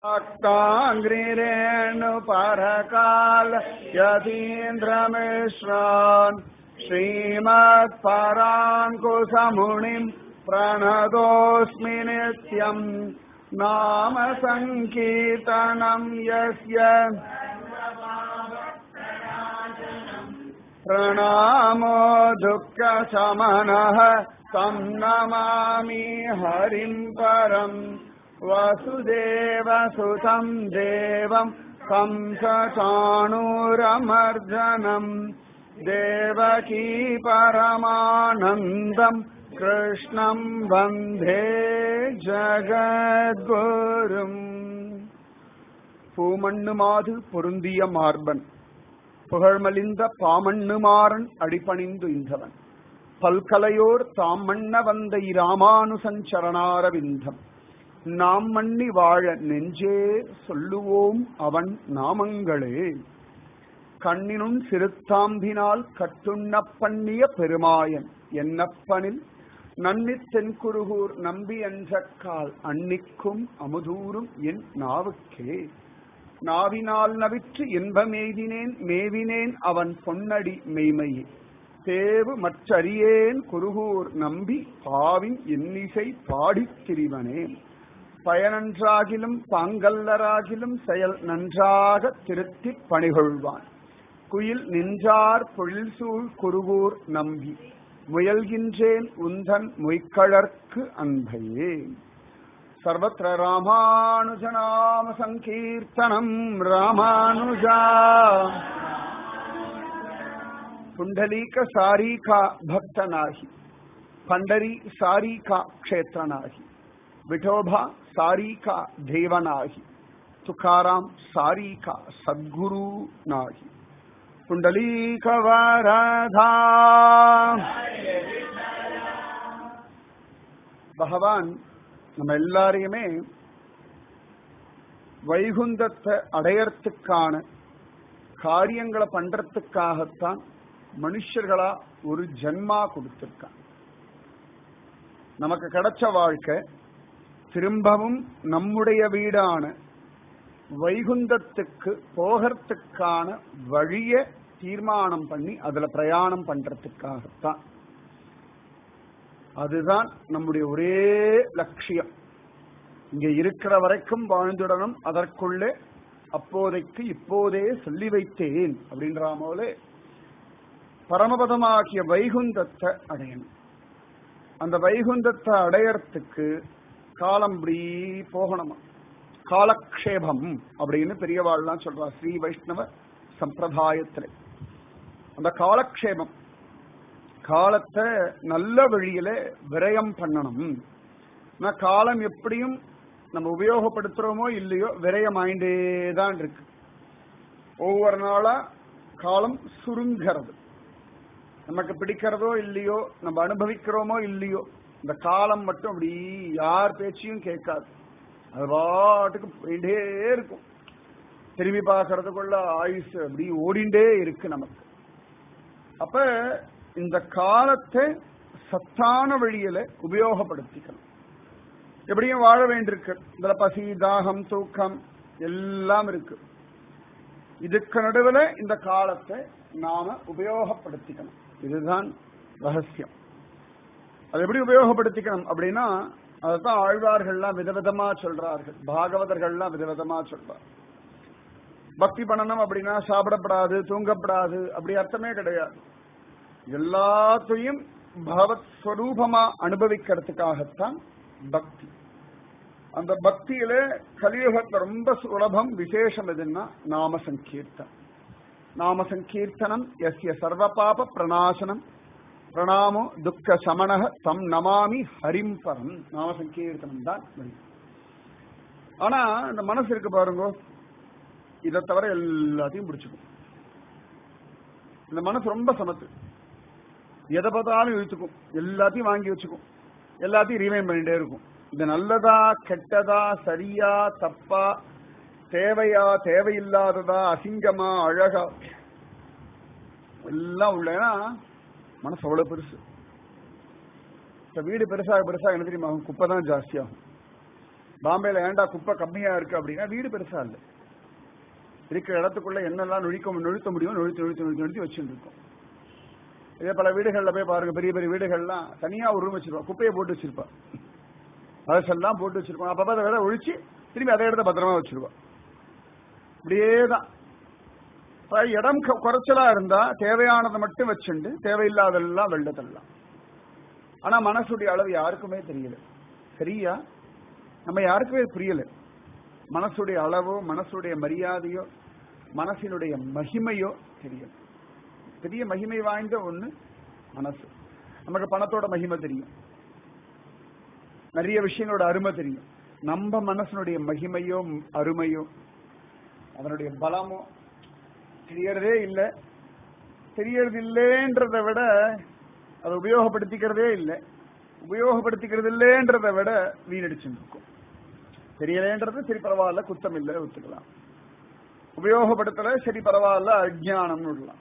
भक्ताङ्ग्रिरेणुपरकाल यतीन्द्रमिश्रान् श्रीमत्पराङ्कुशमुनिम् प्रणतोऽस्मि नित्यम् नाम सङ्कीर्तनम् यस्य प्रणामो दुःखशमनः तं नमामि हरिम् परम् वसुदेवसुतं देवं कंसचाणूरमर्जनम् देवकी परमानन्दम् कृष्णम् वन्दे ஜகத்குரும் பூமண்ணுமாது பொருந்திய மார்பன் புகழ்மலிந்த பாமண்ணுமாறன் அடிபணிந்து இந்தவன் பல்கலையோர் தாம் மண்ண வந்த இராமானுசஞ்சரணாரவிந்தம் நாம் மண்ணி வாழ நெஞ்சே சொல்லுவோம் அவன் நாமங்களே கண்ணினும் சிறுத்தாம்பினால் கட்டுண்ண பண்ணிய பெருமாயன் என்னப்பனில் நன்னி தென்குருகூர் நம்பி என்ற கால் அன்னிக்கும் அமுதூரும் என் நாவுக்கே நாவினால் நவிற்று இன்பமெய்தினேன் மேவினேன் அவன் பொன்னடி மெய்மையே தேவு மற்றறியேன் குருகூர் நம்பி பாவின் இன்னிசை பாடித் திரிவனே பயனன்றாகிலும் பாங்கல்லராகிலும் செயல் நன்றாக திருத்திப் பணிகொள்வான் குயில் நின்றார் பொழில்சூழ் குருகூர் நம்பி முயல்கின்றேன் உந்தன் மொய்க்கழற்கு அன்பையே सर्वत्र रामानुजनाम सङ्कीर्तनम् रामानुजा पुण्डलीक सारीका भक्त नाही पंढरी सारीका क्षेत्र नाही विठोबा सारीका देव नाही तुकाराम सारीका सद्गुरु नाही पुण्डलीक वरधा பகவான் நம்ம எல்லாரையுமே வைகுந்தத்தை அடையறதுக்கான காரியங்களை பண்றதுக்காகத்தான் மனுஷர்களா ஒரு ஜென்மா கொடுத்திருக்கான் நமக்கு கிடைச்ச வாழ்க்கை திரும்பவும் நம்முடைய வீடான வைகுந்தத்துக்கு போகிறதுக்கான வழிய தீர்மானம் பண்ணி அதுல பிரயாணம் பண்றதுக்காகத்தான் அதுதான் நம்முடைய ஒரே லட்சியம் இங்க இருக்கிற வரைக்கும் வாழ்ந்துடணும் அதற்குள்ளே அப்போதைக்கு இப்போதே சொல்லி வைத்தேன் அப்படின்ற போல பரமபதமாகிய வைகுந்தத்தை அடையணும் அந்த வைகுந்தத்தை அடையறதுக்கு காலம் இப்படி போகணுமா காலக்ஷேபம் அப்படின்னு பெரியவாள்லாம் சொல்றா ஸ்ரீ வைஷ்ணவ சம்பிரதாயத்துல அந்த காலக்ஷேபம் காலத்தை நல்ல வழியில விரயம் பண்ணணும் காலம் எப்படியும் நம்ம உபயோகப்படுத்துறோமோ இல்லையோ விரயம் ஆயிண்டே தான் இருக்கு ஒவ்வொரு நாளா காலம் சுருங்கிறது நமக்கு பிடிக்கிறதோ இல்லையோ நம்ம அனுபவிக்கிறோமோ இல்லையோ இந்த காலம் மட்டும் அப்படி யார் பேச்சையும் கேட்காது அது பாட்டுக்கு போயிட்டே இருக்கும் திரும்பி பார்க்கறதுக்குள்ள ஆயுசு அப்படி ஓடிண்டே இருக்கு நமக்கு அப்ப இந்த காலத்தை சத்தான வழியில உபயோகப்படுத்திக்கணும் எப்படியும் வாழ வேண்டியிருக்கு இதுல பசி தாகம் தூக்கம் எல்லாம் இருக்கு இதுக்கு நடுவில் இந்த காலத்தை நாம உபயோகப்படுத்திக்கணும் இதுதான் ரகசியம் அது எப்படி உபயோகப்படுத்திக்கணும் அப்படின்னா அதுதான் ஆழ்வார்கள்லாம் விதவிதமா சொல்றார்கள் பாகவதர்கள்லாம் விதவிதமா சொல்றார் பக்தி பண்ணணும் அப்படின்னா சாப்பிடப்படாது தூங்கப்படாது அப்படி அர்த்தமே கிடையாது எல்லாத்தையும் பகவத் ஸ்வரூபமா அனுபவிக்கிறதுக்காகத்தான் பக்தி அந்த பக்தியில கலியுகத்துல ரொம்ப சுலபம் விசேஷம் எதுன்னா நாம சங்கீர்த்தனம் நாம சங்கீர்த்தனம் எஸ்ய சர்வ பாப பிரணாசனம் பிரணாமோ துக்க சமணக தம் நமாமி ஹரிம் பரம் நாம சங்கீர்த்தனம் தான் வழி ஆனா இந்த மனசு இருக்கு பாருங்க இதை தவிர எல்லாத்தையும் பிடிச்சுக்கும் இந்த மனசு ரொம்ப சமத்து எதை பார்த்தாலும் இழுத்துக்கும் எல்லாத்தையும் வாங்கி வச்சுக்கும் எல்லாத்தையும் ரீவைன் பண்ணிட்டே இருக்கும் இது நல்லதா கெட்டதா சரியா தப்பா தேவையா தேவையில்லாததா அசிங்கமா அழகா எல்லாம் உள்ளேன்னா மனசு அவ்வளவு பெருசு இப்ப வீடு பெருசாக பெருசாக என்ன தெரியுமா ஆகும்? குப்பை தான் ஜாஸ்தியாகும் பாம்பேல ஏன்டா குப்பை கம்மியா இருக்கு அப்படின்னா வீடு பெருசா இல்லை இருக்கிற இடத்துக்குள்ள என்னெல்லாம் நுழிக்க நுழுத்த முடியும் நுழுத்தி நுழுத்தி நுழுத்தி நுழுத்தி வச்சுட்டு இருக்கோம் இதே பல வீடுகள்ல போய் பாருங்க பெரிய பெரிய வீடுகள்லாம் தனியா ஒரு ரூம் வச்சிருப்பா குப்பையை போட்டு வச்சிருப்பா பழசெல்லாம் போட்டு வச்சிருப்போம் அப்பப்ப அதை வேற ஒழிச்சு திரும்பி அதே இடத்த பத்திரமா வச்சிருவா இப்படியே தான் இப்ப இடம் க- குறைச்சலா இருந்தா தேவையானதை மட்டும் வச்சுண்டு தேவையில்லாதெல்லாம் வெளில தள்ளலாம் ஆனா மனசுடைய அளவு யாருக்குமே தெரியல சரியா நம்ம யாருக்குமே புரியல மனசுடைய அளவோ மனசுடைய மரியாதையோ மனசினுடைய மகிமையோ தெரியல பெரிய மகிமை வாய்ந்த ஒண்ணு மனசு நமக்கு பணத்தோட மகிமை தெரியும் நிறைய விஷயங்களோட அருமை தெரியும் நம்ம மனசனுடைய மகிமையோ அருமையோ அதனுடைய பலமோ தெரியறதே இல்லை தெரியறது இல்லைன்றதை விட அதை உபயோகப்படுத்திக்கிறதே இல்லை உபயோகப்படுத்திக்கிறது இல்லைன்றதை விட வீணடிச்சுட்டு இருக்கும் தெரியலேன்றது சரி பரவாயில்ல குத்தம் இல்லை ஒத்துக்கலாம் உபயோகப்படுத்தல சரி பரவாயில்ல அஜ்ஞானம்னு விடலாம்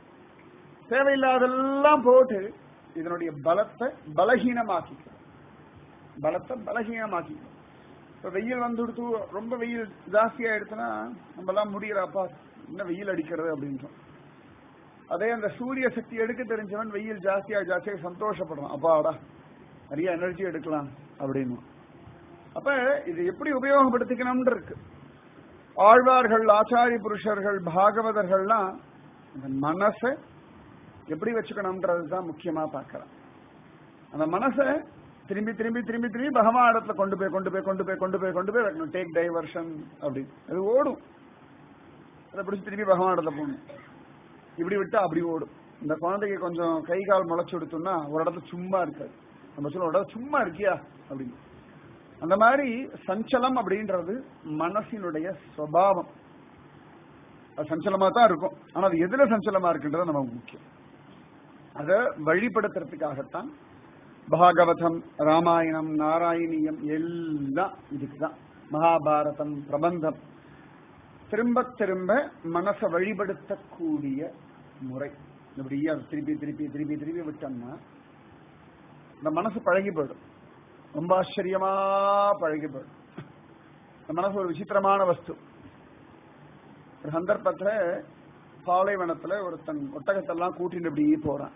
தேவையில்லாதெல்லாம் போட்டு இதனுடைய பலத்தை பலகீனமாக்கிக்கிறோம் பலத்தை பலகீனமாக்கிக்கிறோம் இப்ப வெயில் வந்துடுத்து ரொம்ப வெயில் ஜாஸ்தியா எடுத்துனா நம்ம எல்லாம் முடியறப்பா என்ன வெயில் அடிக்கிறது அப்படின்றோம் அதே அந்த சூரிய சக்தி எடுக்க தெரிஞ்சவன் வெயில் ஜாஸ்தியா ஜாஸ்தியா சந்தோஷப்படுறான் அப்பாடா நிறைய எனர்ஜி எடுக்கலாம் அப்படின்னு அப்ப இது எப்படி உபயோகப்படுத்திக்கணும்னு இருக்கு ஆழ்வார்கள் ஆச்சாரிய புருஷர்கள் பாகவதர்கள்லாம் அந்த மனசை எப்படி வச்சுக்கணும்ன்றது தான் முக்கியமா பார்க்கலாம் அந்த மனசை திரும்பி திரும்பி திரும்பி திரும்பி பகவான் இடத்துல கொண்டு போய் கொண்டு போய் கொண்டு போய் கொண்டு போய் கொண்டு போய் வைக்கணும் டேக் டைவர்ஷன் அப்படின்னு அது ஓடும் அதை பிடிச்சி திரும்பி பகவான் இடத்துல போகணும் இப்படி விட்டா அப்படி ஓடும் இந்த குழந்தைக்கு கொஞ்சம் கை கால் முளைச்சு கொடுத்தோம்னா ஒரு இடத்துல சும்மா இருக்காது நம்ம சொல்ல ஒரு இடத்துல சும்மா இருக்கியா அப்படின்னு அந்த மாதிரி சஞ்சலம் அப்படின்றது மனசினுடைய சுவாவம் அது சஞ்சலமா தான் இருக்கும் ஆனா அது எதுல சஞ்சலமா இருக்குன்றது நமக்கு முக்கியம் அதை வழிபடுத்துறதுக்காகத்தான் பாகவதம் ராமாயணம் நாராயணியம் எல்லாம் இதுக்குதான் மகாபாரதம் பிரபந்தம் திரும்ப திரும்ப மனசை வழிபடுத்தக்கூடிய முறை இப்படியே அது திருப்பி திருப்பி திருப்பி திருப்பி விட்டோம்னா இந்த மனசு பழகி போயிடும் ரொம்ப ஆச்சரியமா பழகி போயிடும் இந்த மனசு ஒரு விசித்திரமான வஸ்து ஒரு சந்தர்ப்பத்துல பாலைவனத்துல ஒருத்தன் ஒட்டகத்தெல்லாம் கூட்டிட்டு இப்படி போறான்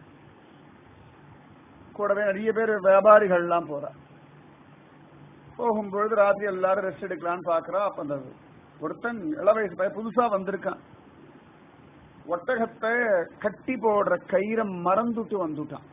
கூடவே நிறைய பேர் வியாபாரிகள்லாம் போறா போகும்பொழுது ராத்திரி எல்லாரும் ரெஸ்ட் எடுக்கலாம்னு பாக்குறா அப்ப அந்த ஒருத்தன் இள வயசு பையன் புதுசா வந்திருக்கான் ஒட்டகத்தை கட்டி போடுற கயிறை மறந்துட்டு வந்துட்டான்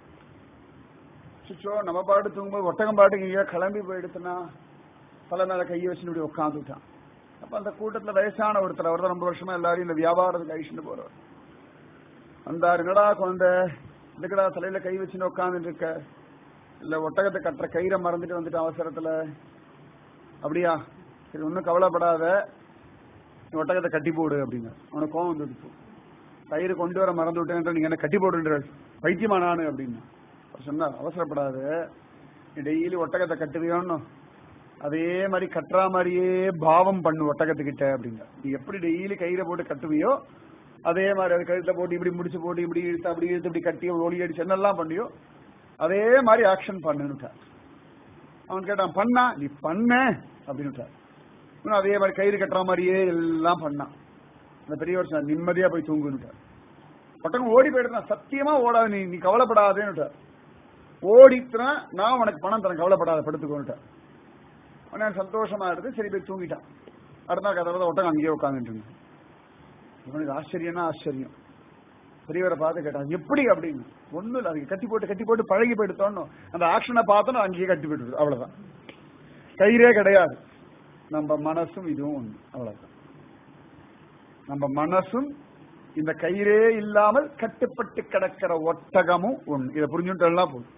சுச்சோ நம்ம பாட்டு தூங்கும்போது ஒட்டகம் பாட்டுக்கு எங்கேயோ கிளம்பி போயிடுத்துனா பல மேல கையை வச்சு இப்படி உட்காந்துட்டான் அப்ப அந்த கூட்டத்துல வயசான ஒருத்தர் அவர் தான் ரொம்ப வருஷமா எல்லாரையும் இந்த வியாபாரத்துக்கு அழிச்சுட்டு போறவர் வந்தார் என்னடா குழந்தை இதுக்கடா தலையில கை வச்சுன்னு உட்காந்துட்டு இருக்க இல்ல ஒட்டகத்தை கட்டுற கயிறை மறந்துட்டு வந்துட்டு அவசரத்துல அப்படியா சரி ஒன்றும் கவலைப்படாத நீ ஒட்டகத்தை கட்டி போடு அப்படின்னு அவனுக்கு கோவம் வந்துடுச்சு கயிறு கொண்டு வர மறந்து விட்டேன் நீங்க என்ன கட்டி போடுன்ற பைத்தியமா நானு அப்படின்னு அவர் சொன்னார் அவசரப்படாத நீ டெய்லி ஒட்டகத்தை கட்டுவியோன்னு அதே மாதிரி கட்டுற மாதிரியே பாவம் பண்ணு ஒட்டகத்துக்கிட்ட அப்படிங்க நீ எப்படி டெய்லி கயிறை போட்டு கட்டுவியோ அதே மாதிரி அது கழுத்துல போட்டு இப்படி முடிச்சு போட்டு இப்படி இழுத்து அப்படி இழுத்து இப்படி கட்டி ஒளி அடிச்சு என்னெல்லாம் பண்ணியோ அதே மாதிரி ஆக்ஷன் பண்ணுட்டார் அவன் கேட்டான் பண்ணா நீ பண்ண அப்படின்னுட்டார் இவனும் அதே மாதிரி கயிறு கட்டுற மாதிரியே எல்லாம் பண்ணான் அந்த பெரியவர் சொன்னார் நிம்மதியா போய் தூங்குன்னுட்டார் ஒட்டகம் ஓடி போயிடுறான் சத்தியமா ஓடாது நீ நீ கவலைப்படாதேன்னுட்டார் ஓடித்துனா நான் உனக்கு பணம் தரேன் கவலைப்படாத படுத்துக்கோன்னுட்டார் உடனே சந்தோஷமா இருந்து சரி போய் தூங்கிட்டான் அடுத்த நாள் கதை ஒட்டகம் அங்கேயே உட்காந்துட்டு இருந்தான். இவனுக்கு ஆச்சரியம்னா ஆச்சரியம் பெரியவரை பார்த்து கேட்டான் எப்படி அப்படின்னு ஒண்ணும் இல்லை அதுக்கு கட்டி போட்டு கட்டி போட்டு பழகி போயிடுத்தோன்னு அந்த ஆக்ஷனை பார்த்தோம் அங்கேயே கட்டி போயிட்டு அவ்வளவுதான் கயிறே கிடையாது நம்ம மனசும் இதுவும் ஒண்ணு அவ்வளவுதான் நம்ம மனசும் இந்த கயிறே இல்லாமல் கட்டுப்பட்டு கிடக்கிற ஒட்டகமும் ஒண்ணு இதை புரிஞ்சுட்டெல்லாம் போதும்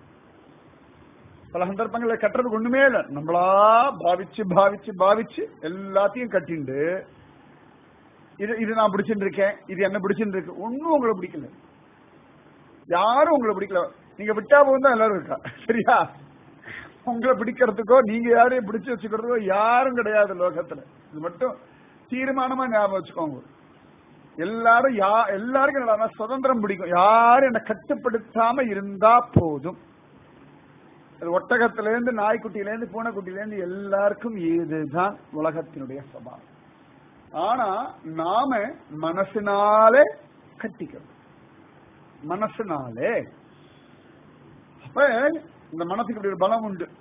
பல சந்தர்ப்பங்கள்ல கட்டுறதுக்கு ஒண்ணுமே இல்லை நம்மளா பாவிச்சு பாவிச்சு பாவிச்சு எல்லாத்தையும் கட்டிண்டு இது இது நான் பிடிச்சிட்டு இருக்கேன் இது என்ன பிடிச்சிட்டு இருக்கு ஒன்னும் உங்களை பிடிக்கல யாரும் உங்களை பிடிக்கல நீங்க விட்டா போகும் தான் எல்லாரும் இருக்கா சரியா உங்களை பிடிக்கிறதுக்கோ நீங்க யாரையும் பிடிச்சு வச்சுக்கிறதுக்கோ யாரும் கிடையாது லோகத்துல இது மட்டும் தீர்மானமா ஞாபகம் வச்சுக்கோங்க எல்லாரும் யா எல்லாருக்கும் என்னடா சுதந்திரம் பிடிக்கும் யாரும் என்ன கட்டுப்படுத்தாம இருந்தா போதும் அது ஒட்டகத்திலேருந்து நாய்க்குட்டியிலேருந்து பூனைக்குட்டியிலேருந்து எல்லாருக்கும் இதுதான் உலகத்தினுடைய சபாவம் ஆனா நாம மனசினாலே கட்டிக்கிறோம் மனசினாலே அப்ப இந்த மனசுக்கு இப்படி ஒரு பலம் உண்டு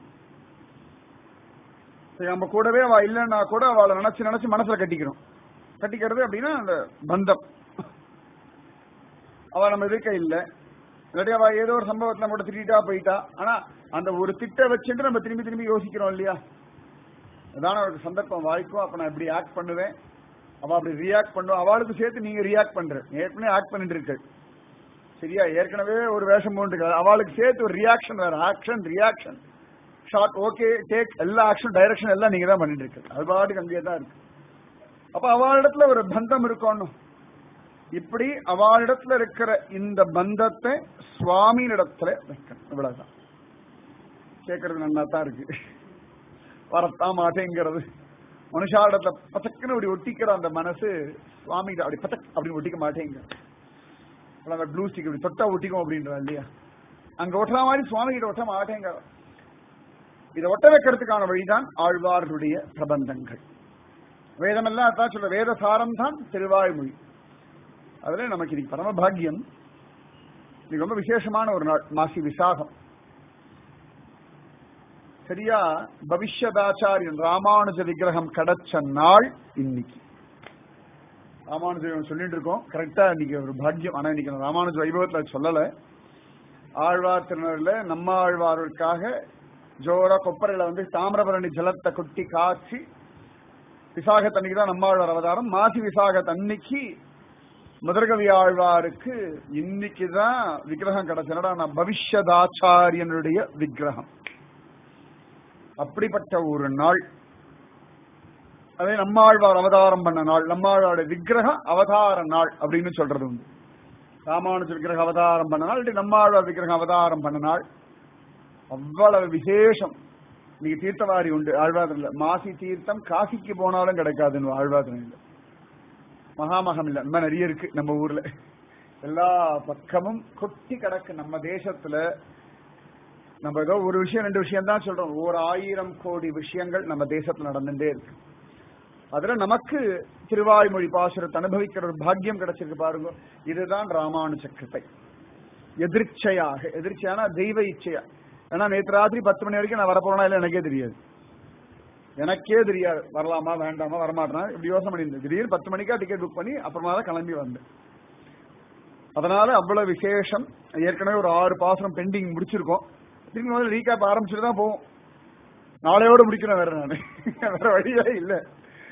சரி, நம்ம கூடவே அவ இல்லைன்னா கூட அவளை நினைச்சு நினைச்சு மனசுல கட்டிக்கிறோம் கட்டிக்கிறது அப்படின்னா அந்த பந்தம் அவ நம்ம இருக்க இல்ல இல்லாட்டி அவ ஏதோ ஒரு சம்பவத்துல நம்ம திட்டா போயிட்டா ஆனா அந்த ஒரு திட்ட வச்சுட்டு நம்ம திரும்பி திரும்பி யோசிக்கிறோம் இல்லையா அதான ஒரு சந்தர்ப்பம் வாய்க்கும் அப்ப நான் இப்படி ஆக்ட் பண்ணுவேன் அவ அப்படி ரியாக்ட் பண்ணுவோம் அவளுக்கு சேர்த்து நீங்க ரியாக்ட் பண்ற ஏற்கனவே ஆக்ட் பண்ணிட்டு இருக்கு சரியா ஏற்கனவே ஒரு வேஷம் போட்டு அவளுக்கு சேர்த்து ஒரு ரியாக்ஷன் வேற action reaction shot okay take எல்லா ஆக்ஷன் டைரக்ஷன் எல்லாம் நீங்க தான் பண்ணிட்டு இருக்கு அது பாட்டுக்கு அங்கேயே தான் இருக்கு அப்ப அவளிடத்துல ஒரு பந்தம் இருக்கணும் இப்படி அவளிடத்துல இருக்கிற இந்த பந்தத்தை சுவாமியினிடத்துல வைக்கணும் இவ்வளவுதான் கேட்கறது நல்லா தான் இருக்கு வரத்தான் மாட்டேங்கிறது மனுஷாரிடத்துல பதக்குன்னு அப்படி ஒட்டிக்கிற அந்த மனசு சுவாமி அப்படி பதக் அப்படி ஒட்டிக்க மாட்டேங்கிறது அந்த ப்ளூ ஸ்டிக் இப்படி தொட்டா ஒட்டிக்கும் அப்படின்றா இல்லையா அங்க ஒட்டுற மாதிரி சுவாமி கிட்ட ஒட்ட மாட்டேங்கிற இதை ஒட்ட வைக்கிறதுக்கான வழிதான் ஆழ்வார்களுடைய பிரபந்தங்கள் வேதமெல்லாம் அதான் சொல்ற வேத சாரம் தான் திருவாய்மொழி அதுல நமக்கு இன்னைக்கு பரம பாக்கியம் இன்னைக்கு ரொம்ப விசேஷமான ஒரு நாள் மாசி விசாகம் சரியா பவிஷ்யதாச்சாரியன் ராமானுஜ விக்கிரகம் கிடைச்ச நாள் இன்னைக்கு ராமானுஜம் சொல்லிட்டு இருக்கோம் கரெக்டா இன்னைக்கு ஒரு பாக்கியம் ஆனா இன்னைக்கு நான் ராமானுஜ வைபவத்துல அது சொல்லல ஆழ்வார் திருநர்ல நம்ம ஆழ்வார்களுக்காக ஜோரா கொப்பரையில வந்து தாமிரபரணி ஜலத்தை கொட்டி காய்ச்சி விசாகத்தன்னைக்கு தான் நம்மாழ்வார் அவதாரம் மாசி விசாகத்தன்னைக்கு முதற்கவி ஆழ்வாருக்கு இன்னைக்கு தான் விக்கிரகம் கிடைச்சனடா நான் பவிஷ்யதாச்சாரியனுடைய விக்கிரகம் அப்படிப்பட்ட ஒரு நாள் அதே நம்மாழ்வார் அவதாரம் பண்ண நாள் நம்மாழ்வாருடைய விக்கிரக அவதார நாள் அப்படின்னு சொல்றது உண்டு ராமானுஜ விக்கிரக அவதாரம் பண்ண நாள் இல்லாட்டி நம்மாழ்வார் விக்கிரகம் அவதாரம் பண்ண நாள் அவ்வளவு விசேஷம் இன்னைக்கு தீர்த்தவாரி உண்டு ஆழ்வாதிரில் மாசி தீர்த்தம் காசிக்கு போனாலும் கிடைக்காதுன்னு ஆழ்வாதிரம் இல்லை மகாமகம் இல்ல நம்ம நிறைய இருக்கு நம்ம ஊர்ல எல்லா பக்கமும் கொட்டி கிடக்கு நம்ம தேசத்துல நம்ம ஏதோ ஒரு விஷயம் ரெண்டு விஷயம் தான் சொல்றோம் ஒரு ஆயிரம் கோடி விஷயங்கள் நம்ம தேசத்துல நடந்துட்டே இருக்கு அதுல நமக்கு திருவாய்மொழி பாசுரத்தை அனுபவிக்கிற ஒரு பாக்கியம் கிடைச்சிருக்கு பாருங்க இதுதான் ராமானுஜ கிருப்பை எதிர்ச்சையாக எதிர்ச்சையான தெய்வ இச்சையா ஏன்னா நேற்று ராத்திரி பத்து மணி வரைக்கும் நான் வரப்போறேனா இல்லை எனக்கே தெரியாது எனக்கே தெரியாது வரலாமா வேண்டாமா வரமாட்டேனா இப்படி யோசனை பண்ணியிருந்தேன் திடீர்னு பத்து மணிக்கா டிக்கெட் புக் பண்ணி அப்புறமா தான் கிளம்பி வந்தேன் அதனால அவ்வளவு விசேஷம் ஏற்கனவே ஒரு ஆறு பாசனம் பெண்டிங் முடிச்சிருக்கோம் திரும்பி முதல்ல ரீகேப் ஆரம்பிச்சுட்டு தான் போவோம் நாளையோட முடிக்கணும் வேற நான் வேற வழியே இல்லை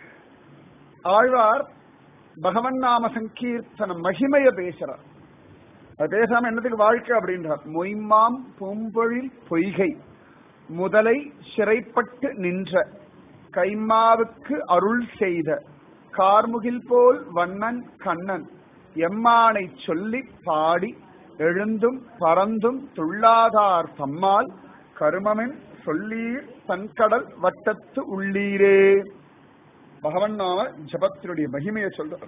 ஆழ்வார் பகவன் நாம சங்கீர்த்தன மகிமைய பேசுறார் அது பேசாம என்னத்துக்கு வாழ்க்கை அப்படின்றார் மொய்மாம் பூம்பொழில் பொய்கை முதலை சிறைப்பட்டு நின்ற கைமாவுக்கு அருள் செய்த கார்முகில் போல் வண்ணன் கண்ணன் எம்மானை சொல்லி பாடி எழுந்தும் பறந்தும் துள்ளாதார் தம்மால் கருமமென் சொல்லீர் தன்கடல் வட்டத்து உள்ளீரே பகவன் நாம ஜபத்தினுடைய மகிமையை சொல்ற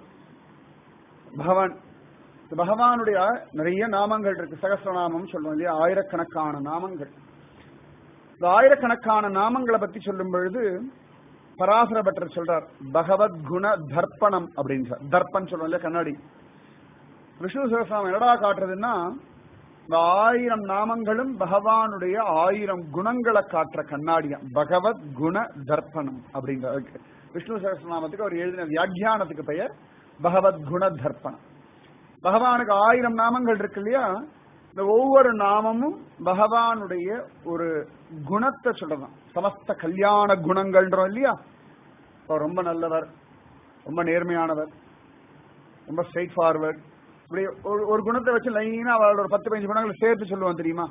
பகவான் இந்த பகவானுடைய நிறைய நாமங்கள் இருக்கு சகசிரநாமம் சொல்றோம் இல்லையா ஆயிரக்கணக்கான நாமங்கள் இந்த ஆயிரக்கணக்கான நாமங்களை பத்தி சொல்லும் பொழுது பராசர பட்டர் சொல்றார் பகவத் குண தர்ப்பணம் அப்படின்றார் தர்ப்பன் சொல்றோம் இல்லையா கண்ணாடி விஷ்ணு சகசிரநாமம் என்னடா காட்டுறதுன்னா இந்த ஆயிரம் நாமங்களும் பகவானுடைய ஆயிரம் குணங்களை காட்டுற கண்ணாடியம் பகவத் குண தர்ப்பணம் அப்படிங்கிற விஷ்ணு சகசிரநாமத்துக்கு அவர் எழுதின வியாக்கியானத்துக்கு பெயர் பகவத் குண தர்ப்பணம் பகவானுக்கு ஆயிரம் நாமங்கள் இருக்கு இல்லையா இந்த ஒவ்வொரு நாமமும் பகவானுடைய ஒரு குணத்தை சொல்லலாம் சமஸ்த கல்யாண குணங்கள்ன்றோம் இல்லையா அவர் ரொம்ப நல்லவர் ரொம்ப நேர்மையானவர் ரொம்ப ஸ்ட்ரைட் ஃபார்வர்ட் இப்படி ஒரு ஒரு குணத்தை வச்சு லைனா அவளோட ஒரு பத்து பதினஞ்சு குணங்களை சேர்த்து சொல்லுவான் தெரியுமா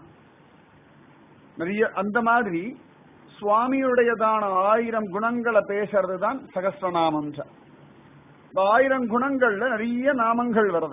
நிறைய அந்த மாதிரி சுவாமியுடையதான ஆயிரம் குணங்களை பேசுறது தான் சகசிரநாமம் இந்த ஆயிரம் குணங்கள்ல நிறைய நாமங்கள் வருது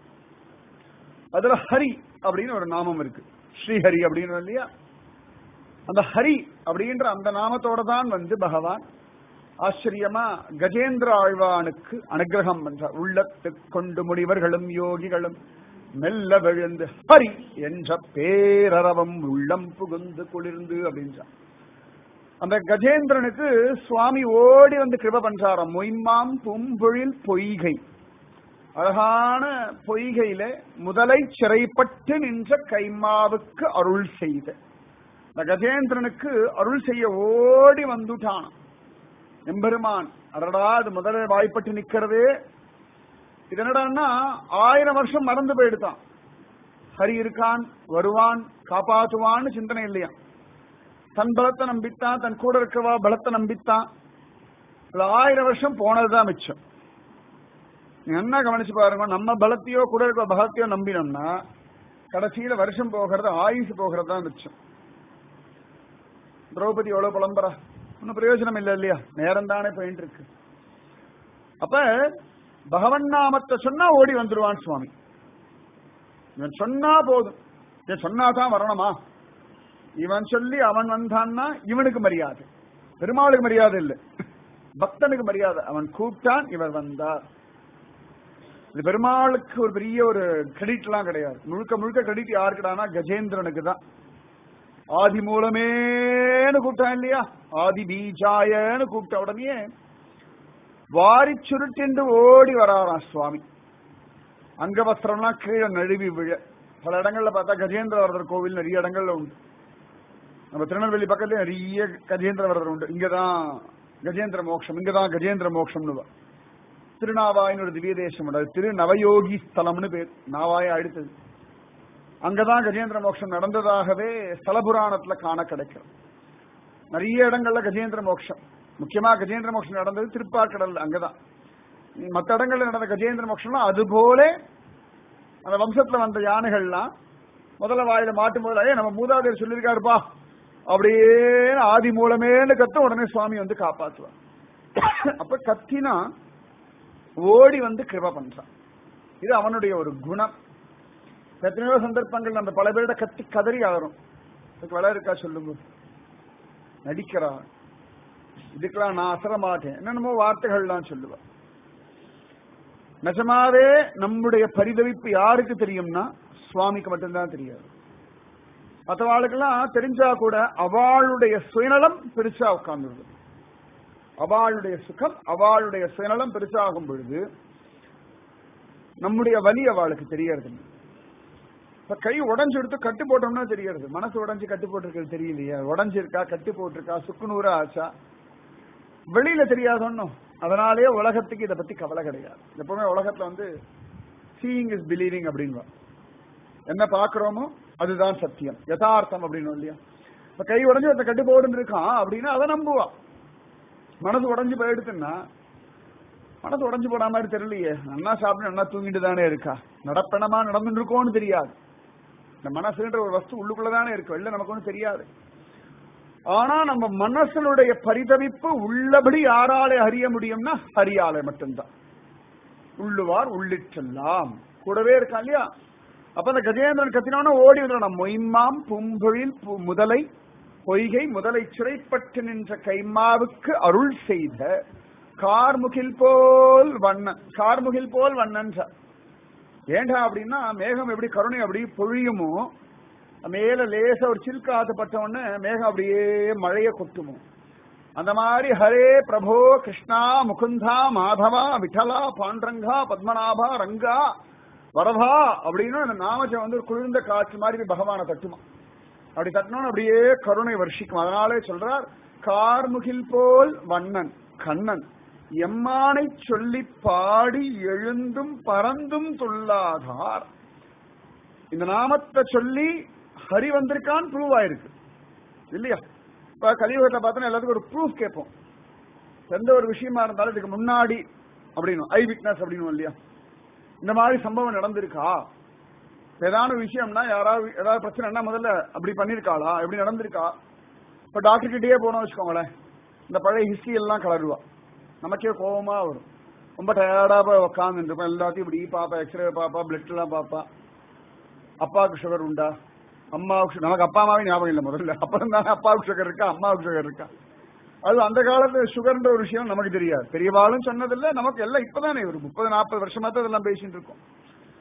அதுல ஹரி அப்படின்னு ஒரு நாமம் இருக்கு ஸ்ரீஹரி அப்படின்னு இல்லையா அந்த ஹரி அப்படின்ற அந்த நாமத்தோட தான் வந்து பகவான் ஆச்சரியமா கஜேந்திர ஆழ்வானுக்கு அனுகிரகம் பண்றார் உள்ளத்து கொண்டு முடிவர்களும் யோகிகளும் மெல்ல விழுந்து ஹரி என்ற பேரரவம் உள்ளம் புகுந்து குளிர்ந்து அப்படின்றான் அந்த கஜேந்திரனுக்கு சுவாமி ஓடி வந்து கிருப பண்றாராம் மொய்மாம் பூம்பொழில் பொய்கை அழகான பொய்கையில முதலை சிறைப்பட்டு நின்ற கைமாவுக்கு அருள் செய்த இந்த கஜேந்திரனுக்கு அருள் செய்ய ஓடி வந்துட்டான் எம்பெருமான் அடடா அது முதல்ல வாய்ப்பட்டு நிக்கிறதே இது என்னடான்னா ஆயிரம் வருஷம் மறந்து போயிடுதான் ஹரி இருக்கான் வருவான் காப்பாத்துவான்னு சிந்தனை இல்லையா தன் பலத்தை நம்பித்தான் தன் கூட இருக்கவா பலத்தை நம்பித்தான் இதுல ஆயிரம் வருஷம் போனதுதான் மிச்சம் நீங்க என்ன கவனிச்சு பாருங்க நம்ம பலத்தையோ கூட இருக்க பலத்தையோ நம்பினோம்னா கடைசியில வருஷம் போகிறது ஆயுசு போகிறது தான் மிச்சம் திரௌபதி எவ்வளவு புலம்புறா ஒன்னும் பிரயோஜனம் இல்லை இல்லையா நேரம் தானே போயிட்டு இருக்கு அப்ப பகவன் நாமத்தை சொன்னா ஓடி வந்துருவான் சுவாமி இவன் சொன்னா போதும் இவன் சொன்னாதான் வரணுமா இவன் சொல்லி அவன் வந்தான்னா இவனுக்கு மரியாதை பெருமாளுக்கு மரியாதை இல்லை பக்தனுக்கு மரியாதை அவன் கூப்பிட்டான் இவர் வந்தார் இது பெருமாளுக்கு ஒரு பெரிய ஒரு கிரெடிட் எல்லாம் கிடையாது முழுக்க முழுக்க கிரெடிட் யாருக்குடானா கஜேந்திரனுக்கு தான் ஆதி மூலமேன்னு கூப்பிட்டான் இல்லையா ஆதி பீஜாயன்னு கூப்பிட்ட உடனே வாரி சுருட்டின்று ஓடி வராராம் சுவாமி அங்கவஸ்திரம்லாம் கீழே நழுவி விழ பல இடங்கள்ல பார்த்தா கஜேந்திரவரதர் கோவில் நிறைய இடங்கள்ல உண்டு நம்ம திருநெல்வேலி பக்கத்துல நிறைய கஜேந்திரவரதர் உண்டு இங்கதான் கஜேந்திர மோட்சம் இங்கதான் கஜேந்திர மோட்சம்னு திருநாவாயின் ஒரு திவ்ய தேசம் உண்டு அது திரு நவயோகி ஸ்தலம்னு பேர் நாவாய அடுத்தது அங்கதான் கஜேந்திர மோட்சம் நடந்ததாகவே ஸ்தல புராணத்துல காண கிடைக்கும் நிறைய இடங்கள்ல கஜேந்திர மோட்சம் முக்கியமா கஜேந்திர மோட்சம் நடந்தது திருப்பாக்கடல் அங்கதான் மற்ற இடங்கள்ல நடந்த கஜேந்திர மோட்சம்லாம் அது போல அந்த வம்சத்துல வந்த யானைகள்லாம் முதல்ல வாயில மாட்டும் போது ஏ நம்ம மூதாதையர் சொல்லியிருக்காருப்பா அப்படியே ஆதி மூலமேன்னு கத்த உடனே சுவாமி வந்து காப்பாற்றுவார் அப்ப கத்தினா ஓடி வந்து கிருப பண்றான் இது அவனுடைய ஒரு குணம் எத்தனையோ சந்தர்ப்பங்கள் நம்ம பல பேரிட கத்தி கதறி ஆகிறோம் அதுக்கு விலை இருக்கா சொல்லுங்க நடிக்கிறா இதுக்கெல்லாம் நான் அசர மாட்டேன் என்னென்னமோ வார்த்தைகள்லாம் சொல்லுவேன் நிஜமாவே நம்முடைய பரிதவிப்பு யாருக்கு தெரியும்னா சுவாமிக்கு மட்டும்தான் தெரியாது மற்றவாளுக்கெல்லாம் தெரிஞ்சா கூட அவளுடைய சுயநலம் பெருசா உட்கார்ந்துருது அவளுடைய சுகம் அவளுடைய சுயநலம் பெருசாகும் பொழுது நம்முடைய வலி அவளுக்கு தெரியறது இப்ப கை உடஞ்சு எடுத்து கட்டு போட்டோம்னா தெரியறது மனசு உடஞ்சு கட்டு போட்டிருக்கிறது தெரியலையா உடஞ்சிருக்கா கட்டு போட்டிருக்கா சுக்குநூறா ஆச்சா வெளியில தெரியாதோன்னும் அதனாலே உலகத்துக்கு இதை பத்தி கவலை கிடையாது எப்பவுமே உலகத்துல வந்து சீயிங் இஸ் பிலீவிங் அப்படின்னு என்ன பாக்குறோமோ அதுதான் சத்தியம் யதார்த்தம் அப்படின்னு இல்லையா இப்ப கை உடஞ்சு அந்த கட்டு போட்டு இருக்கான் அப்படின்னா அதை நம்புவா மனசு உடஞ்சு போயிடுச்சுன்னா மனசு உடஞ்சு போட மாதிரி தெரியலையே நல்லா சாப்பிட்டு நல்லா தூங்கிட்டு தானே இருக்கா நடப்பணமா நடந்துட்டு இருக்கோன்னு தெரியாது இந்த மனசுன்ற ஒரு வஸ்து உள்ளுக்குள்ளதானே இருக்கு வெளில நமக்கு ஒன்றும் தெரியாது ஆனா நம்ம மனசனுடைய பரிதவிப்பு உள்ளபடி யாராலே அறிய முடியும்னா ஹரியாலே மட்டும்தான் உள்ளுவார் உள்ளிட்டெல்லாம் கூடவே இருக்கா இல்லையா அப்ப அந்த கஜேந்திரன் கத்தினோன்னா ஓடி வந்துடும் மொய்மாம் பூம்பொழில் முதலை பொய்கை முதலை சிறைப்பட்டு நின்ற கைமாவுக்கு அருள் செய்த கார்முகில் போல் வண்ணன் கார்முகில் போல் வண்ணன் ஏண்டா அப்படின்னா மேகம் எப்படி கருணை அப்படி பொழியுமோ மேல லேச ஒரு சில்காத்து பட்ட உடனே மேகம் அப்படியே மழைய கொட்டுமோ அந்த மாதிரி ஹரே பிரபோ கிருஷ்ணா முகுந்தா மாதவா விட்டலா பாண்டரங்கா பத்மநாபா ரங்கா வரதா அப்படின்னு அந்த நாமஜம் வந்து ஒரு குளிர்ந்த காற்று மாதிரி பகவானை தட்டுமா அப்படி தட்டணும் அப்படியே கருணை வருஷிக்கும் அதனாலே சொல்றார் கார்முகில் போல் வண்ணன் கண்ணன் எம்மானை சொல்லி பாடி எழுந்தும் பறந்தும் துள்ளாதார் இந்த நாமத்தை சொல்லி ஹரி வந்திருக்கான் ப்ரூவ் ஆயிருக்கு இல்லையா இப்ப கலியுகத்தை பார்த்தோன்னா எல்லாத்துக்கும் ஒரு ப்ரூஃப் கேட்போம் எந்த ஒரு விஷயமா இருந்தாலும் இதுக்கு முன்னாடி அப்படின்னு ஐ விட்னஸ் அப்படின்னு இல்லையா இந்த மாதிரி சம்பவம் நடந்திருக்கா ஏதான விஷயம்னா யாராவது ஏதாவது பிரச்சனைனா முதல்ல அப்படி பண்ணிருக்காளா எப்படி நடந்திருக்கா இப்ப டாக்டர் கிட்டயே போனோம் வச்சுக்கோங்களேன் இந்த பழைய ஹிஸ்டரி எல்லாம் கலருவா நமக்கே கோபமா வரும் ரொம்ப டயர்டா போய் உட்காந்துட்டு இருப்போம் எல்லாத்தையும் இப்படி பாப்பா எக்ஸ்ரே பாப்பா பிளட் எல்லாம் பாப்பா அப்பாவுக்கு சுகர் உண்டா அம்மாவுக்கு நமக்கு அப்பா அம்மாவே ஞாபகம் இல்லை முதல்ல அப்புறம் தானே அப்பாவுக்கு சுகர் இருக்கா அம்மாவுக்கு சுகர் இருக்கா அது அந்த காலத்து சுகர்ன்ற ஒரு விஷயம் நமக்கு தெரியாது பெரியவாளும் சொன்னதில்ல நமக்கு எல்லாம் இப்பதானே ஒரு முப்பது நாற்பது வருஷமா தான் இதெல்லாம் பேசிட்டு இருக்கோம்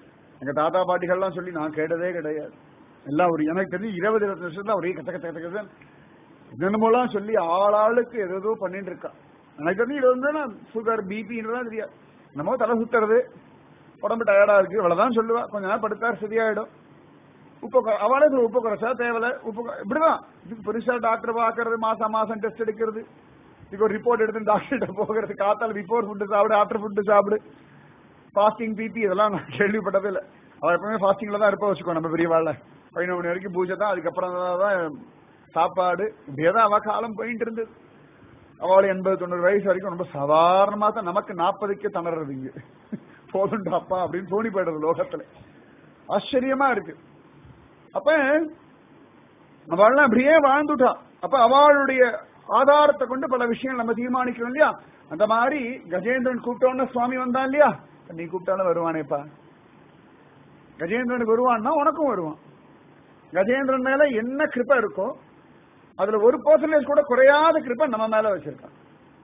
எங்க தாத்தா பாட்டிகள்லாம் சொல்லி நான் கேட்டதே கிடையாது எல்லாம் ஒரு எனக்கு தெரிஞ்சு இருபது இருபத்தி வருஷத்துல ஒரே கத்த கத்த கத்த கத்த என்னென்னமோலாம் சொல்லி ஆளாளுக்கு ஏதோ பண்ணிட்டு இருக்கா எனக்கு தெரிஞ்சு இது வந்து சுகர் பிபின்றதான் தெரியாது என்னமோ தலை சுத்துறது உடம்பு டயர்டா இருக்கு இவ்வளவுதான் சொல்லுவா கொஞ்ச நேரம் படுத்தா சரியாயிடும் உப்பு கொ- அவளே சொல்லுவா, உப்பு குறைச்சா தேவையில்ல உப்பு கொ- இப்படிதான் இதுக்கு பெருசா டாக்டர் பாக்குறது மாசம் மாசம் டெஸ்ட் எடுக்கிறது இதுக்கு ஒரு ரிப்போர்ட் எடுத்து டாக்டர்கிட்ட போகிறது காத்தால பிஃபோர் ஃபுட்டு சாப்பிடு ஆஃப்டர் ஃபுட்டு சாப்பிடு ஃபாஸ்டிங் பிபி இதெல்லாம் நான் கேள்விப்பட்டதே இல்லை அவள் எப்பவுமே ஃபாஸ்டிங்ல தான் இருப்ப வச்சுக்கோ நம்ம பெரியவாள்ல பதினொரு மணி வரைக்கும் பூஜை தான் அதுக்கப்புறம் தான் சாப்பாடு இப்படியே தான் அவ காலம் போயிட்டு இருந்தது அவள் எண்பது தொண்ணூறு வயசு வரைக்கும் ரொம்ப சாதாரணமா தான் நமக்கு நாற்பதுக்கே தணறது இங்க போதுண்டாப்பா அப்படின்னு தோணி போயிடுறது லோகத்துல ஆச்சரியமா இருக்கு அப்ப அவள்லாம் அப்படியே வாழ்ந்துட்டா அப்ப அவளுடைய ஆதாரத்தை கொண்டு பல விஷயங்கள் நம்ம தீர்மானிக்கிறோம் இல்லையா அந்த மாதிரி கஜேந்திரன் கூப்பிட்டோன்னு சுவாமி வந்தான் இல்லையா நீ கூப்பிட்டாலும் வருவானேப்பா கஜேந்திரனுக்கு வருவான்னா உனக்கும் வருவான் கஜேந்திரன் மேல என்ன கிருப்பை இருக்கோ அதுல ஒரு பர்சன்டேஜ் கூட குறையாத கிருப்பை நம்ம மேல வச்சிருக்கான்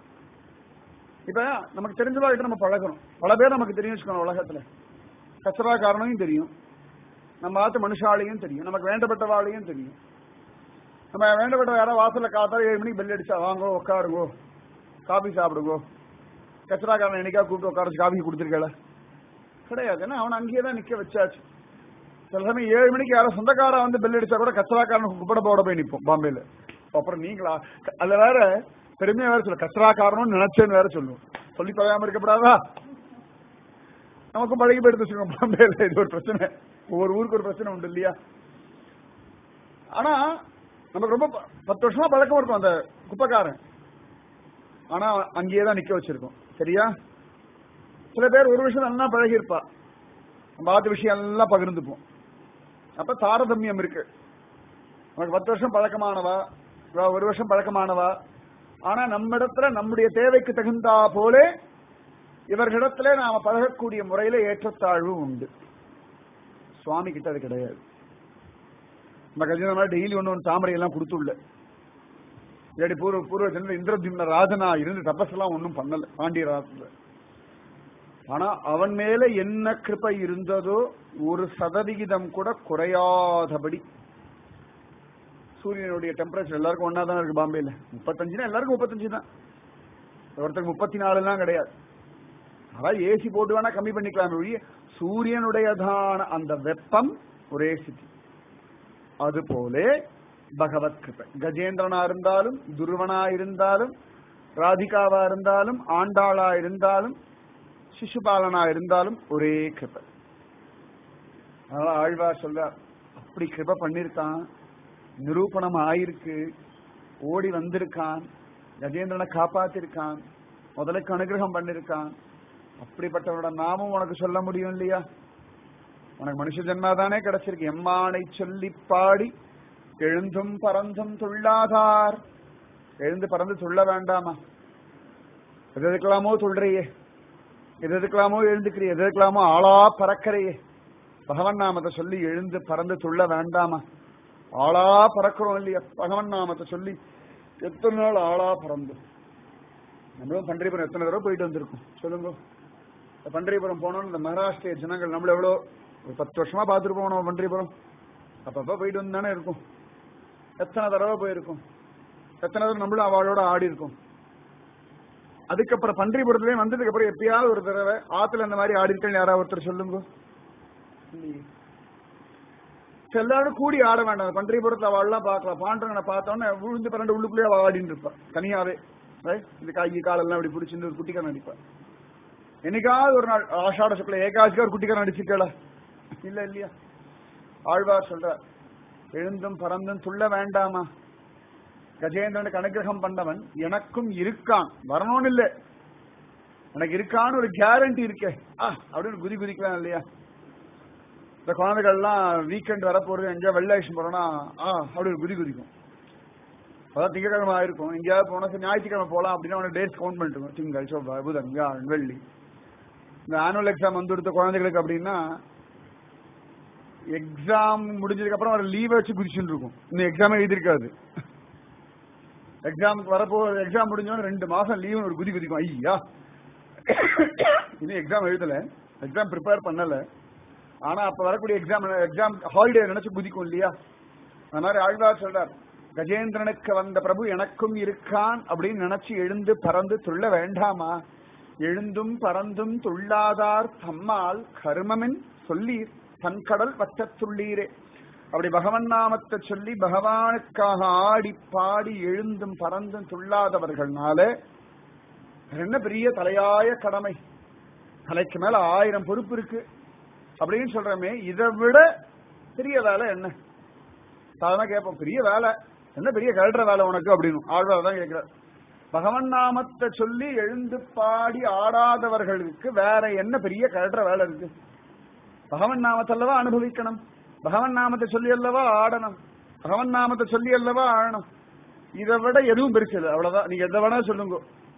இப்ப நமக்கு தெரிஞ்சவாகிட்ட நம்ம பழகணும் பல பேர் நமக்கு தெரியும் வச்சுக்கணும் உலகத்துல கச்சரா காரணமும் தெரியும் நம்ம ஆத்து மனுஷாலையும் தெரியும் நமக்கு வேண்டப்பட்டவாளையும் தெரியும் நம்ம வேண்டப்பட்ட யாரோ வாசல்ல காத்தால ஏழு மணிக்கு பெல் அடிச்சா வாங்கோ உட்காருங்கோ காபி சாப்பிடுங்கோ கச்சராக்காரன் என்னைக்கா கூப்பிட்டு உட்கார வச்சு காபி கொடுத்துருக்கல கிடையாது ஏன்னா அவனை அங்கேயே தான் நிக்க வச்சாச்சு சில சமயம் ஏழு மணிக்கு யாரோ சொந்தக்காரா வந்து பெல் அடிச்சா கூட கச்சராக்காரன் குப்பட போட போய் நிற்போம் பாம்பேல அப்புறம் நீங்களா அதுல வேற பெருமையா வேற சொல்ல கச்சராக்காரனும் நினைச்சேன்னு வேற சொல்லுவோம் சொல்லி தொலையாம இருக்கப்படாதா நமக்கும் பழகி போயிட்டு வச்சுக்கோங்க பாம்பேல இது ஒரு பிரச்சனை ஒவ்வொரு ஊருக்கு ஒரு பிரச்சனை உண்டு இல்லையா ஆனா நமக்கு ரொம்ப ப- பத்து வருஷமா பழக்கம் இருக்கும் அந்த குப்பைக்காரன் ஆனா அங்கேயே தான் நிக்க வச்சிருக்கோம் சரியா சில பேர் ஒரு விஷயம் நல்லா பழகி இருப்பா நம்ம ஆத்து விஷயம் எல்லாம் பகிர்ந்துப்போம் அப்ப தாரதமியம் இருக்கு நமக்கு பத்து வருஷம் பழக்கமானவா இவ ஒரு வருஷம் பழக்கமானவா ஆனா நம்ம இடத்துல நம்முடைய தேவைக்கு தகுந்தா போலே இவர்களிடத்துல நாம பழகக்கூடிய முறையில ஏற்றத்தாழ்வு உண்டு சுவாமி கிட்ட அது கிடையாது நம்ம கஜினா டெய்லி ஒண்ணு ஒன்று தாமரை எல்லாம் கொடுத்துள்ள இல்லாட்டி பூர்வ பூர்வ ஜென்ம இந்திரத்யும்ன ராஜனா இருந்து தபஸ் எல்லாம் ஒன்றும் பண்ணல பாண்டிய ராஜத்துல ஆனா அவன் மேல என்ன கிருபை இருந்ததோ ஒரு சதவிகிதம் கூட குறையாதபடி சூரியனுடைய டெம்பரேச்சர் எல்லாருக்கும் ஒன்னா தான் இருக்கு பாம்பேல முப்பத்தஞ்சுனா எல்லாருக்கும் முப்பத்தஞ்சு தான் ஒருத்தருக்கு முப்பத்தி நாலுலாம் கிடையாது அதாவது ஏசி போட்டு வேணா கம்மி பண்ணிக்கலாம் ஒழிய சூரியனுடையதான அந்த வெப்பம் ஒரே சிட்டி அதுபோலே பகவத் கிருபை கஜேந்திரனா இருந்தாலும் துருவனா இருந்தாலும் ராதிகாவா இருந்தாலும் ஆண்டாளா இருந்தாலும் சிசுபாலனா இருந்தாலும் ஒரே கிருபை அதனால ஆழ்வார் சொல்றார் அப்படி கிருபை பண்ணிருக்கான் நிரூபணம் ஆயிருக்கு ஓடி வந்திருக்கான் கஜேந்திரனை காப்பாத்திருக்கான் முதலுக்கு அனுகிரகம் பண்ணிருக்கான் அப்படிப்பட்டவனோட நாமும் உனக்கு சொல்ல முடியும் இல்லையா உனக்கு மனுஷ ஜென்மா தானே கிடைச்சிருக்கு எம்மானை சொல்லி பாடி எழுந்தும் பறந்தும் துள்ளாதார் எழுந்து பறந்து துள்ள வேண்டாமா எது எதுக்கலாமோ துள்ளுறியே எது எதுக்கலாமோ எழுந்துக்கிறியே எது எதுக்கலாமோ ஆளா பறக்கறையே பகவன் நாமத்தை சொல்லி எழுந்து பறந்து துள்ள வேண்டாமா ஆளா பறக்கிறோம் இல்லையா பகவன் நாமத்தை சொல்லி எத்தனை நாள் ஆளா பறந்து நம்மளும் பன்றிபுரம் எத்தனை தடவை போயிட்டு வந்திருக்கோம் சொல்லுங்க இந்த பன்றிபுரம் போனோம்னு இந்த மகாராஷ்டிரிய ஜனங்கள் நம்மள எவ்வளோ ஒரு பத்து வருஷமா பார்த்துட்டு போனோம் பன்றிபுரம் அப்பப்ப போயிட்டு வந்து தானே இருக்கும் எத்தனை தடவை போயிருக்கும் எத்தனை தடவை நம்மளும் அவளோட ஆடி இருக்கோம் அதுக்கப்புறம் பன்றிபுரத்துலயே வந்ததுக்கு அப்புறம் எப்பயாவது ஒரு தடவை ஆத்துல இந்த மாதிரி ஆடி இருக்கேன்னு யாராவது ஒருத்தர் சொல்லுங்க இல்லையே. சரி, எல்லாரும் கூடி ஆட வேண்டாம் பன்றிபுரத்துல அவள்லாம் பார்க்கலாம் பாண்டவனை பார்த்தோன்னே விழுந்து பன்னெண்டு உள்ளுக்குள்ளேயே அவள் ஆடின்னு இருப்பா தனியாவே right? இந்த கை காலெல்லாம் அப்படி பிடிச்சிருந்து ஒரு குட்டிக்காரன் நடிப்பா என்னைக்காவது ஒரு நாள் ஆஷாட சுக்ல ஏகாசிக்கா ஒரு குட்டிக்காரன் நடிச்சிருக்கல இல்ல இல்லையா ஆழ்வார் சொல்றார் எழுந்தும் பறந்தும் துள்ள வேண்டாமா கஜேந்திரனுக்கு அனுகிரகம் பண்ணவன் எனக்கும் இருக்கான் வரணும்னு இல்ல எனக்கு இருக்கான்னு ஒரு கேரண்டி இருக்கே ஆ அப்படின்னு குதி குதிக்கலாம் இல்லையா இந்த குழந்தைகள்லாம் வீக்கெண்ட் வரப்போறது எங்கேயா வெள்ளாயிஷன் போறோம்னா ஆ அப்படி ஒரு குதி குதிக்கும் அதான் திங்கக்கிழமை ஆயிருக்கும் எங்கேயாவது போனா சரி ஞாயிற்றுக்கிழமை போலாம் அப்படின்னா அவனுக்கு டேட்ஸ் கவுண்ட் பண்ணிட்டு இருக்கோம். திங்கள் செவ்வாய் புதன் வியாழன் வெள்ளி இந்த ஆனுவல் எக்ஸாம் வந்து கொடுத்த குழந்தைகளுக்கு அப்படின்னா எக்ஸாம் முடிஞ்சதுக்கு அப்புறம் ஒரு லீவ் வச்சு குதிச்சுட்டு இருக்கும் இன்னும் எக்ஸாமே எழுதிருக்காது எக்ஸாமுக்கு வரப்போ எக்ஸாம் முடிஞ்சோன்னு ரெண்டு மாசம் லீவ் ஒரு குதி குதிக்கும் ஐயா இன்னும் எக்ஸாம் எழுதல எக்ஸாம் ப்ரிப்பேர் பண்ணல ஆனா அப்ப வரக்கூடிய எக்ஸாம் எக்ஸாம் ஹாலிடே நினைச்சு குதிக்கும் இல்லையா அந்த மாதிரி ஆழ்வார் சொல்றார் கஜேந்திரனுக்கு வந்த பிரபு எனக்கும் இருக்கான் அப்படின்னு நினைச்சு எழுந்து பறந்து துள்ள வேண்டாமா எழுந்தும் பறந்தும் துள்ளாதார் தம்மால் கருமமின் சொல்லீர் தன்கடல் வட்டத்துள்ளீரே அப்படி பகவன் நாமத்தை சொல்லி பகவானுக்காக ஆடி பாடி எழுந்தும் பறந்தும் துள்ளாதவர்கள்னால என்ன பெரிய தலையாய கடமை தலைக்கு மேல ஆயிரம் பொறுப்பு இருக்கு அப்படின்னு சொல்றமே இதை விட பெரிய வேலை என்ன சாதாரண கேட்போம் பெரிய வேலை என்ன பெரிய கழற வேலை உனக்கு அப்படின்னு ஆழ்வார் தான் கேட்கிறார் பகவன் நாமத்தை சொல்லி எழுந்து பாடி ஆடாதவர்களுக்கு வேற என்ன பெரிய கழற வேலை இருக்கு பகவன் நாமத்தை அல்லவா அனுபவிக்கணும் பகவன் நாமத்தை சொல்லி அல்லவா ஆடணும் பகவன் நாமத்தை சொல்லி அல்லவா ஆடணும் இதை விட எதுவும் பெருசு இல்லை அவ்வளவுதான் நீங்க எதை வேணா சொல்லுங்க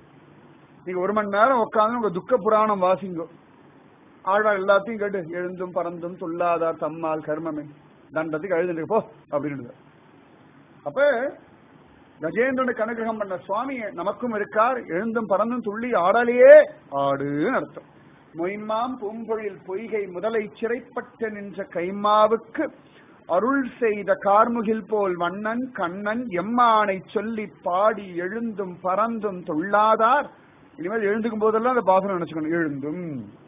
நீங்க ஒரு மணி நேரம் உட்காந்து உங்க துக்க புராணம் வாசிங்கோ ஆழ்வார் எல்லாத்தையும் கேட்டு எழுந்தும் பறந்தும் துல்லாதார் தம்மால் கர்மமே தண்டத்துக்கு எழுதுட்டு போ அப்படின்னு அப்ப கஜேந்திரனுக்கு அனுகிரகம் பண்ண சுவாமி நமக்கும் இருக்கார் எழுந்தும் பறந்தும் துள்ளி ஆடலையே ஆடுன்னு அர்த்தம் மொய்மாம் பூம்பொழில் பொய்கை முதலை சிறைப்பட்டு நின்ற கைமாவுக்கு அருள் செய்த கார்முகில் போல் வண்ணன் கண்ணன் எம்மானை சொல்லி பாடி எழுந்தும் பறந்தும் துள்ளாதார் இனிமேல் எழுந்துக்கும் போதெல்லாம் அந்த பாசனம் நினைச்சுக்கணும் எழுந்தும்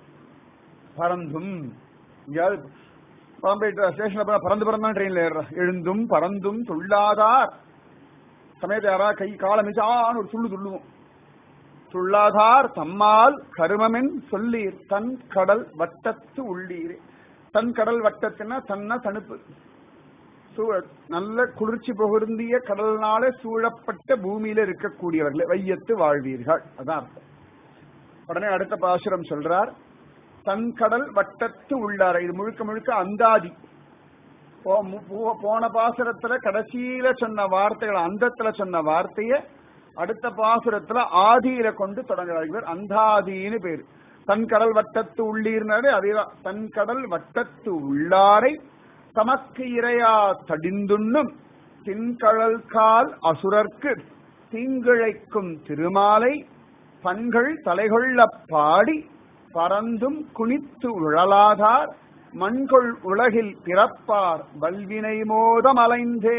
பறந்தும் எங்கேயாவது பாம்பே ஸ்டேஷன்ல போனா பறந்து பறந்தான் ட்ரெயின்ல ஏறுறா எழுந்தும் பறந்தும் துள்ளாதார் சமயத்தை யாராவது கை காலை மிச்சான்னு ஒரு துள்ளு துள்ளுவோம் துள்ளாதார் தம்மால் கருமமென் சொல்லீர் தன் கடல் வட்டத்து உள்ளீர் தன் கடல் வட்டத்தினா தன்ன தணுப்பு சூழல் நல்ல குளிர்ச்சி புகுந்திய கடல்னால சூழப்பட்ட பூமியில இருக்கக்கூடியவர்களே வையத்து வாழ்வீர்கள் அதான் அர்த்தம் உடனே அடுத்த பாசுரம் சொல்றார் தன் கடல் வட்டத்து உள்ளார இது முழுக்க முழுக்க அந்தாதி போன பாசுரத்துல கடைசியில சொன்ன வார்த்தைகள் அந்தத்துல சொன்ன வார்த்தைய அடுத்த பாசுரத்துல ஆதியில கொண்டு தொடங்குறார்கள் அந்தாதின்னு பேரு தன் கடல் வட்டத்து உள்ளீர்னாரு அதேதான் தன் கடல் வட்டத்து உள்ளாரை தமக்கு இரையா தடிந்துண்ணும் தின்கழல் கால் அசுரர்க்கு தீங்கிழைக்கும் திருமாலை பண்கள் தலைகொள்ள பாடி பறந்தும் குனித்து உழலாதார் மண்கொள் உலகில் பிறப்பார் வல்வினை மோதம் அலைந்தே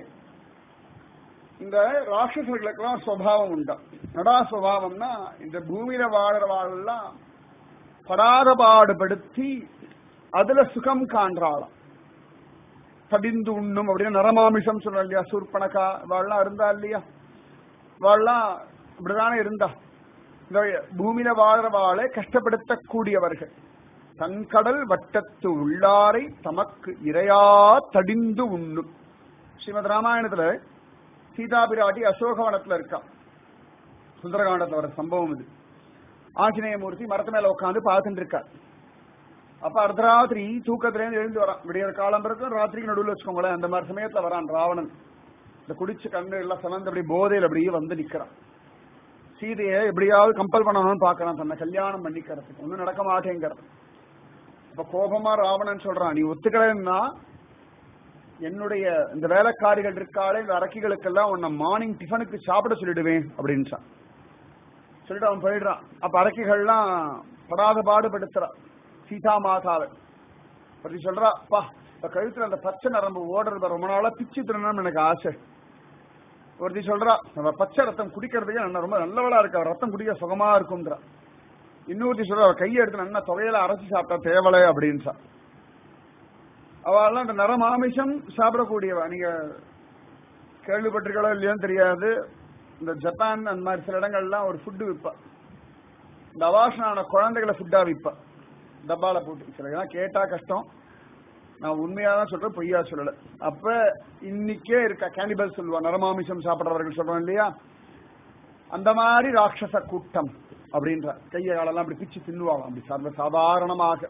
இந்த ராட்சசர்களுக்கெல்லாம் சுவாவம் உண்டா நடா சுவாவம்னா இந்த பூமியில வாழறவாள்லாம் படாத பாடுபடுத்தி அதுல சுகம் காண்றாளாம் தடிந்து உண்ணும் அப்படின்னு நரமாமிஷம் சொல்ற இல்லையா சூர்பனக்கா வாழலாம் இருந்தா இல்லையா வாழலாம் இப்படிதானே இருந்தா இந்த பூமியில வாழ்றவாளை கஷ்டப்படுத்தக்கூடியவர்கள் தன்கடல் வட்டத்து உள்ளாரை தமக்கு இரையா தடிந்து உண்ணும் ஸ்ரீமத் ராமாயணத்துல சீதா பிராட்டி அசோகவனத்துல இருக்கா சுந்தரகாண்டத்துல வர சம்பவம் இது ஆஞ்சநேயமூர்த்தி மரத்து மேல உட்காந்து பார்த்துட்டு இருக்கார் அப்ப அர்த்தராத்திரி தூக்கத்துல இருந்து எழுந்து வரான் விடியற் காலம் பிறகு ராத்திரிக்கு நடுவில் வச்சுக்கோங்களேன் அந்த மாதிரி சமயத்துல வரான் ராவணன் இந்த குடிச்சு கண்ணு எல்லாம் சமந்து அப்படி போதையில் அப்படியே வந்து நிக்கிறான் சீதையை எப்படியாவது கம்பல் பண்ணணும்னு பாக்கலாம் தன்னை கல்யாணம் பண்ணிக்கிறதுக்கு ஒன்னும் நடக்க மாட்டேங்கிறது இப்ப கோபமா ராவணன் சொல்றான் நீ ஒத்துக்கலன்னா என்னுடைய இந்த வேலைக்காரிகள் இருக்காளே இந்த அரக்கிகளுக்கெல்லாம் உன்னை மார்னிங் டிஃபனுக்கு சாப்பிட சொல்லிடுவேன் அப்படின்னு சொல்லிட்டு அவன் போயிடுறான் அப்ப அரக்கிகள்லாம் படாத பாடுபடுத்துறான் சீதா மாதாவை பத்தி சொல்றா பா இப்ப கழுத்துல அந்த பச்சை நரம்பு ஓடுறது ரொம்ப நாளா பிச்சு தின்னணும்னு எனக்கு ஆசை ஒருத்தி சொல்றா நம்ம பச்சை ரத்தம் குடிக்கிறதுக்கு நல்லா ரொம்ப நல்லவளா இருக்கா ரத்தம் குடிக்க சுகமா இருக்கும்ன்றா இன்னொருத்தி சொல்றா அவ கையை எடுத்து நல்லா தொகையில அரைச்சி சாப்பிட்டா தேவலை அப்படின்னு அவெல்லாம் இந்த நரமாமிஷம் சாப்பிடக்கூடியவா நீங்க கேள்விப்பட்டிருக்கோ இல்லையோன்னு தெரியாது இந்த ஜப்பான் அந்த மாதிரி சில இடங்கள்லாம் ஒரு ஃபுட்டு விற்பா இந்த அவாசனான குழந்தைகளை ஃபுட்டா விற்பா டப்பால போட்டு சில இதெல்லாம் கேட்டா கஷ்டம் நான் உண்மையா தான் சொல்றேன் பொய்யா சொல்லல அப்ப இன்னைக்கே இருக்க கேனிபல் சொல்லுவா நரமாமிசம் சாப்பிடுறவர்கள் சொல்றோம் இல்லையா அந்த மாதிரி ராட்சச கூட்டம் அப்படின்ற கையை காலெல்லாம் அப்படி பிச்சு தின்னுவாங்க அப்படி சர்வ சாதாரணமாக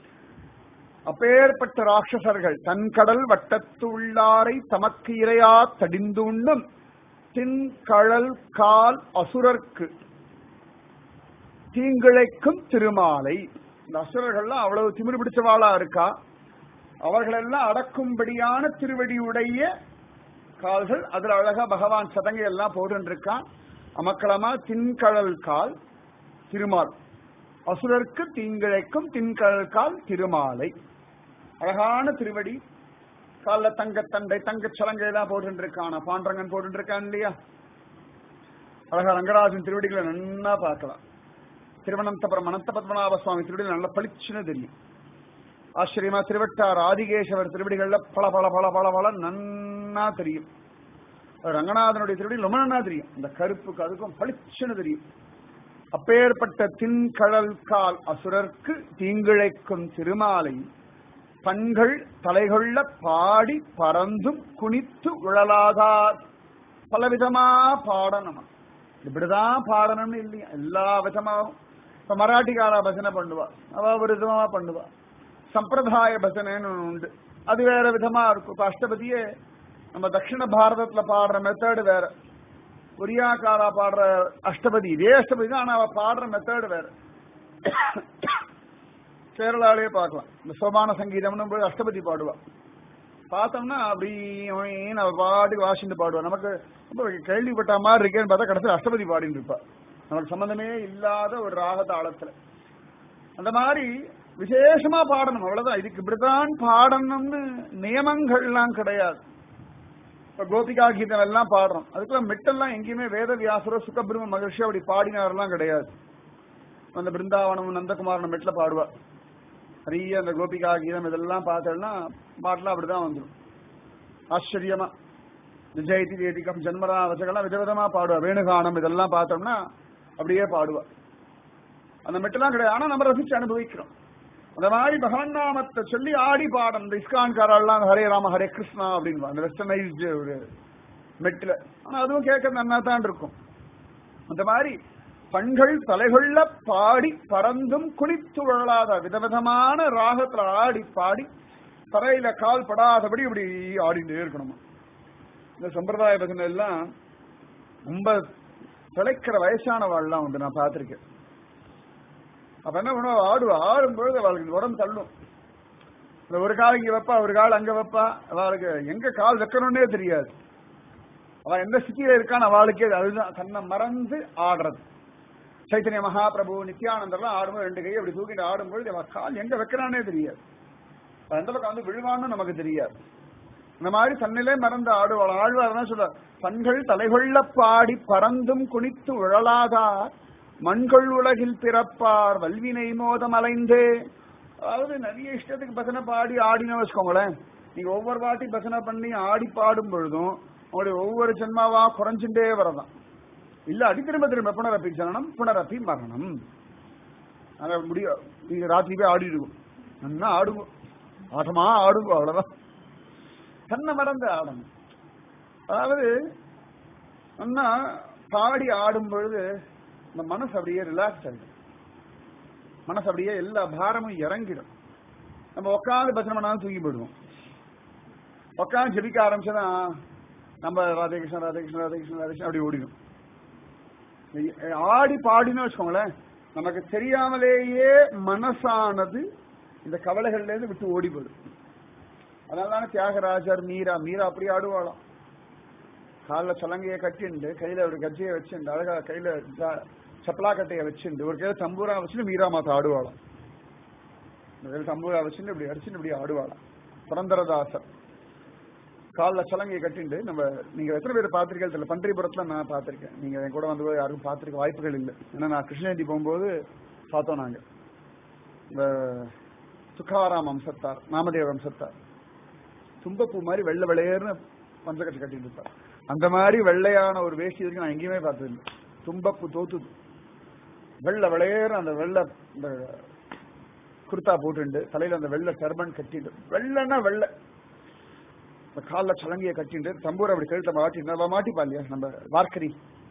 அப்பேற்பட்ட ராட்சசர்கள் தன் கடல் வட்டத்து உள்ளாரை தமக்கு இரையா தடிந்து உண்ணும் தின் கழல் கால் அசுரர்க்கு தீங்கிழைக்கும் திருமாலை இந்த அசுரர்கள்லாம் அவ்வளவு திமிரு பிடிச்சவாளா இருக்கா அவர்களெல்லாம் அடக்கும்படியான திருவடியுடைய கால்கள் அதுல அழகா பகவான் சதங்கை எல்லாம் போட்டுருக்கான் அமக்களமா தின்கழல் கால் திருமால் அசுரர்க்கு தீங்கிழைக்கும் தின்கழல் கால் திருமாலை அழகான திருவடி கால்ல தங்கத்தண்டை தங்கச் சலங்கை எல்லாம் போட்டு இருக்கான பாண்டரங்கன் போட்டு இருக்கான் இல்லையா அழகா ரங்கராஜன் திருவடிகளை நன்னா பார்க்கலாம் திருவனந்தபுரம் அனந்த பத்மநாப சுவாமி திருவடிகள் நல்லா பளிச்சுன்னு தெரியும் ஆச்சரியமா திருவட்டார் ஆதிகேசவர் திருவடிகள்ல பல பல பல பல பல நன்னா தெரியும் ரங்கநாதனுடைய திருவடி ரொம்ப நன்னா தெரியும் இந்த கருப்புக்கு அதுக்கும் பளிச்சுன்னு தெரியும் அப்பேற்பட்ட தின்கழல் கால் அசுரர்க்கு தீங்கிழைக்கும் திருமாலை பண்கள் தலைகொள்ள பாடி பறந்தும் குனித்து உழலாதார் பலவிதமா பாடணும் இப்படிதான் பாடணும்னு இல்லையா எல்லா விதமாவும் இப்ப மராட்டிக்காரா பஜனை பண்ணுவா அவ ஒரு விதமா பண்ணுவா சம்பிரதாய பஜனைன்னு ஒண்ணு உண்டு அது வேற விதமா இருக்கும் இப்ப அஷ்டபதியே நம்ம தட்சிண பாரதத்துல பாடுற மெத்தடு வேற ஒரியாக்காரா பாடுற அஷ்டபதி இதே அஷ்டபதி தான் ஆனா அவ பாடுற மெத்தடு வேற கேரளாலே பார்க்கலாம் இந்த சோபான சங்கீதம்னு போய் அஷ்டபதி பாடுவா பார்த்தோம்னா அப்படி அவ பாட்டுக்கு வாசிட்டு பாடுவா நமக்கு ரொம்ப கேள்விப்பட்ட மாதிரி இருக்கேன்னு பார்த்தா கடைசியில் அஷ்டபதி பாடிட்டு இருப்பா நமக்கு சம்பந்தமே இல்லாத ஒரு ராக தாளத்துல அந்த மாதிரி விசேஷமா பாடணும் அவ்வளவுதான் இதுக்கு இப்படித்தான் பாடணும்னு நியமங்கள்லாம் கிடையாது இப்ப கோபிகா கீதம் எல்லாம் பாடுறோம் அதுக்கெல்லாம் மெட்டெல்லாம் எங்கேயுமே வேத வியாசரோ சுகபிரம மகர்ஷி அப்படி பாடினாரெல்லாம் கிடையாது அந்த பிருந்தாவனம் நந்தகுமாரன் மெட்ல பாடுவா நிறைய அந்த கோபிகா கீதம் இதெல்லாம் பார்த்தோம்னா பாட்டெல்லாம் அப்படிதான் வந்துடும் ஆச்சரியமா நிஜயதி வேதிகம் ஜன்மரா வசகெல்லாம் விதவிதமா பாடுவா வேணுகானம் இதெல்லாம் பார்த்தோம்னா அப்படியே பாடுவா அந்த மெட்டெல்லாம் கிடையாது ஆனா நம்ம ரசிச்சு அனுபவிக்கிறோம் அந்த மாதிரி பகவன் நாமத்தை சொல்லி ஆடி பாடம் இந்த இஸ்கான்காரெல்லாம் ஹரே ராம ஹரே கிருஷ்ணா அப்படின்னு அந்த வெஸ்டர்னைஸ்டு ஒரு மெட்டில் ஆனா அதுவும் கேட்க நன்னா தான் இருக்கும் அந்த மாதிரி பண்கள் தலைகொள்ள பாடி பறந்தும் குளித்து உழலாத விதவிதமான ராகத்துல ஆடி பாடி தரையில கால் படாதபடி இப்படி ஆடிட்டே இருக்கணுமா இந்த சம்பிரதாய பஜனை எல்லாம் ரொம்ப பிழைக்கிற வயசானவாள்லாம் உண்டு நான் பார்த்திருக்கேன் அப்ப என்ன பண்ணுவா ஆடுவா ஆடும்பொழுது அவளுக்கு உடம்பு தள்ளும் இந்த ஒரு கால் இங்க வைப்பா ஒரு கால் அங்க வைப்பா அவளுக்கு எங்க கால் வைக்கணும்னே தெரியாது அவ எந்த ஸ்திதியில இருக்கான்னு அவளுக்கே அதுதான் தன்னை மறந்து ஆடுறது சைத்தன்ய மகாபிரபு நித்யானந்தர்லாம் ஆடும்போது ரெண்டு கையை அப்படி தூக்கிட்டு ஆடும்பொழுது அவ கால் எங்க வைக்கிறானே தெரியாது அவ எந்த பக்கம் வந்து விழுவான்னு நமக்கு தெரியாது இந்த மாதிரி தன்னிலே மறந்து ஆடுவாள் ஆழ்வார் தான் சொல்ல பண்கள் தலைகொள்ள பாடி பறந்தும் குனித்து உழலாதார் மண்கள் உலகில் பிறப்பார் வல்வினை மோதம் அலைந்தே அதாவது நிறைய இஷ்டத்துக்கு பசனை பாடி ஆடினு வச்சுக்கோங்களேன் நீங்க ஒவ்வொரு வாட்டி பசனை பண்ணி ஆடி பாடும் பொழுதும் உங்களுடைய ஒவ்வொரு ஜென்மாவா குறைஞ்சுட்டே வரதான் இல்ல அடி திரும்ப திரும்ப புனரப்பி ஜனனம் புனரப்பி மரணம் அத முடியும் நீங்க ராத்திரி போய் ஆடி இருக்கும் நல்லா ஆடுவோம் ஆட்டமா ஆடுவோம் அவ்வளவுதான் தன்னை மறந்து ஆடணும் அதாவது அண்ணா பாடி ஆடும் பொழுது இந்த மனசு அப்படியே ரிலாக்ஸ் ஆகிடும் மனசு அப்படியே எல்லா பாரமும் இறங்கிடும் நம்ம உட்காந்து பஜனை பண்ணாலும் தூங்கி போயிடுவோம் உட்காந்து ஜெபிக்க ஆரம்பிச்சா நம்ம ராதேகிருஷ்ணன் ராதேகிருஷ்ணன் ராதேகிருஷ்ணன் ராதேகிருஷ்ணன் அப்படி ஓடிடும் ஆடி பாடின்னு வச்சுக்கோங்களேன் நமக்கு தெரியாமலேயே மனசானது இந்த கவலைகள்ல இருந்து விட்டு ஓடி போயிடும் அதனால தியாகராஜர் மீரா மீரா அப்படி ஆடுவாளாம் காலில் சலங்கையை கட்டிண்டு கையில ஒரு கஜ்ஜையை வச்சுண்டு அழகா கையில சப்பலா கட்டையை வச்சுண்டு ஒரு கையில தம்பூரா வச்சுட்டு மீரா மாதா ஆடுவாளாம் இந்த கையில தம்பூரா வச்சுட்டு இப்படி அடிச்சுட்டு இப்படி ஆடுவாளாம் புரந்தரதாசர் காலில் சலங்கையை கட்டிண்டு நம்ம நீங்க எத்தனை பேர் பார்த்திருக்கீங்க தெரியல பன்றிபுரத்துல நான் பார்த்திருக்கேன் நீங்க என் கூட வந்து யாருக்கும் பார்த்திருக்க வாய்ப்புகள் இல்லை ஏன்னா நான் கிருஷ்ணகிரி போகும்போது பார்த்தோம் நாங்க இந்த துக்காராம் வம்சத்தார் நாமதேவ வம்சத்தார் தும்பப்பூ மாதிரி வெள்ளை வெள்ளையர்னு பஞ்சகட்சி கட்டிட்டு இருப்பார் அந்த மாதிரி வெள்ளையான ஒரு வேஷ்டி இருக்கு நான் எங்கேயுமே பார்த்ததில்லை தும்பப்பூ தோத்துது வெள்ளை வெளையேறும் அந்த வெள்ளை இந்த குர்தா போட்டுண்டு தலையில அந்த வெள்ளை டர்பன் கட்டிட்டு வெள்ளைன்னா வெள்ளை இந்த காலில் சலங்கையை கட்டிட்டு தம்பூரை அப்படி கழுத்தை மாட்டி நம்ம மாட்டிப்பா இல்லையா நம்ம வார்க்கரி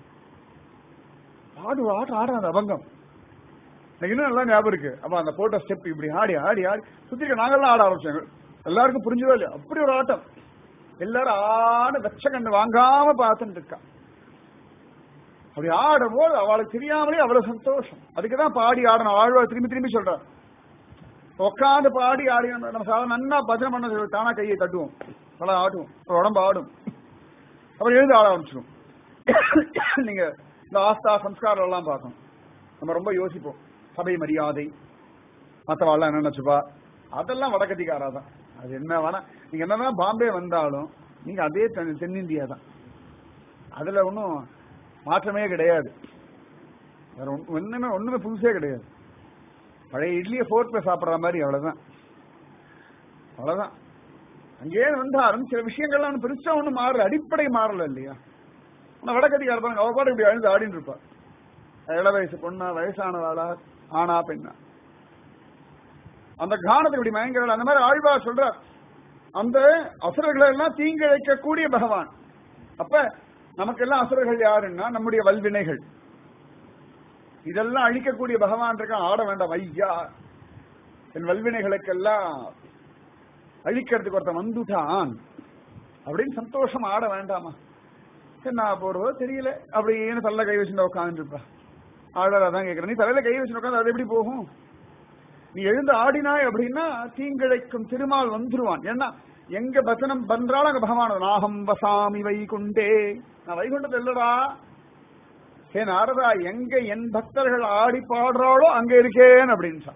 ஆடு ஆடு ஆட அந்த அபங்கம் எனக்கு இன்னும் நல்லா ஞாபகம் இருக்கு அப்ப அந்த போட்டோ ஸ்டெப் இப்படி ஆடி ஆடி ஆடி சுத்தி நாங்கெல்லாம் ஆட ஆரம்பிச்சாங்க எல்லாருக்கும் புரிஞ்சதோ இல்லையா அப்படி ஒரு ஆட்டம் எல்லாரும் ஆட வெச்ச கண்டு வாங்காம பார்த்துட்டு இருக்கா அப்படி ஆடும் போது அவளுக்கு தெரியாமலே அவ்வளவு சந்தோஷம் அதுக்குதான் பாடி ஆடணும் ஆழ்வா திரும்பி திரும்பி சொல்றான் உட்காந்து பாடி ஆடி நம்ம சாதாரண நன்னா பஜனை பண்ண சொல்லி தானா கையை தட்டுவோம் தலை ஆடுவோம் அப்புறம் உடம்பு ஆடும் அப்புறம் எழுந்து ஆட ஆரம்பிச்சிடும் நீங்க இந்த ஆஸ்தா சம்ஸ்காரம் எல்லாம் பார்க்கணும் நம்ம ரொம்ப யோசிப்போம் சபை மரியாதை மற்றவாள்லாம் என்ன நினைச்சுப்பா அதெல்லாம் வடக்கத்திக்காரா தான் அது என்ன வேணா நீங்க என்னதான் பாம்பே வந்தாலும் நீங்க அதே தென்- தென்னிந்தியா தான் அதுல ஒன்றும் மாற்றமே கிடையாது வேற ஒண்ணு- ஒண்ணுமே ஒண்ணுமே புதுசே கிடையாது பழைய இட்லியை ஃபோர்க்ல சாப்பிடுற மாதிரி அவ்வளவுதான் அவ்வளவுதான் அங்கேயே வந்தாலும் சில விஷயங்கள்லாம் பெருசா ஒண்ணும் மாறல அடிப்படை மாறல இல்லையா ஆனா வடக்கதிகார பாருங்க அவ பாட்டு இப்படி அழுது ஆடின்னு இருப்பா இள வயசு பொண்ணா வயசானவாளா ஆனா பெண்ணா அந்த கானத்தை இப்படி மயங்கிறாள் அந்த மாதிரி ஆழ்வார் சொல்றார் அந்த அசுரர்களை எல்லாம் தீங்கிழைக்கக்கூடிய பகவான் அப்ப நமக்கெல்லாம் அசுரர்கள் யாருன்னா நம்முடைய வல்வினைகள் இதெல்லாம் அழிக்கக்கூடிய பகவான் இருக்கான் ஆட வேண்டாம் ஐயா என் வல்வினைகளுக்கெல்லாம் அழிக்கிறதுக்கு ஒருத்தன் வந்துட்டான் அப்படின்னு சந்தோஷம் ஆட வேண்டாமா என்ன போறதோ தெரியல அப்படின்னு தள்ள கை வச்சுட்டு உட்காந்துட்டு இருப்பா ஆடல தான் கேட்கிறேன் நீ தலையில கை வச்சுட்டு உட்காந்து அது எப்படி போகும் நீ எழுந்து ஆடினாய் அப்படின்னா தீங்கிழைக்கும் திருமால் வந்துருவான் ஏன்னா எங்க பசனம் பண்றாலும் அங்க பகவான் நாகம் வசாமி வைகுண்டே நான் வைகுண்டத்தில் இல்லடா ஏ நாரதா எங்க என் பக்தர்கள் ஆடி பாடுறாளோ அங்க இருக்கேன் அப்படின்னு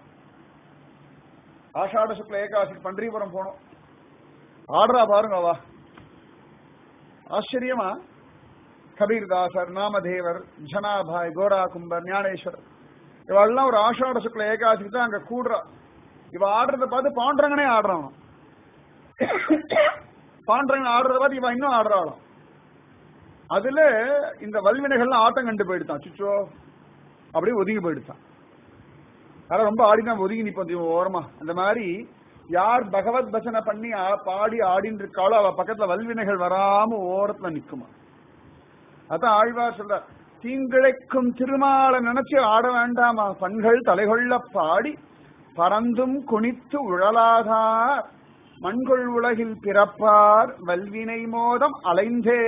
ஆஷாட சுக்ல ஏகாசி பன்றிபுரம் போனோம் ஆடுறா பாருங்க வா ஆச்சரியமா கபீர்தாசர் நாமதேவர் ஜனாபாய் கோரா கும்பர் ஞானேஸ்வரர் இவெல்லாம் ஒரு ஆஷாட சுக்ல ஏகாசிக்கு தான் அங்க கூடுறா இவ ஆடுறத பார்த்து பாண்டரங்கனே ஆடுறான் பாண்டரங்கன் ஆடுறத பார்த்து இவன் இன்னும் ஆடுறாளாம் அதுல இந்த வல்வினைகள்லாம் ஆட்டம் கண்டு போயிடுதான் சுச்சோ அப்படியே ஒதுங்கி போயிடுதான் அதான் ரொம்ப ஆடினா ஒதுங்கி நிப்போம் இவன் ஓரமா அந்த மாதிரி யார் பகவத் பஜனை பண்ணி ஆ- பாடி ஆடின்னு இருக்காளோ அவ பக்கத்துல வல்வினைகள் வராம ஓரத்துல நிக்குமா அதான் ஆழ்வார் சொல்றார் தீங்கிழைக்கும் திருமாலை நினைச்சு ஆட வேண்டாமா பண்கள் தலைகொள்ள பாடி பறந்தும் குனித்து உழலாதார் மண்கொள் உலகில் பிறப்பார் வல்வினை மோதம் அலைந்தே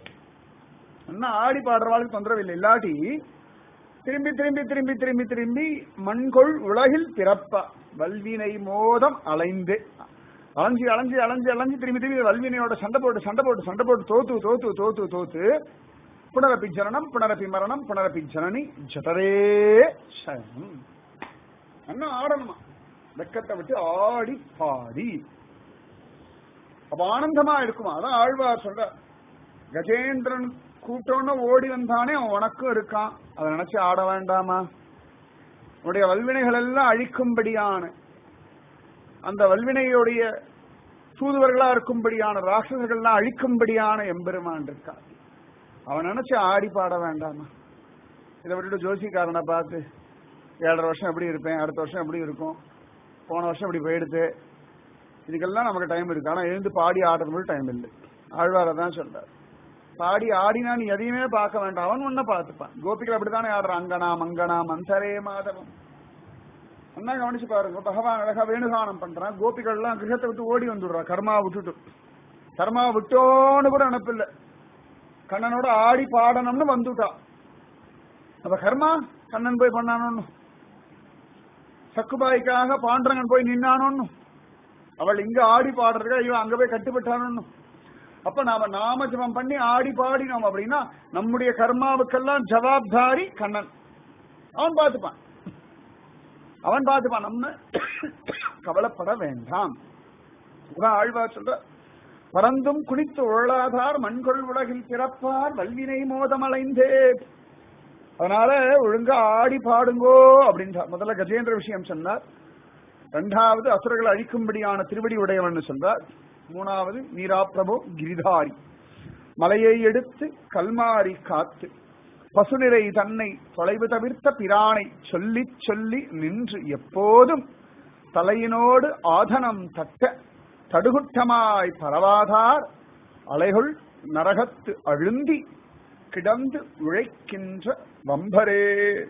என்ன ஆடி பாடுறவாளுக்கு தொந்தரவு இல்லை இல்லாட்டி திரும்பி திரும்பி திரும்பி திரும்பி திரும்பி மண்கொள் உலகில் பிறப்பா வல்வினை மோதம் அலைந்து அலைஞ்சு அலைஞ்சு அலைஞ்சு அலைஞ்சு திரும்பி திரும்பி வல்வினையோட சண்டை போட்டு சண்டை போட்டு சண்டை போட்டு தோத்து தோத்து தோத்து தோத்து புனரப்பி ஜனனம் புனரப்பி மரணம் புனரப்பி ஜனனி ஜடரே சயனம் என்ன ஆடணுமா வெக்கத்தை விட்டு ஆடி பாடி அப்ப ஆனந்தமா இருக்குமா அதான் ஆழ்வார் சொல்ற கஜேந்திரன் கூட்டம்னு ஓடி வந்தானே அவன் உனக்கும் இருக்கான் அதை நினைச்சு ஆட வேண்டாமா உன்னுடைய வல்வினைகள் எல்லாம் அழிக்கும்படியான அந்த வல்வினையுடைய தூதுவர்களா இருக்கும்படியான ராட்சசர்கள்லாம் அழிக்கும்படியான எம்பெருமான் இருக்கான் அவன் நினைச்சு ஆடி பாட வேண்டாமா இதை விட்டுட்டு ஜோசிக்காரனை பார்த்து ஏழரை வருஷம் எப்படி இருப்பேன் அடுத்த வருஷம் எப்படி இருக்கும் போன வருஷம் இப்படி போயிடுது இதுக்கெல்லாம் நமக்கு டைம் இருக்கு ஆனா எழுந்து பாடி ஆடுறது டைம் இல்லை ஆழ்வார தான் சொல்றார் பாடி ஆடினா நீ எதையுமே பார்க்க வேண்டாம் அவன் ஒன்ன பார்த்துப்பான் கோபிகள் அப்படித்தானே ஆடுறான் அங்கனா மங்கனா மந்தரே மாதவம் அண்ணா கவனிச்சு பாருங்க பகவான் அழகா வேணுகானம் பண்றான் கோபிகள் எல்லாம் கிரகத்தை விட்டு ஓடி வந்துடுறா கர்மா விட்டுட்டு கர்மா விட்டோன்னு கூட நினப்பில்லை கண்ணனோட ஆடி பாடணும்னு வந்துட்டா அப்ப கர்மா கண்ணன் போய் பண்ணானு சக்குபாய்க்காக பாண்டரங்கன் போய் நின்னானு அவள் இங்க ஆடி பாடுறதுக்காக இவன் அங்க போய் கட்டுப்பட்டானு அப்ப நாம நாம ஜபம் பண்ணி ஆடி பாடினோம் அப்படின்னா நம்முடைய கர்மாவுக்கெல்லாம் ஜவாப்தாரி கண்ணன் அவன் பார்த்துப்பான் அவன் பார்த்துப்பான் நம்ம கவலைப்பட வேண்டாம் இதான் ஆழ்வார் சொல்ற பறந்தும் குனித்து உழலாதார் மண்கொள் உலகில் பிறப்பார் வல்வினை மோதமலைந்தே அதனால ஒழுங்கா ஆடி பாடுங்கோ அப்படின்றார் முதல்ல கஜேந்திர விஷயம் சொன்னார் இரண்டாவது அசுரர்களை அழிக்கும்படியான திருவடி உடையவன் சொல்றார் மூணாவது நீரா பிரபு கிரிதாரி மலையை எடுத்து கல்மாரி காத்து பசுநிறை தன்னை தொலைவு தவிர்த்த பிரானை சொல்லி சொல்லி நின்று எப்போதும் தலையினோடு ஆதனம் தட்ட தடுகுட்டமாய் பரவாதார் அலைகள் நரகத்து அழுந்தி கிடந்து உழைக்கின்ற வம்பரே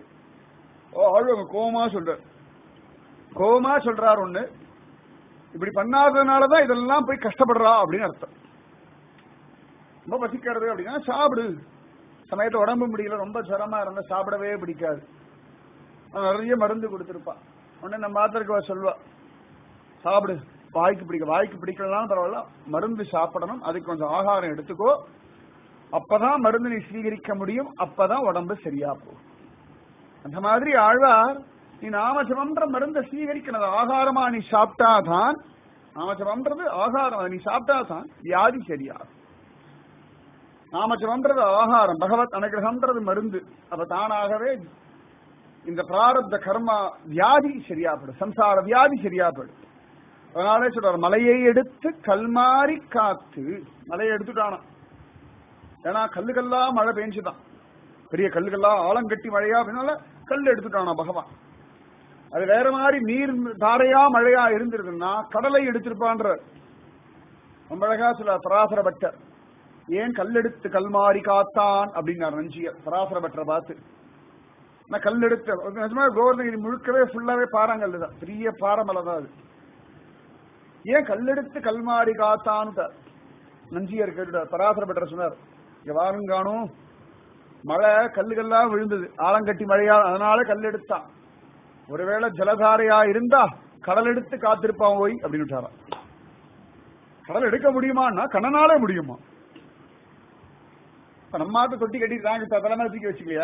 ஓ ஆழ்வங்க கோமா சொல்றார் கோமா சொல்றார் ஒண்ணு இப்படி பண்ணாததுனாலதான் இதெல்லாம் போய் கஷ்டப்படுறா அப்படின்னு அர்த்தம் ரொம்ப பசிக்கிறது அப்படின்னா சாப்பிடு சமயத்துல உடம்பு முடியல ரொம்ப ஜரமா இருந்தா சாப்பிடவே பிடிக்காது அவன் நிறைய மருந்து கொடுத்துருப்பான் உடனே நம்ம மாத்திரக்கு சொல்லுவா சாப்பிடு வாய்க்கு பிடிக்க வாய்க்கு பிடிக்கலாம் பரவாயில்ல மருந்து சாப்பிடணும் அதுக்கு கொஞ்சம் ஆகாரம் எடுத்துக்கோ அப்பதான் மருந்து நீ ஸ்வீகரிக்க முடியும் அப்பதான் உடம்பு சரியா போகும் அந்த மாதிரி ஆழ்வார் நீ நாம ஜபம்ன்ற மருந்தை ஸ்வீகரிக்கணும் ஆகாரமா நீ சாப்பிட்டாதான் நாமஜபம்ன்றது ஆகாரம் அதை நீ சாப்பிட்டா தான் வியாதி சரியாகும் நாமஜபம்ன்றது ஆகாரம் பகவத் அனுகிரகம்ன்றது மருந்து அப்ப தானாகவே இந்த பிராரப்த கர்மா வியாதி சரியாப்படும் சம்சார வியாதி சரியாப்படும் அதனாலே சொல்றார் மலையை எடுத்து கல்மாரி காத்து மலையை எடுத்துட்டானா ஏன்னா கல்லுக்கல்லா மழை பெஞ்சுதான் பெரிய கல்லுக்கெல்லாம் ஆலங்கட்டி மழையா அப்படின்னால கல் எடுத்துட்டானா பகவான் அது வேற மாதிரி நீர் தாரையா மழையா இருந்திருக்குன்னா கடலை எடுத்திருப்பான்ற ரொம்ப அழகா சொல்ல பராசர பட்டர் ஏன் கல்லெடுத்து கல்மாரி காத்தான் அப்படின்னார் நஞ்சிய பராசர பட்டரை பார்த்து நான் கல் எடுத்த நிஜமா கோவர்தகிரி முழுக்கவே ஃபுல்லாவே பாறாங்கல் தான் பெரிய பாறமலை தான் அது ஏன் கல்லெடுத்து கல்மாரி காத்தான்னு நஞ்சியர் கேட்டுட்டார் பராசர பட்டர் சொன்னார் இங்க வாருங்கானும் மழை கல்லுகள்லாம் விழுந்தது ஆலங்கட்டி மழையா அதனால கல் எடுத்தான் ஒருவேளை ஜலதாரையா இருந்தா கடல் எடுத்து காத்திருப்பான் போய் அப்படின்னு விட்டாராம் கடல் எடுக்க முடியுமான்னா கண்ணனாலே முடியுமா இப்ப நம்மாட்டு தொட்டி கட்டி நாங்க தலைமையில தூக்கி வச்சுக்கலையா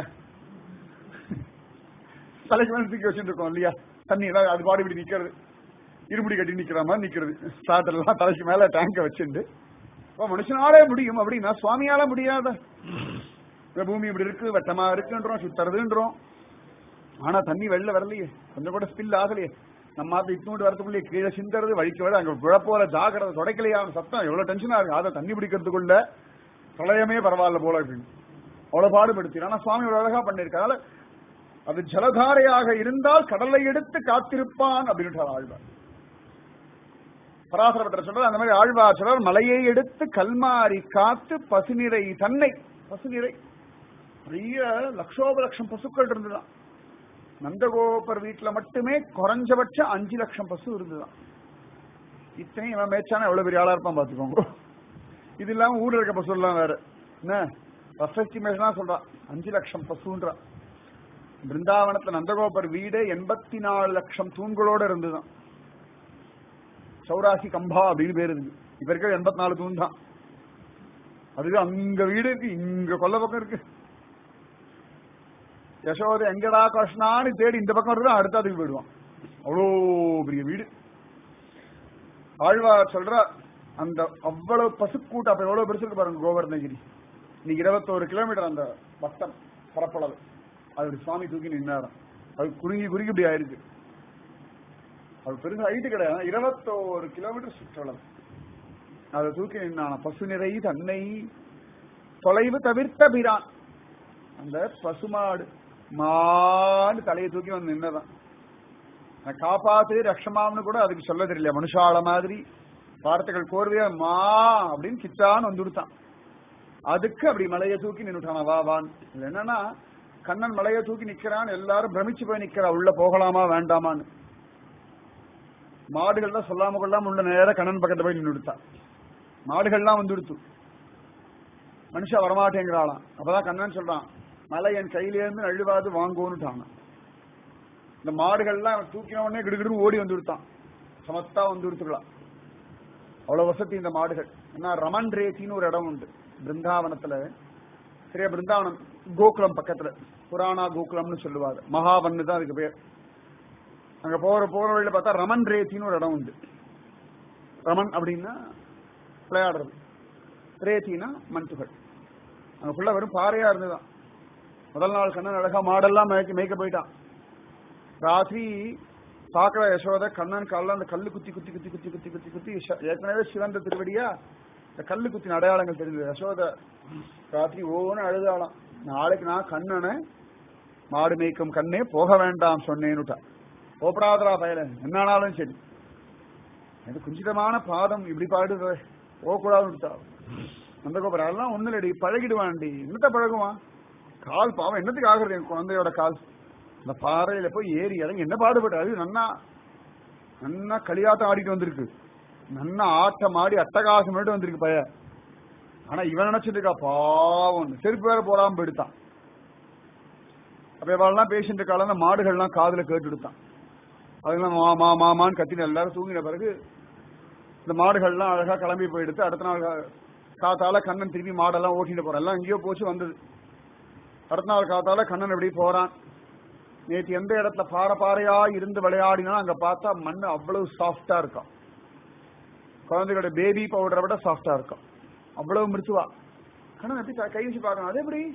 தலைக்கு மேல தூக்கி வச்சுட்டு இருக்கோம் இல்லையா தண்ணி எல்லாம் அது பாடி இப்படி நிக்கிறது இருமுடி கட்டி நிக்கிற மாதிரி நிக்கிறது ஸ்டார்டர் எல்லாம் தலைக்கு மேல டேங்க வச்சுட்டு அப்ப மனுஷனாலே முடியும் அப்படின்னா சுவாமியால முடியாத இந்த பூமி இப்படி இருக்கு வெட்டமா இருக்குன்றோம் சுத்துறதுன்றோம் ஆனா தண்ணி வெளில வரலையே கொஞ்சம் கூட ஸ்பில் ஆகலையே நம்ம மாத்த இட்னூட்டு வரதுக்குள்ளே கீழே சிந்தறது வழிக்க விட அங்க விழப்போல ஜாக்கிரதை தொடக்கலையா சத்தம் எவ்வளவு டென்ஷனா இருக்கு அதை தண்ணி பிடிக்கிறதுக்குள்ள பிரளயமே பரவாயில்ல போல அப்படின்னு அவ்வளவு பாடுபடுத்தி ஆனா சுவாமி இவ்வளவு அழகா பண்ணிருக்காங்க அது ஜலதாரையாக இருந்தால் கடலை எடுத்து காத்திருப்பான் அப்படின்னு ஆழ்வார் பராசரப்பட்ட சொல்றது அந்த மாதிரி ஆழ்வார் சொல்றார் மலையை எடுத்து கல்மாரி காத்து பசுநிறை தன்னை பசுநிறை நிறைய லட்சோப லட்சம் பசுக்கள் இருந்துதான் நந்தகோபர் வீட்டுல மட்டுமே குறைஞ்சபட்சம் அஞ்சு லட்சம் பசு இருந்துதான் இத்தனையும் இவன் மேய்ச்சானா எவ்வளவு பெரிய ஆளா இருப்பான் பாத்துக்கோங்க இது இல்லாம ஊர்ல இருக்க பசு எல்லாம் வேற என்ன ரஃப் எஸ்டிமேஷனா சொல்றான் அஞ்சு லட்சம் பசுன்றான் பிருந்தாவனத்துல நந்தகோபர் வீடு எண்பத்தி நாலு லட்சம் தூண்களோட இருந்துதான் சௌராசி கம்பா அப்படின்னு பேரு இருக்கு இப்ப இருக்க எண்பத்தி நாலு தூண் தான் அதுக்கு அங்க வீடு இருக்கு இங்க கொல்ல பக்கம் இருக்கு யசோதை எங்கடா கிருஷ்ணான்னு தேடி இந்த பக்கம் இருந்தா அடுத்த அதுக்கு போயிடுவான் அவ்வளோ பெரிய வீடு ஆழ்வார் சொல்ற அந்த அவ்வளவு பசுக்கூட்டம் அப்ப எவ்வளவு பெருசு இருக்கு பாருங்க கோவர்ணகிரி இன்னைக்கு இருபத்தோரு கிலோமீட்டர் அந்த வட்டம் பரப்பளவு அது சுவாமி தூக்கி நின்னாராம் அது குறுங்கி குறுங்கி இப்படி ஆயிருக்கு அது பெருசு ஹைட்டு கிடையாது இருபத்தோரு கிலோமீட்டர் சுற்றளவு அதை தூக்கி நின்னான பசு நிறை தன்னை தொலைவு தவிர்த்த பிரான் அந்த பசுமாடு மாடு தலையை தூக்கி வந்து நின்னதான் நான் காப்பாத்து ரக்ஷமாம்னு கூட அதுக்கு சொல்ல தெரியல மனுஷால மாதிரி வார்த்தைகள் கோர்வையா மா அப்படின்னு கிச்சான்னு வந்து கொடுத்தான் அதுக்கு அப்படி மலையை தூக்கி நின்றுட்டானா வா வான் இதுல என்னன்னா கண்ணன் மலையை தூக்கி நிக்கிறான் எல்லாரும் பிரமிச்சு போய் நிக்கிறா உள்ள போகலாமா வேண்டாமான்னு மாடுகள்லாம் சொல்லாம கொள்ளாம உள்ள நேர கண்ணன் பக்கத்துல போய் நின்று கொடுத்தான் மாடுகள்லாம் வந்து கொடுத்து மனுஷா வரமாட்டேங்கிறாளாம் அப்பதான் கண்ணன் சொல்றான் மலை என் கையிலேருந்து நழுவாது வாங்குவோன்னுட்டாங்க இந்த மாடுகள்லாம் தூக்கின உடனே கிடுகிடு ஓடி வந்து கொடுத்தான் சமத்தா வந்து கொடுத்துக்கலாம் அவ்வளவு வசதி இந்த மாடுகள் ஏன்னா ரமன் ரேத்தின்னு ஒரு இடம் உண்டு பிருந்தாவனத்துல சரியா பிருந்தாவனம் கோகுலம் பக்கத்துல புராணா கோகுலம்னு சொல்லுவாங்க மகாவன்னு தான் அதுக்கு பேர் அங்க போற போற வழியில பார்த்தா ரமன் ரேத்தின்னு ஒரு இடம் உண்டு ரமன் அப்படின்னா விளையாடுறது ரேத்தினா மண்துகள் அங்க ஃபுல்லா வெறும் பாறையா இருந்துதான் முதல் நாள் கண்ணன் அழகா மாடெல்லாம் மேய்க்க மேய்க்க போயிட்டான் ராத்திரி பாக்கற யசோத கண்ணன் காலில் அந்த கல்லு குத்தி குத்தி குத்தி குத்தி குத்தி குத்தி குத்தி ஷ- ஏற்கனவே சிவந்த திருவடியா இந்த கல்லு குத்தின அடையாளங்கள் தெரிஞ்சது யசோத ராத்திரி ஓன்னு அழுதாளாம் நாளைக்கு நான் கண்ணனை மாடு மேய்க்கும் கண்ணே போக வேண்டாம் சொன்னேன்னுட்டா போப்படாதரா பயல என்னானாலும் சரி எனக்கு குஞ்சிதமான பாதம் இப்படி பாடுது போகக்கூடாதுன்னு அந்த கோபுரம் அதெல்லாம் ஒண்ணு இல்லடி பழகிடுவான்டி என்னத்த பழகுவான் கால் பாவம் என்னத்துக்கு ஆகுறது என் குழந்தையோட கால் அந்த பாறையில போய் ஏறி இறங்கி என்ன பாடுபட்டு அது நன்னா நன்னா களியாட்டம் ஆடிட்டு வந்திருக்கு நன்னா ஆட்டம் ஆடி அட்டகாசம் பண்ணிட்டு வந்திருக்கு பைய ஆனா இவன் நினைச்சிட்டு இருக்கா பாவம் செருப்பு வேற போடாம போயிடுத்தான் அப்ப இவெல்லாம் பேசிட்டு இருக்காள் அந்த மாடுகள்லாம் காதுல கேட்டு எடுத்தான் அதுக்கெல்லாம் மா மா மாமான்னு கத்தின எல்லாரும் தூங்கின பிறகு இந்த மாடுகள்லாம் அழகா கிளம்பி போயிடுத்து அடுத்த நாள் கா- காத்தால கண்ணன் திருப்பி மாடெல்லாம் ஓட்டிட்டு போறான் எல்லாம் எங்கேயோ போச்சு வந்தது அடுத்த நாள் காத்தால கண்ணன் எப்படி போறான் நேற்று எந்த இடத்துல பாறை பாறையா இருந்து விளையாடினா அங்க பார்த்தா மண் அவ்வளவு சாஃப்டா இருக்கும் குழந்தைகளோட பேபி பவுடரை விட சாஃப்டா இருக்கும் அவ்வளவு மிருத்துவா கண்ணன் எப்படி கை வச்சு பார்க்கணும் அது எப்படி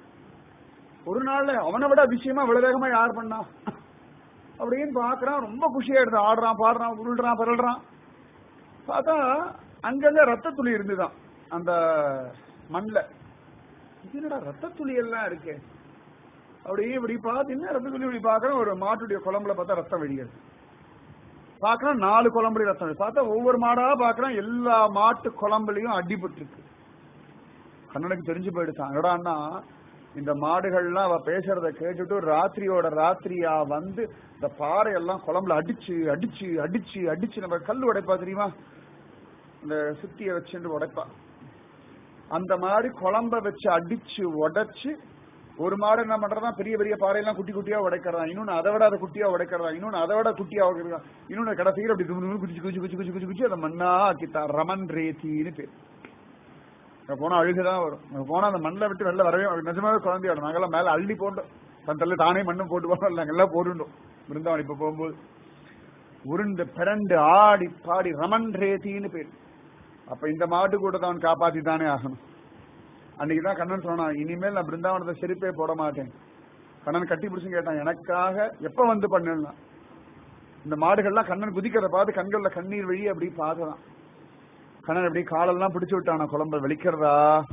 ஒரு நாள்ல அவனை விட அதிசயமா இவ்வளவு வேகமா யார் பண்ணா அப்படின்னு பாக்குறான் ரொம்ப குஷியா எடுத்து ஆடுறான் பாடுறான் உருள்றான் பரல்றான் பார்த்தா அங்கங்க ரத்த துளி இருந்துதான் அந்த மண்ல இது என்னடா ரத்த துளி எல்லாம் இருக்கே அப்படியே இப்படி பார்த்து என்ன ரத்த துளி இப்படி பாக்குறேன் ஒரு மாட்டுடைய குழம்புல பார்த்தா ரத்தம் வெளியது பாக்குறேன் நாலு குழம்புல ரத்தம் வெளியே. பார்த்தா ஒவ்வொரு மாடா பாக்குறேன் எல்லா மாட்டு குழம்புலயும் அடிபட்டு இருக்கு கண்ணனுக்கு தெரிஞ்சு போயிடுச்சான் என்னடான்னா இந்த மாடுகள்லாம் அவ பேசுறத கேட்டுட்டு ராத்திரியோட ராத்திரியா வந்து இந்த பாறை எல்லாம் குழம்புல அடிச்சு அடிச்சு அடிச்சு அடிச்சு நம்ம கல் உடைப்பா தெரியுமா இந்த சுத்திய வச்சுட்டு உடைப்பா அந்த மாதிரி குழம்ப வச்சு அடிச்சு உடைச்சு ஒரு மாடு என்ன பண்றதா பெரிய பெரிய பாறையெல்லாம் குட்டி குட்டியா உடைக்கிறதா இன்னொன்னு அதை விட அதை குட்டியா உடைக்கிறதா இன்னொன்னு அதை விட குட்டியா உடைக்கிறதா இன்னொன்னு கடைசியில் அப்படி தும்மு தும்மு குச்சி குச்சி குச்சி குச்சி குச்சி குச்சி அதை மண்ணா ஆக்கித்தா ரமன் ரேத்தின்னு பேர் அங்க போனா அழுகுதான் வரும் அங்க போனா அந்த மண்ணில் விட்டு வெளில வரவே நிஜமாவே குழந்தையோட நாங்கெல்லாம் மேல அள்ளி போட்டோம் தன் தள்ள தானே மண்ணும் போட்டு போனோம் நாங்க எல்லாம் போட்டுட்டோம் பிருந்தாவன் இப்ப போகும்போது உருண்டு பிறண்டு ஆடி பாடி ரமன் ரேத்தின்னு பேர் அப்ப இந்த மாட்டு கூட தான் காப்பாத்தி தானே ஆகணும் அன்னைக்குதான் கண்ணன் சொன்னான் இனிமேல் நான் பிருந்தாவனத்தை செருப்பே போட மாட்டேன் கண்ணன் கட்டி பிடிச்சு கேட்டான் எனக்காக எப்ப வந்து பண்ணுனா இந்த மாடுகள்லாம் கண்ணன் குதிக்கிறத பார்த்து கண்கள்ல கண்ணீர் வழி அப்படி பார்க்கலாம் கண்ணன் அப்படி காலெல்லாம் பிடிச்சு விட்டான குழம்ப வெளிக்கிறதா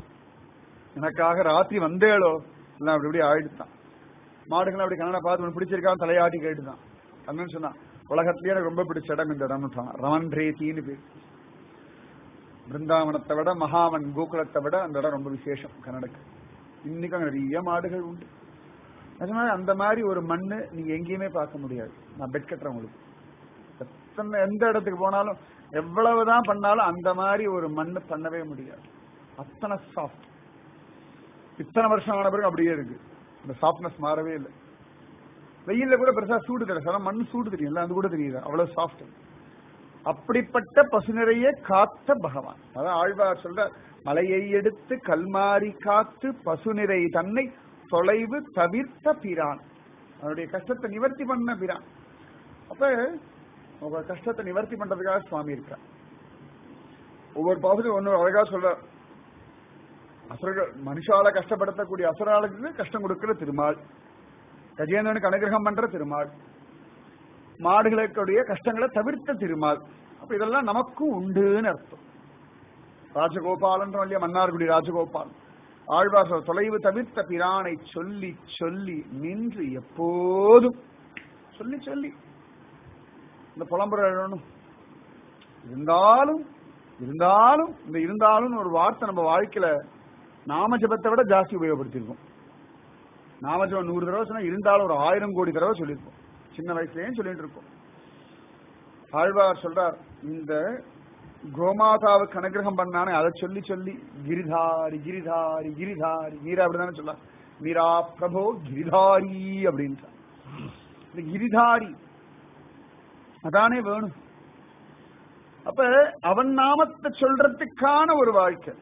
எனக்காக ராத்திரி வந்தேளோ எல்லாம் அப்படி இப்படி ஆயிடுத்தான் மாடுகள் அப்படி கண்ணனை பார்த்து உனக்கு பிடிச்சிருக்கா தலையாட்டி கேட்டுதான் கண்ணன் சொன்னான் உலகத்திலேயே எனக்கு ரொம்ப பிடிச்ச இடம் இந்த இடம்னு சொன்னான் ரமன் ரேத்தின்னு பேர் பிருந்தாவனத்தை விட மகாவன் கோகுலத்தை விட அந்த இடம் ரொம்ப விசேஷம் கன்னடக்கு இன்னைக்கும் அங்க நிறைய மாடுகள் உண்டு அது மாதிரி அந்த மாதிரி ஒரு மண்ணு நீங்க எங்கேயுமே பார்க்க முடியாது நான் பெட் கட்டுறேன் உங்களுக்கு எத்தனை எந்த இடத்துக்கு போனாலும் எவ்வளவுதான் பண்ணாலும் அந்த மாதிரி ஒரு மண்ணு பண்ணவே முடியாது அத்தனை சாஃப்ட் இத்தனை வருஷம் ஆன பிறகு அப்படியே இருக்கு இந்த சாஃப்ட்னஸ் மாறவே இல்லை வெயில்ல கூட பெருசா சூடு தெரியல சில மண் சூடு தெரியும்ல அது கூட தெரியுது அவ்வளவு சாஃப்ட் அப்படிப்பட்ட பசுநிறைய காத்த பகவான் அதான் ஆழ்வார் சொல்ற மலையை எடுத்து கல்மாரி காத்து பசுநிறை தன்னை தொலைவு தவிர்த்த பிரான் அவருடைய கஷ்டத்தை நிவர்த்தி பண்ண பிரான் அப்ப உங்க கஷ்டத்தை நிவர்த்தி பண்றதுக்காக சுவாமி இருக்கா ஒவ்வொரு பாவத்தையும் ஒன்னு அழகா சொல்ற அசுரர்கள் மனுஷால கஷ்டப்படுத்தக்கூடிய அசுராளுக்கு கஷ்டம் கொடுக்கிற திருமால் கஜேந்திரனுக்கு அனுகிரகம் பண்ற திருமால் மாடுகளுடைய கஷ்டங்களை தவிர்த்த திருமால் அப்ப இதெல்லாம் நமக்கும் உண்டுன்னு அர்த்தம் ராஜகோபாலன்ற இல்லையா மன்னார்குடி ராஜகோபால் ஆழ்வார் சொல்ற, தொலைவு தவிர்த்த பிரானை சொல்லி சொல்லி நின்று எப்போதும் சொல்லி சொல்லி இந்த புலம்புற எழுதணும் இருந்தாலும் இருந்தாலும் இந்த இருந்தாலும் ஒரு வார்த்தை நம்ம வாழ்க்கையில நாம ஜபத்தை விட ஜாஸ்தி உபயோகப்படுத்தியிருக்கோம் நாம ஜபம் நூறு தடவை சொன்னா இருந்தாலும் ஒரு ஆயிரம் கோடி தடவை சொல்லியிருக்கோம் சின்ன வயசுலயும் சொல்லிட்டு இருக்கோம் ஆழ்வார் சொல்றார் இந்த கோமாதாவுக்கு அனுகிரகம் பண்ணானே அதை சொல்லி சொல்லி கிரிதாரி கிரிதாரி கிரிதாரி மீரா அப்படிதானே சொல்ல மீரா பிரபோ கிரிதாரி அப்படின்ட்டு இந்த கிரிதாரி அதானே வேணும் அப்ப அவன் நாமத்தை சொல்றதுக்கான ஒரு வாழ்க்கை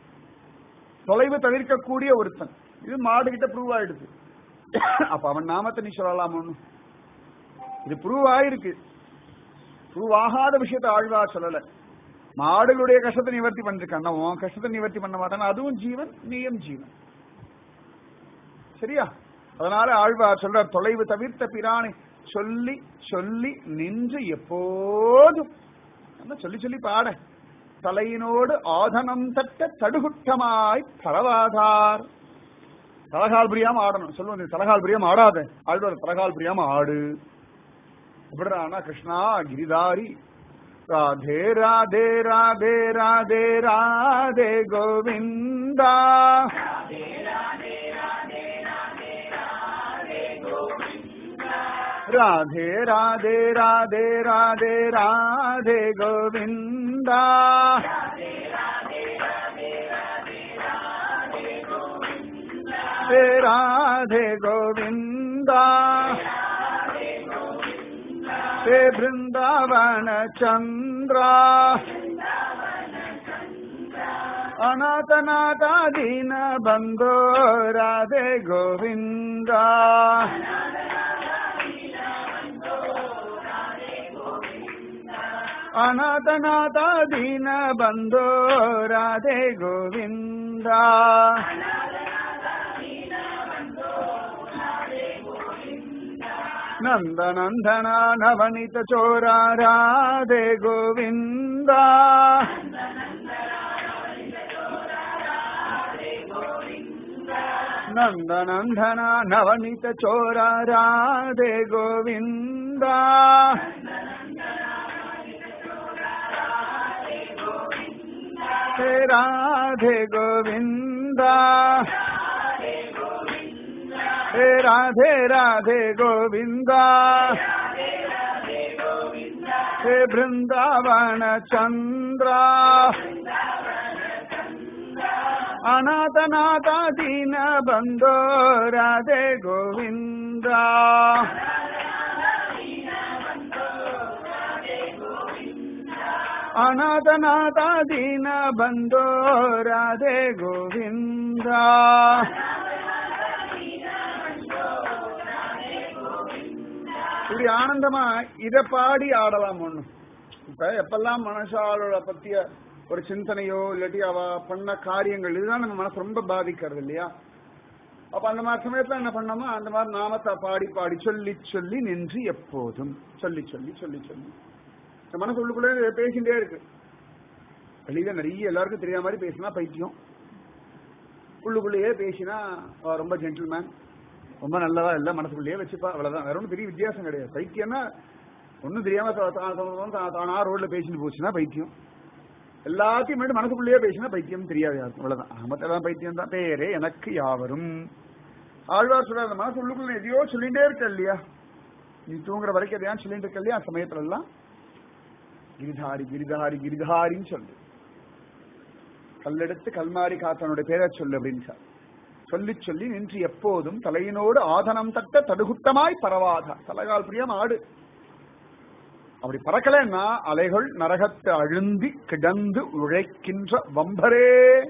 தொலைவு தவிர்க்கக்கூடிய ஒருத்தன் இது மாடு கிட்ட ப்ரூவ் ஆயிடுது அப்ப அவன் நாமத்தை நீ சொல்லலாம் ஒண்ணும் இது ப்ரூவ் ஆயிருக்கு ப்ரூவ் ஆகாத விஷயத்தை ஆழ்வா சொல்லல மாடுகளுடைய கஷ்டத்தை நிவர்த்தி பண்ணிருக்கான் உன் கஷ்டத்தை நிவர்த்தி பண்ண மாட்டான் அதுவும் ஜீவன் நீயும் ஜீவன் சரியா அதனால ஆழ்வார் சொல்ற தொலைவு தவிர்த்த பிரானை சொல்லி சொல்லி நின்று எப்போதும் என்ன சொல்லி சொல்லி பாட தலையினோடு ஆதனம் தட்ட தடுகுட்டமாய் பரவாதார் தலகால் புரியாம ஆடணும் சொல்லுவோம் நீ தலகால் புரியாம ஆடாத ஆழ்வார் தலகால் புரியாம ஆடு எப்படினா கிருஷ்ணா கிரிதாரி ராதே ராதே ராதே ராதே ராதே கோவிந்தா ராதே ராதே ராதே ராதே ராதே கோவிந்தா ராதே ராதே கோவிந்தா हे वृंदावन चंद्रा अनाथनाथा दीन बंधो राधे गोविंदा ಅನಾಥನಾಥ ದೀನ ಬಂದೋ ರಾಧೆ ಗೋವಿಂದ ನಂದ ನಂದನ ನವನಿತ ಚೋರ ರಾಧೆ ಗೋವಿಂದ ನಂದ ನಂದನ ನವನಿತ ಚೋರ ರಾಧೆ ಗೋವಿಂದ ಹೇ ರಾಧೆ ಗೋವಿಂದ ಹೇ ರಾಧೆ ರಾಧೆ ಗೋವಿಂದ ಹೇ ಬೃಂದಾವನ ಚಂದ್ರ ಅನಾಥನಾಥ ದೀನ ಬಂದೋ ರಾಧೆ ಗೋವಿಂದ ಅನಾಥನಾಥ ದೀನ ಬಂದೋ ರಾಧೆ ಗೋವಿಂದ இப்படி ஆனந்தமா இத பாடி ஆடலாம் ஒண்ணு இப்ப எப்பெல்லாம் மனசாளோட பத்திய ஒரு சிந்தனையோ இல்லாட்டி அவ பண்ண காரியங்கள் இதுதான் நம்ம மனசு ரொம்ப பாதிக்கிறது இல்லையா அப்ப அந்த மாதிரி சமயத்துல என்ன பண்ணோமோ அந்த மாதிரி நாமத்தை பாடி பாடி சொல்லி சொல்லி நின்று எப்போதும் சொல்லி சொல்லி சொல்லி சொல்லி இந்த மனசு உள்ளுக்குள்ளே பேசிட்டே இருக்கு வெளியில நிறைய எல்லாருக்கும் தெரியாத மாதிரி பேசினா பைத்தியம் உள்ளுக்குள்ளேயே பேசினா அவ ரொம்ப ஜென்டில்மேன் ரொம்ப நல்லதா இல்ல மனசுக்குள்ளேயே வச்சுப்பா அவ்வளவுதான் வேற ஒன்றும் பெரிய வித்தியாசம் கிடையாது பைத்தியம்னா ஒன்றும் தெரியாம தா- தா- தா- தா- தானா ரோட்ல பேசிட்டு போச்சுன்னா பைத்தியம் எல்லாத்தையும் முன்னாடி மனசுக்குள்ளேயே பேசினா பைத்தியம் தெரியாது யாருக்கும் அவ்வளவுதான் மத்தெல்லாம் பைத்தியம் தான் பேரே எனக்கு யாவரும் ஆழ்வார் சொல்றாரு மனசு உள்ளுக்குள்ள எதையோ சொல்லிட்டே இருக்க இல்லையா நீ தூங்குற வரைக்கும் எதையான்னு சொல்லிட்டு இருக்க இல்லையா அந்த சமயத்துல எல்லாம் கிரிதாரி கிரிதாரி கிரிதாரின்னு சொல்லு கல்லெடுத்து கல்மாரி காத்தனுடைய பேரை சொல்லு அப்படின்னு சார் சொல்லி சொல்லி நின்று எப்போதும் தலையினோடு ஆதனம் தட்ட தடுகுட்டமாய் பரவாதா தலைகால் பிரியம் ஆடு அப்படி பறக்கலைன்னா அலைகள் நரகத்தை அழுந்தி கிடந்து உழைக்கின்ற வம்பரே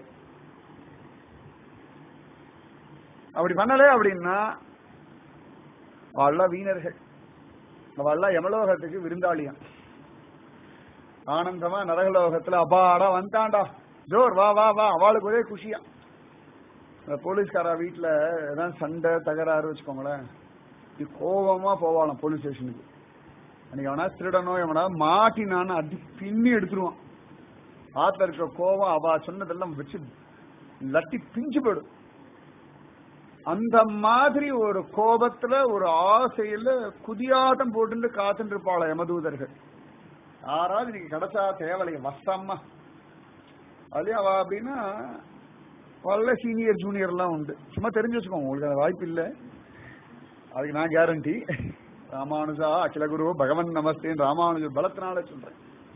அப்படி பண்ணலே அப்படின்னா அவள்லாம் வீணர்கள் அவள்லாம் யமலோகத்துக்கு விருந்தாளியாம் ஆனந்தமா நரகலோகத்துல அபாடா வந்துட்டான்டா ஜோர் வா வா வா அவளுக்கு ஒரே குஷியா இந்த போலீஸ்காரா வீட்டுல ஏதாவது சண்டை தகராறு வச்சுக்கோங்களேன் இது கோபமா போவாளாம் போலீஸ் ஸ்டேஷனுக்கு அன்னைக்கு அவனா திருடனோ எவனா மாட்டினான்னு அடி பின்னி எடுத்துருவான் ஆத்துல இருக்கிற கோபம் அவ சொன்னதெல்லாம் வச்சு லட்டி பிஞ்சு போயிடும் அந்த மாதிரி ஒரு கோபத்துல ஒரு ஆசையில குதியாட்டம் போட்டு காத்துட்டு இருப்பாள யமதூதர்கள் யாராவது இன்னைக்கு கிடைச்சா தேவலை வசமா அதுலயும் அவ அப்படின்னா பல சீனியர் ஜூனியர் எல்லாம் உண்டு சும்மா தெரிஞ்சு வச்சுக்கோங்க உங்களுக்கு அந்த வாய்ப்பு இல்லை அதுக்கு நான் கேரண்டி ராமானுஜா அகில குரு பகவன் நமஸ்தேன் ராமானுஜ பலத்தினால சொல்றேன்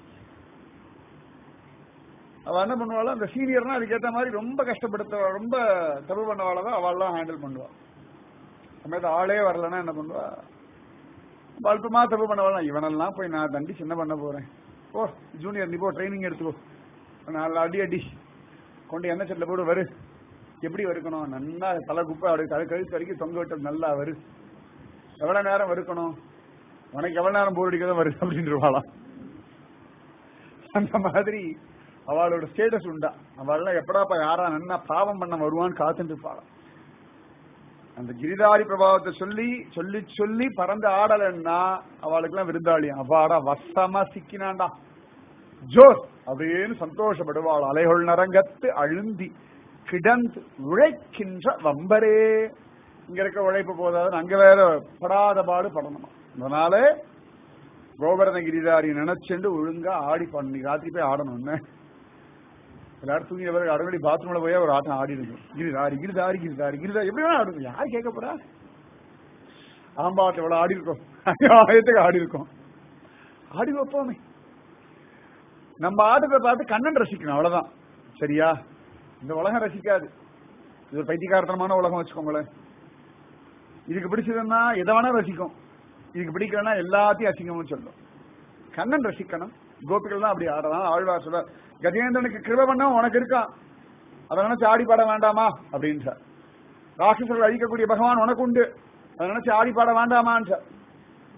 அவ என்ன பண்ணுவாள் அந்த சீனியர்னா அதுக்கேற்ற மாதிரி ரொம்ப கஷ்டப்படுத்த ரொம்ப தப்பு பண்ணவாளதான் அவள்லாம் ஹேண்டில் பண்ணுவா சமயத்து ஆளே வரலன்னா என்ன பண்ணுவா அல்பமா தப்பு பண்ணவாள் இவனெல்லாம் போய் நான் தண்டி சின்ன பண்ண போறேன் ஓ ஜூனியர் நீ போ ட்ரைனிங் எடுத்துக்கோ நாலு அடி அடி கொண்டு எண்ணெய் செட்டில் போடு வரு எப்படி வறுக்கணும் நல்லா தலை குப்பை அப்படி கழு கழுத்து வரைக்கும் தொங்க விட்டு நல்லா வரு எவ்வளவு நேரம் வறுக்கணும் உனக்கு எவ்வளவு நேரம் போர் அடிக்கதான் வருது அப்படின்றவாளாம் அந்த மாதிரி அவளோட ஸ்டேட்டஸ் உண்டா அவள்லாம் எப்படாப்பா யாரா நன்னா பாவம் பண்ண வருவான்னு காத்துட்டு இருப்பாளாம் அந்த கிரிதாரி பிரபாவத்தை சொல்லி சொல்லி சொல்லி பறந்து ஆடலன்னா அவளுக்கெல்லாம் விருந்தாளியம் அப்பாடா வசமா சிக்கினாண்டா ஜோர் அப்படின்னு சந்தோஷப்படுவாள் அலைகள் நரங்கத்து அழுந்தி கிடந்து உழைக்கின்ற வம்பரே இங்க இருக்க உழைப்பு போதாது அங்க வேற படாத பாடு படணும் அதனால கோவர்தன கிரிதாரி நினைச்சுண்டு ஒழுங்கா ஆடி பண்ணி ராத்திரி போய் ஆடணும் என்ன எல்லாரும் தூங்கின பிறகு அடங்கடி பாத்ரூம்ல போய் ஒரு ஆட்டம் ஆடி இருக்கும் கிரிதாரி கிரிதாரி கிரிதாரி கிரிதாரி எப்படி வேணா ஆடுங்க யார் கேட்க போறா ஆம்பாட்டில் எவ்வளவு ஆடி இருக்கோம் ஆயத்துக்கு ஆடி இருக்கோம் ஆடி வைப்போமே நம்ம ஆட்டத்தை பார்த்து கண்ணன் ரசிக்கணும் அவ்வளவுதான் சரியா இந்த உலகம் ரசிக்காது இது ஒரு பைத்தியகாரத்தனமான உலகம் வச்சுக்கோங்களேன் இதுக்கு பிடிச்சதுன்னா எதை வேணா ரசிக்கும் இதுக்கு பிடிக்கலன்னா எல்லாத்தையும் அசிங்கம்னு சொல்லும் கண்ணன் ரசிக்கணும் கோபிகள் தான் அப்படி ஆடலாம் ஆழ்வார் சொல்ல கஜேந்திரனுக்கு கிருப பண்ண உனக்கு இருக்கான் அதை நினைச்சு ஆடி பாட வேண்டாமா அப்படின்னு சார் ராட்சசர்கள் அழிக்கக்கூடிய பகவான் உனக்கு உண்டு அதை நினைச்சு ஆடி பாட வேண்டாமான்னு சார்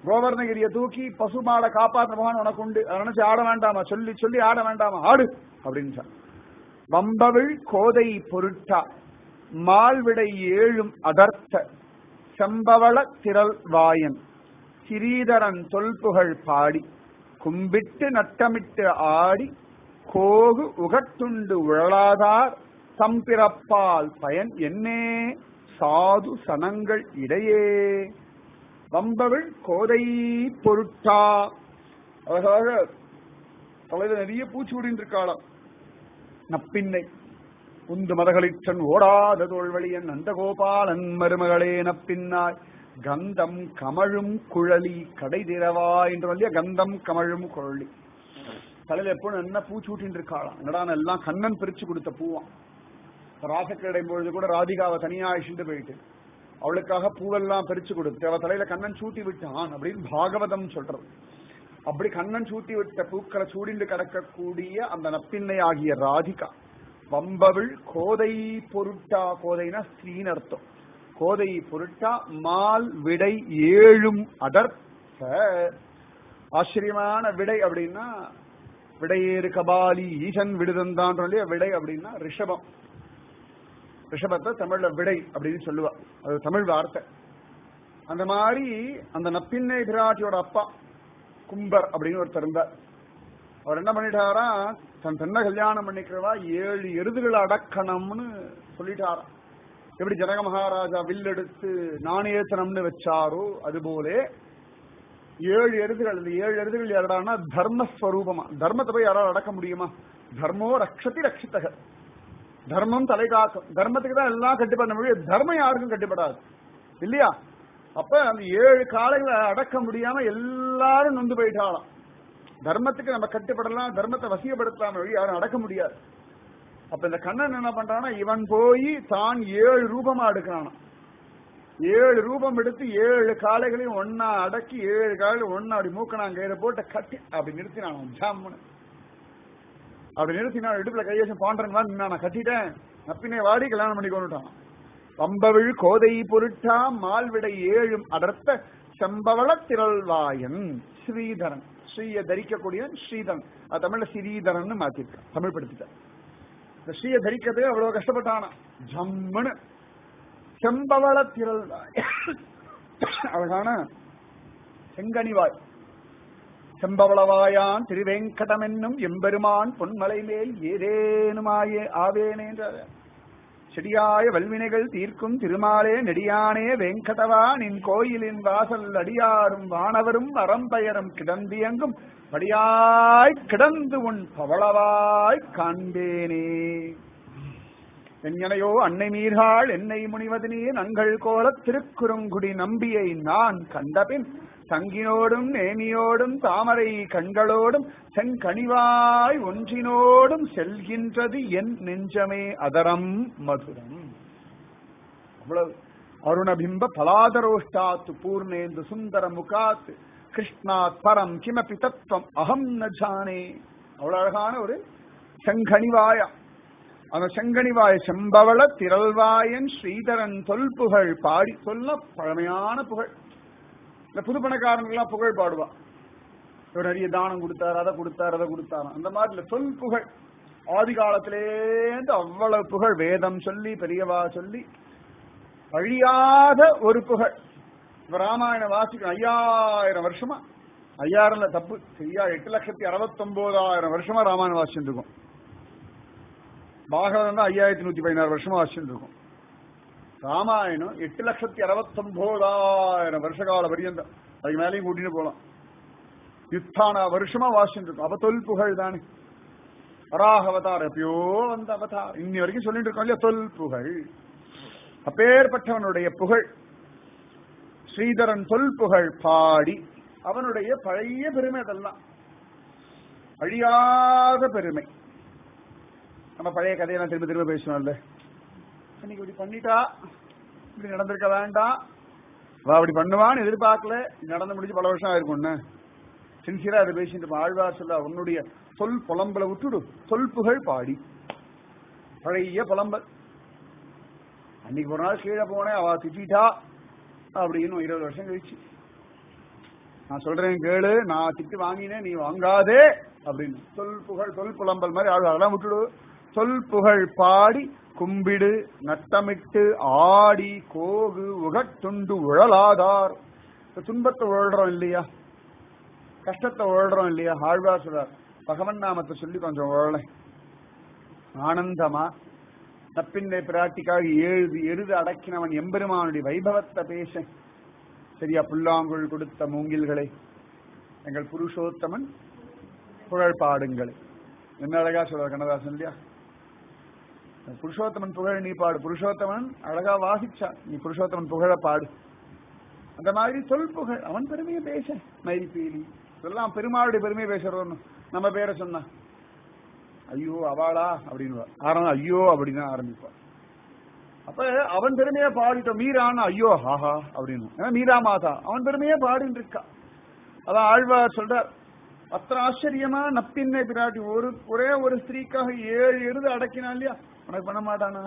கோவர்ணகிரியை தூக்கி பசுமாடை காப்பாற்ற பகவான் உனக்கு உண்டு அதை நினைச்சு ஆட வேண்டாமா சொல்லி சொல்லி ஆட வேண்டாமா ஆடு அப்படின்னு வம்பவிழ் கோதை பொருட்டா மால்விடை ஏழும் அதர்த்த செம்பவள திரள் வாயன் சிறீதரன் தொல்புகழ் பாடி கும்பிட்டு நட்டமிட்டு ஆடி கோகு உகட்டுண்டு உழலாதார் தம்பிறப்பால் பயன் என்னே சாது சனங்கள் இடையே வம்பவிழ் கோதை பொருட்டா அழகாக தலையில நிறைய பூச்சூடின்னு இருக்காளாம் நப்பின்னை உந்து மதகளிற்றன் ஓடாத தோல்வழியன் நந்தகோபாலன் மருமகளே நப்பின்னாய் கந்தம் கமழும் குழலி கடை திரவா என்று வழியா கந்தம் கமழும் குழலி தலையில எப்போ என்ன பூச்சூட்டின்னு இருக்காளாம் என்னடா எல்லாம் கண்ணன் பிரிச்சு கொடுத்த பூவான் ராசக்கிரடையும் பொழுது கூட ராதிகாவை தனியா அழிச்சுட்டு போயிட்டு அவளுக்காக பூவெல்லாம் பிரிச்சு கொடுத்து அவ தலையில கண்ணன் சூட்டி விட்டான் அப்படின்னு பாகவதம் சொல்றது அப்படி கண்ணன் சூட்டி விட்ட பூக்களை சூடிண்டு கிடக்கக்கூடிய அந்த நப்பின்னை ஆகிய ராதிகா வம்பவிழ் கோதை பொருட்டா கோதைனா ஸ்ரீன் அர்த்தம் கோதை பொருட்டா மால் விடை ஏழும் அதர்த்த ஆச்சரியமான விடை அப்படின்னா விடையேறு கபாலி ஈசன் விடுதந்தான் விடை அப்படின்னா ரிஷபம் ரிஷபத்தை தமிழ்ல விடை அப்படின்னு சொல்லுவா அது தமிழ் வார்த்தை அந்த மாதிரி அந்த நப்பின்னை பிராட்டியோட அப்பா கும்பர் அப்படின்னு ஒருத்தர் இருந்தார் அவர் என்ன பண்ணிட்டாரா தன் பெண்ணை கல்யாணம் பண்ணிக்கிறவா ஏழு எருதுகளை அடக்கணும்னு சொல்லிட்டாராம் எப்படி ஜனக மகாராஜா வில்லெடுத்து நாணயத்தனம்னு வச்சாரோ அதுபோல ஏழு எருதுகள் இந்த ஏழு எருதுகள் யாரடான்னா தர்மஸ்வரூபமா தர்மத்தை போய் யாராவது அடக்க முடியுமா தர்மோ ரக்ஷதி ரட்சித்தக தர்மம் தலை காக்கும் தர்மத்துக்கு தான் எல்லாம் கட்டுப்பட முடியும் தர்மம் யாருக்கும் கட்டுப்படாது இல்லையா அப்ப அந்த ஏழு காலைகளை அடக்க முடியாம எல்லாரும் நொந்து போயிட்டாலாம் தர்மத்துக்கு நம்ம கட்டுப்படலாம் தர்மத்தை வசியப்படுத்தலாம் வழி யாரும் அடக்க முடியாது அப்ப இந்த கண்ணன் என்ன பண்றான்னா இவன் போய் தான் ஏழு ரூபமா எடுக்கிறானா ஏழு ரூபம் எடுத்து ஏழு காளைகளையும் ஒன்னா அடக்கி ஏழு காலையும் ஒன்னா அப்படி மூக்கணாங்கயிற போட்டு கட்டி அப்படி நிறுத்தினான் ஜாமுன்னு அப்படி நிறுத்தினா இடுப்புல கையேசம் பாண்டன் நான் கட்டிட்டேன் நப்பினை வாடி கல்யாணம் பண்ணி கொண்டுட்டான் பம்பவிழ் கோதை பொருட்டா மால்விடை ஏழும் அடர்த்த செம்பவள திரள்வாயன் ஸ்ரீதரன் ஸ்ரீய தரிக்கக்கூடிய ஸ்ரீதரன் அது தமிழ்ல ஸ்ரீதரன் மாத்திருக்கான் தமிழ் படுத்திட்டான் இந்த ஸ்ரீய தரிக்கிறது அவ்வளவு கஷ்டப்பட்டானா ஜம்முன்னு செம்பவள திரள்வாய் அழகான செங்கனிவாய் செம்பவளவாயான் திருவேங்கடம் என்னும் எம்பெருமான் பொன்மலை மேல் ஏதேனுமாயே ஆவேனே என்றார் செடியாய வல்வினைகள் தீர்க்கும் திருமாலே நெடியானே வெங்கடவா நின் கோயிலின் வாசல் அடியாரும் வானவரும் அறம்பயரும் கிடந்தியங்கும் படியாய் கிடந்து உன் பவளவாய் காண்பேனே எங்கனையோ அன்னை மீர்காள் என்னை முனிவதினே நங்கள் கோல திருக்குறுங்குடி நம்பியை நான் கண்டபின் சங்கினோடும் நேமியோடும் தாமரை கண்களோடும் செங்கனிவாய் ஒன்றினோடும் செல்கின்றது என் நெஞ்சமே அதரம் மதுரம் அவ்வளவு அருணபிம்ப பலாதரோஷ்டாத்து பூர்ணேந்து சுந்தர முகாத் கிருஷ்ணாத் பரம் கிமபி தத்துவம் அகம் ந ஜானே அவ்வளவு அழகான ஒரு செங்கனிவாயா அந்த செங்கனிவாய செம்பவள திரள்வாயன் ஸ்ரீதரன் தொல்புகழ் பாடி சொல்ல பழமையான புகழ் இந்த புது பணக்காரனுக்கெல்லாம் புகழ் பாடுவா இவர் நிறைய தானம் கொடுத்தார் அதை கொடுத்தார் அதை கொடுத்தார் அந்த மாதிரி இல்ல சொல் புகழ் ஆதி காலத்திலேருந்து அவ்வளவு புகழ் வேதம் சொல்லி பெரியவா சொல்லி அழியாத ஒரு புகழ் இப்ப ராமாயண வாசிக்கும் ஐயாயிரம் வருஷமா ஐயாயிரம்ல தப்பு சரியா எட்டு லட்சத்தி அறுபத்தி ஒன்பதாயிரம் வருஷமா ராமாயணம் வாசிச்சுட்டு இருக்கும் பாகவதம் தான் ஐயாயிரத்தி நூத்தி பதினாறு வருஷமா வாசிச்சுட்டு இருக்கும் ராமாயணம் எட்டு லட்சத்தி அறுபத்தி ஒன்பதாயிரம் வருஷ கால பரியந்தம் அதுக்கு மேலேயும் கூட்டிட்டு போலாம் யுத்தான வருஷமா வாசிச்சுட்டு இருக்கும் அப்ப தொல் புகழ் தானே வராக அவதார் எப்பயோ வந்த அவதார் இன்னி வரைக்கும் சொல்லிட்டு இருக்கோம் இல்லையா தொல் புகழ் அப்பேற்பட்டவனுடைய புகழ் ஸ்ரீதரன் தொல் புகழ் பாடி அவனுடைய பழைய பெருமை அதெல்லாம் அழியாத பெருமை நம்ம பழைய கதையெல்லாம் திரும்ப திரும்ப பேசணும்ல இன்னைக்கு இப்படி பண்ணிட்டா இப்படி நடந்திருக்க வேண்டாம் அவ அப்படி பண்ணுவான்னு எதிர்பார்க்கல நடந்து முடிஞ்சு பல வருஷம் ஆயிருக்கும்னு சின்சியரா அதை பேசிட்டு ஆழ்வார் சொல்ல உன்னுடைய சொல் புலம்பல விட்டுடு சொல் புகழ் பாடி பழைய புலம்பல் அன்னைக்கு ஒரு நாள் கீழே போனேன் அவ திட்டா அப்படின்னு இருபது வருஷம் கழிச்சு நான் சொல்றேன் கேளு நான் திட்டு வாங்கினேன் நீ வாங்காதே அப்படின்னு சொல் புகழ் சொல் புலம்பல் மாதிரி ஆள் அதெல்லாம் விட்டுடு சொல் புகழ் பாடி கும்பிடு நட்டமிட்டு ஆடி கோகு உகட்டுண்டு உழலாதார் இப்ப துன்பத்தை உழறோம் இல்லையா கஷ்டத்தை உழறோம் இல்லையா ஆழ்வார் சொல்றார் பகவன் நாமத்தை சொல்லி கொஞ்சம் உழலை ஆனந்தமா நப்பின்னை பிராட்டிக்காக ஏழு எருது அடக்கினவன் எம்பெருமானுடைய வைபவத்தை பேச சரியா புல்லாங்குழல் கொடுத்த மூங்கில்களை எங்கள் புருஷோத்தமன் புகழ் பாடுங்கள் என்ன அழகா சொல்றார் கண்ணதாசன் இல்லையா புருஷோத்தமன் புகழ் நீ பாடு புருஷோத்தமன் அழகா வாசிச்சா நீ புருஷோத்தமன் புகழ பாடு அந்த மாதிரி சொல் புகழ் அவன் பெருமையை பேச மயில் பீலி இதெல்லாம் பெருமாளுடைய பெருமையை பேசுறோம் நம்ம பேரை சொன்னா ஐயோ அவாளா அப்படின்னு ஆரம்பம் ஐயோ அப்படின்னு ஆரம்பிப்பான் அப்ப அவன் பெருமையை பாடிட்டோம் மீரான ஐயோ ஹாஹா அப்படின்னு ஏன்னா மீரா மாதா அவன் பெருமையே பாடிட்டு இருக்கா அதான் ஆழ்வார் சொல்றார் அத்தனை ஆச்சரியமா நப்பின்னை பிராட்டி ஒரு ஒரே ஒரு ஸ்திரீக்காக ஏழு எருது அடக்கினா இல்லையா உனக்கு பண்ண மாட்டானா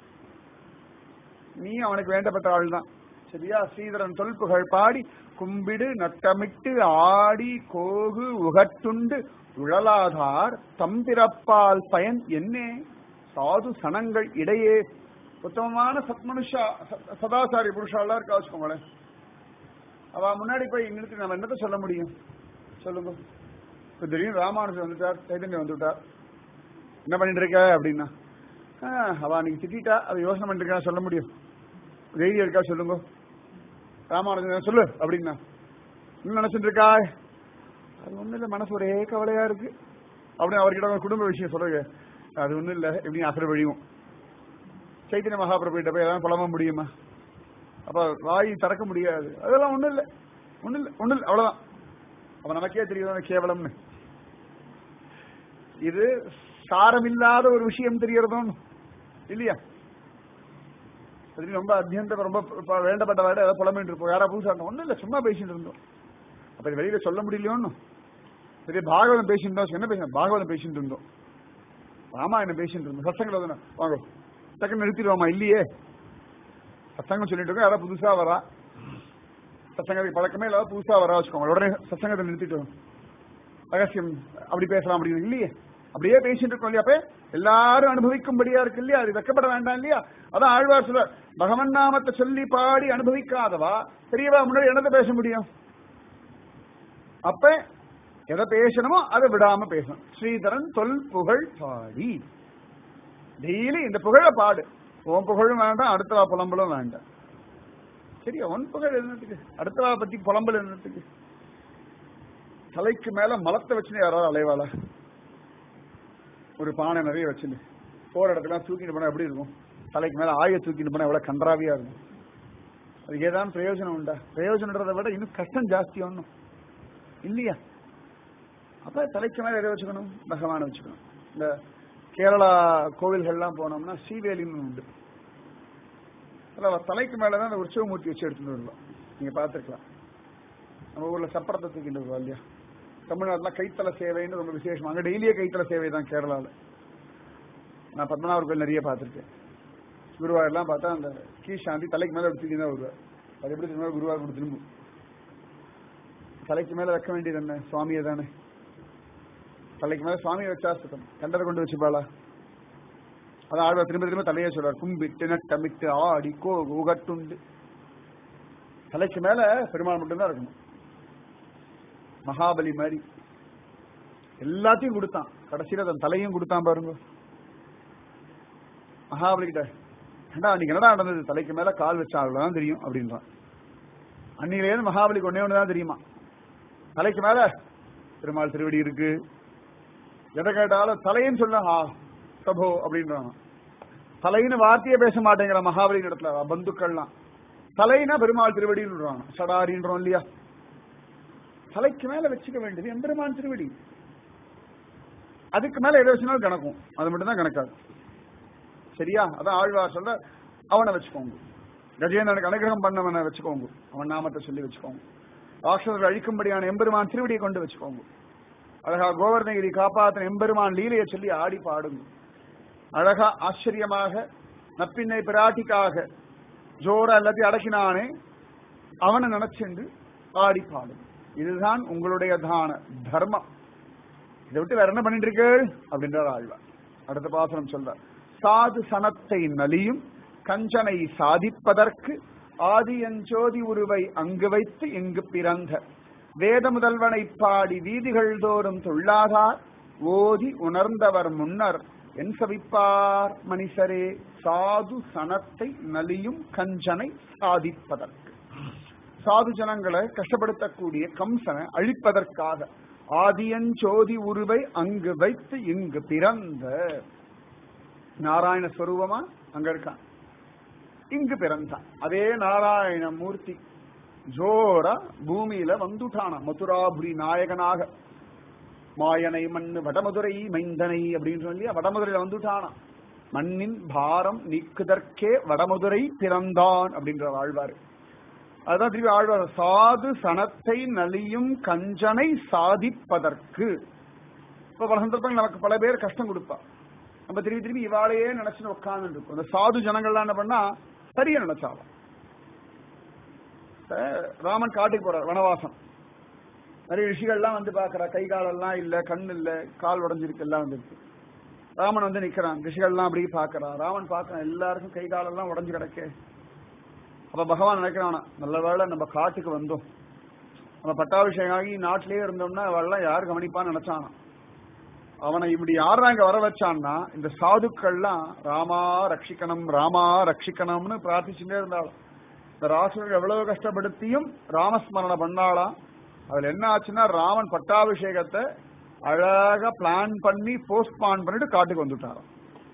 நீ அவனுக்கு வேண்டப்பட்ட ஆள் தான் சரியா ஸ்ரீதரன் தொல்புகழ் பாடி கும்பிடு நட்டமிட்டு ஆடி கோகு உகட்டுண்டு உழலாதார் தம்பிறப்பால் பயன் என்னே சாது சனங்கள் இடையே உத்தமமான சத்மனுஷா ச- சதாசாரி புருஷாலாம் இருக்கா வச்சுக்கோங்களேன் அவ முன்னாடி போய் நிறுத்தி நம்ம என்னத்த சொல்ல முடியும் சொல்லுங்க இப்ப திடீர்னு ராமானுஜன் வந்துட்டார் சைதன்யம் வந்துட்டார் என்ன பண்ணிட்டு இருக்க அப்படின்னா "ஆ, அவ அன்னைக்கு திட்டா அதை யோசனை பண்ணிட்டு இருக்கா சொல்ல முடியும் தைரியம் இருக்கா சொல்லுங்க ராமானுஜன் சொல்லு அப்படின்னா என்ன நினைச்சிட்டு இருக்கா அது ஒண்ணும் இல்ல மனசு ஒரே கவலையா இருக்கு அப்படின்னு அவர்கிட்ட அவங்க குடும்ப விஷயம் சொல்லுங்க அது ஒண்ணும் இல்ல எப்படி அசர வழியும் சைத்தன்ய மகாபிரபு கிட்ட போய் எதாவது புலம்ப முடியுமா அப்ப வாய் திறக்க முடியாது அதெல்லாம் ஒண்ணும் இல்ல ஒண்ணும் இல்ல ஒண்ணும் இல்ல அவ்வளவுதான் அப்ப நமக்கே தெரியும் கேவலம்னு இது சாரமில்லாத ஒரு விஷயம் தெரியறதும் இல்லையா அது ரொம்ப அத்தியந்த ரொம்ப ப- வேண்டப்பட்ட வேட ஏதாவது புலம்பிட்டு இருப்போம் யாரா புதுசா இருந்தோம் ஒண்ணும் இல்ல சும்மா பேசிட்டு இருந்தோம் அப்ப இது வெளியில சொல்ல முடியலையோன்னு சரி பாகவதம் பேசிட்டு இருந்தோம் என்ன பேச பாகவதம் பேசிட்டு இருந்தோம் ராமாயணம் பேசிட்டு இருந்தோம் சத்தங்களை தானே வாங்க டக்குன்னு நிறுத்திடுவோமா இல்லையே சத்தங்கம் சொல்லிட்டு இருக்கோம் யாராவது புதுசா வரா சத்தங்கத்துக்கு பழக்கமே இல்லாத புதுசா வரா வச்சுக்கோங்க உடனே சத்தங்கத்தை நிறுத்திட்டோம் ரகசியம் அப்படி பேசலாம் அப்படின்னு இல்லையே அப்படியே பேசிட்டு இருக்கோம் இல்லையா அப்ப எல்லாரும் அனுபவிக்கும்படியா இருக்கு இல்லையா அது வெக்கப்பட வேண்டாம் இல்லையா அதான் ஆழ்வார் சொல்ற பகவன் நாமத்தை சொல்லி பாடி அனுபவிக்காதவா பெரியவா முன்னாடி என்னத்தை பேச முடியும் அப்ப எதை பேசணுமோ அதை விடாம பேசணும் ஸ்ரீதரன் தொல் புகழ் பாடி டெய்லி இந்த புகழ பாடு உன் புகழும் வேண்டாம் அடுத்தவா புலம்பலும் வேண்டாம் சரியா உன் புகழ் என்னத்துக்கு அடுத்தவா பத்தி புலம்பல் என்னத்துக்கு தலைக்கு மேல மலத்தை வச்சுன்னு யாராவது அலைவாளா ஒரு பானை நிறைய வச்சுன்னு போற இடத்துல தூக்கிட்டு போனா எப்படி இருக்கும் தலைக்கு மேல ஆய தூக்கிட்டு போனா எவ்வளவு கன்றாவியா இருக்கும் அதுக்கு ஏதாவது பிரயோஜனம் உண்டா பிரயோஜனன்றதை விட இன்னும் கஷ்டம் ஜாஸ்தி ஒண்ணும் இல்லையா அப்ப தலைக்கு மேல எதை வச்சுக்கணும் பகவானை வச்சுக்கணும் இந்த கேரளா கோவில்கள்லாம் போனோம்னா ஸ்ரீவேலின்னு உண்டு அதுல அவ தலைக்கு மேலதான் அந்த உற்சவ மூர்த்தி வச்சு எடுத்துட்டு வருவோம் நீங்க பார்த்திருக்கலாம் நம்ம ஊர்ல சப்பரத்தை தூக்கிட்டு வருவா இல்லையா தமிழ்நாட்டுல கைத்தல சேவைன்னு ரொம்ப விசேஷம் அங்க டெய்லியே கைத்தல சேவை தான் கேரளால நான் பத்மநாபர் கோயில் நிறைய பார்த்திருக்கேன் குருவாயூர்லாம் பார்த்தா அந்த கீழ் தலைக்கு மேல எடுத்துக்கிட்டு தான் வருவார் அது எப்படி திரும்ப குருவாயூர் கூட திரும்பும் தலைக்கு மேல வைக்க வேண்டியது என்ன சுவாமியை தானே தலைக்கு மேல சுவாமியை வச்சா சுத்தம் கண்டதை கொண்டு வச்சுப்பாளா அதான் ஆழ்வார் திரும்ப திரும்ப தலையே சொல்றார் கும்பிட்டு நட்டமிட்டு ஆடி கோ உகட்டுண்டு தலைக்கு மேல பெருமாள் மட்டும்தான் இருக்கணும் மகாபலி மாதிரி எல்லாத்தையும் கொடுத்தான் கடைசியில தன் தலையும் கொடுத்தான் பாருங்க மகாபலி கிட்ட ஏண்டா அன்னைக்கு என்னடா நடந்தது தலைக்கு மேல கால் வச்சா அவ்வளவுதான் தெரியும் அப்படின்றான் அன்னையிலேருந்து மகாபலிக்கு ஒன்னே ஒண்ணுதான் தெரியுமா தலைக்கு மேல பெருமாள் திருவடி இருக்கு எதை கேட்டாலும் தலைன்னு சொல்ல ஆ பிரபோ அப்படின்றாங்க தலைன்னு வார்த்தையே பேச மாட்டேங்கிற மகாபலி இடத்துல பந்துக்கள்லாம் தலைனா பெருமாள் திருவடின்னு சடாரின்றோம் இல்லையா தலைக்கு மேல வச்சுக்க வேண்டியது எம்பெருமான் திருவடி அதுக்கு மேல எதை வச்சுனாலும் கணக்கும் அது மட்டும் தான் கணக்காது சரியா அதான் ஆழ்வார் சொல்ல அவனை வச்சுக்கோங்க கஜேந்திரனுக்கு அனுகிரகம் பண்ணவனை வச்சுக்கோங்க அவன் நாமத்தை சொல்லி வச்சுக்கோங்க ராட்சசர்கள் அழிக்கும்படியான எம்பெருமான் திருவடியை கொண்டு வச்சுக்கோங்க அழகா கோவர்ணகிரி காப்பாத்தின எம்பெருமான் லீலையை சொல்லி ஆடி பாடுங்க அழகா ஆச்சரியமாக நப்பின்னை பிராட்டிக்காக ஜோர எல்லாத்தையும் அடக்கினானே அவனை நினைச்சுண்டு ஆடி பாடுங்க இதுதான் உங்களுடைய தான தர்மம் இதை விட்டு வேற என்ன பண்ணிட்டு இருக்கு அப்படின்றார் ஆழ்வார் அடுத்த பாசனம் சொல்றார் சாது சனத்தை நலியும் கஞ்சனை சாதிப்பதற்கு ஆதியஞ்சோதி உருவை அங்கு வைத்து இங்கு பிறந்த வேத முதல்வனை பாடி வீதிகள் தோறும் துள்ளாதார் ஓதி உணர்ந்தவர் முன்னர் என் சவிப்பார் மனிதரே சாது சனத்தை நலியும் கஞ்சனை சாதிப்பதற்கு சாது ஜனங்களை கஷ்டப்படுத்தக்கூடிய கம்சனை அழிப்பதற்காக ஆதியஞ்சோதி உருவை அங்கு வைத்து இங்கு பிறந்த நாராயண ஸ்வரூபமா அங்க இருக்கான் இங்கு பிறந்தான் அதே நாராயண மூர்த்தி ஜோரா பூமியில வந்துட்டான மதுராபுரி நாயகனாக மாயனை மண்ணு வடமதுரை மைந்தனை அப்படின்னு சொல்லி வடமதுரையில வந்துட்டானா மண்ணின் பாரம் நீக்குதற்கே வடமதுரை பிறந்தான் அப்படின்ற வாழ்வாரு அதுதான் திருப்பி ஆழ்வார் சாது சனத்தை நலியும் கஞ்சனை சாதிப்பதற்கு இப்ப பல சந்தர்ப்பங்கள் நமக்கு பல பேர் கஷ்டம் கொடுப்பா நம்ம திரும்பி திரும்பி இவாளையே நினைச்சுன்னு உட்கார்ந்து இருக்கும் அந்த சாது ஜனங்கள்லாம் என்ன பண்ணா சரியா நினைச்சாலும் ராமன் காட்டுக்கு போறார் வனவாசம் நிறைய ரிஷிகள்லாம் வந்து பாக்குறா கை காலெல்லாம் இல்ல கண் இல்ல கால் உடஞ்சிருக்கு எல்லாம் வந்துருக்கு ராமன் வந்து நிக்கிறான் ரிஷிகள்லாம் அப்படி பாக்குறா ராமன் பாக்குறான் எல்லாருக்கும் கை காலெல்லாம் உடஞ்சு கிடக்கே அப்ப பகவான் நினைக்கிறானா நல்ல வேளை நம்ம காட்டுக்கு வந்தோம் நம்ம பட்டாபிஷேகம் ஆகி நாட்டிலேயே இருந்தோம்னா அவெல்லாம் யார் கவனிப்பான்னு நினைச்சானா அவனை இப்படி யாரா இங்க வர வச்சான்னா இந்த சாதுக்கள்லாம் ராமா ரட்சிக்கணும் ராமா ரட்சிக்கணும்னு பிரார்த்திச்சுட்டே இருந்தாலும் இந்த ராசுரர்கள் எவ்வளவு கஷ்டப்படுத்தியும் ராமஸ்மரணை பண்ணாலாம் அதுல என்ன ஆச்சுன்னா ராமன் பட்டாபிஷேகத்தை அழகா பிளான் பண்ணி போஸ்ட்பான் பண்ணிட்டு காட்டுக்கு வந்துட்டாராம்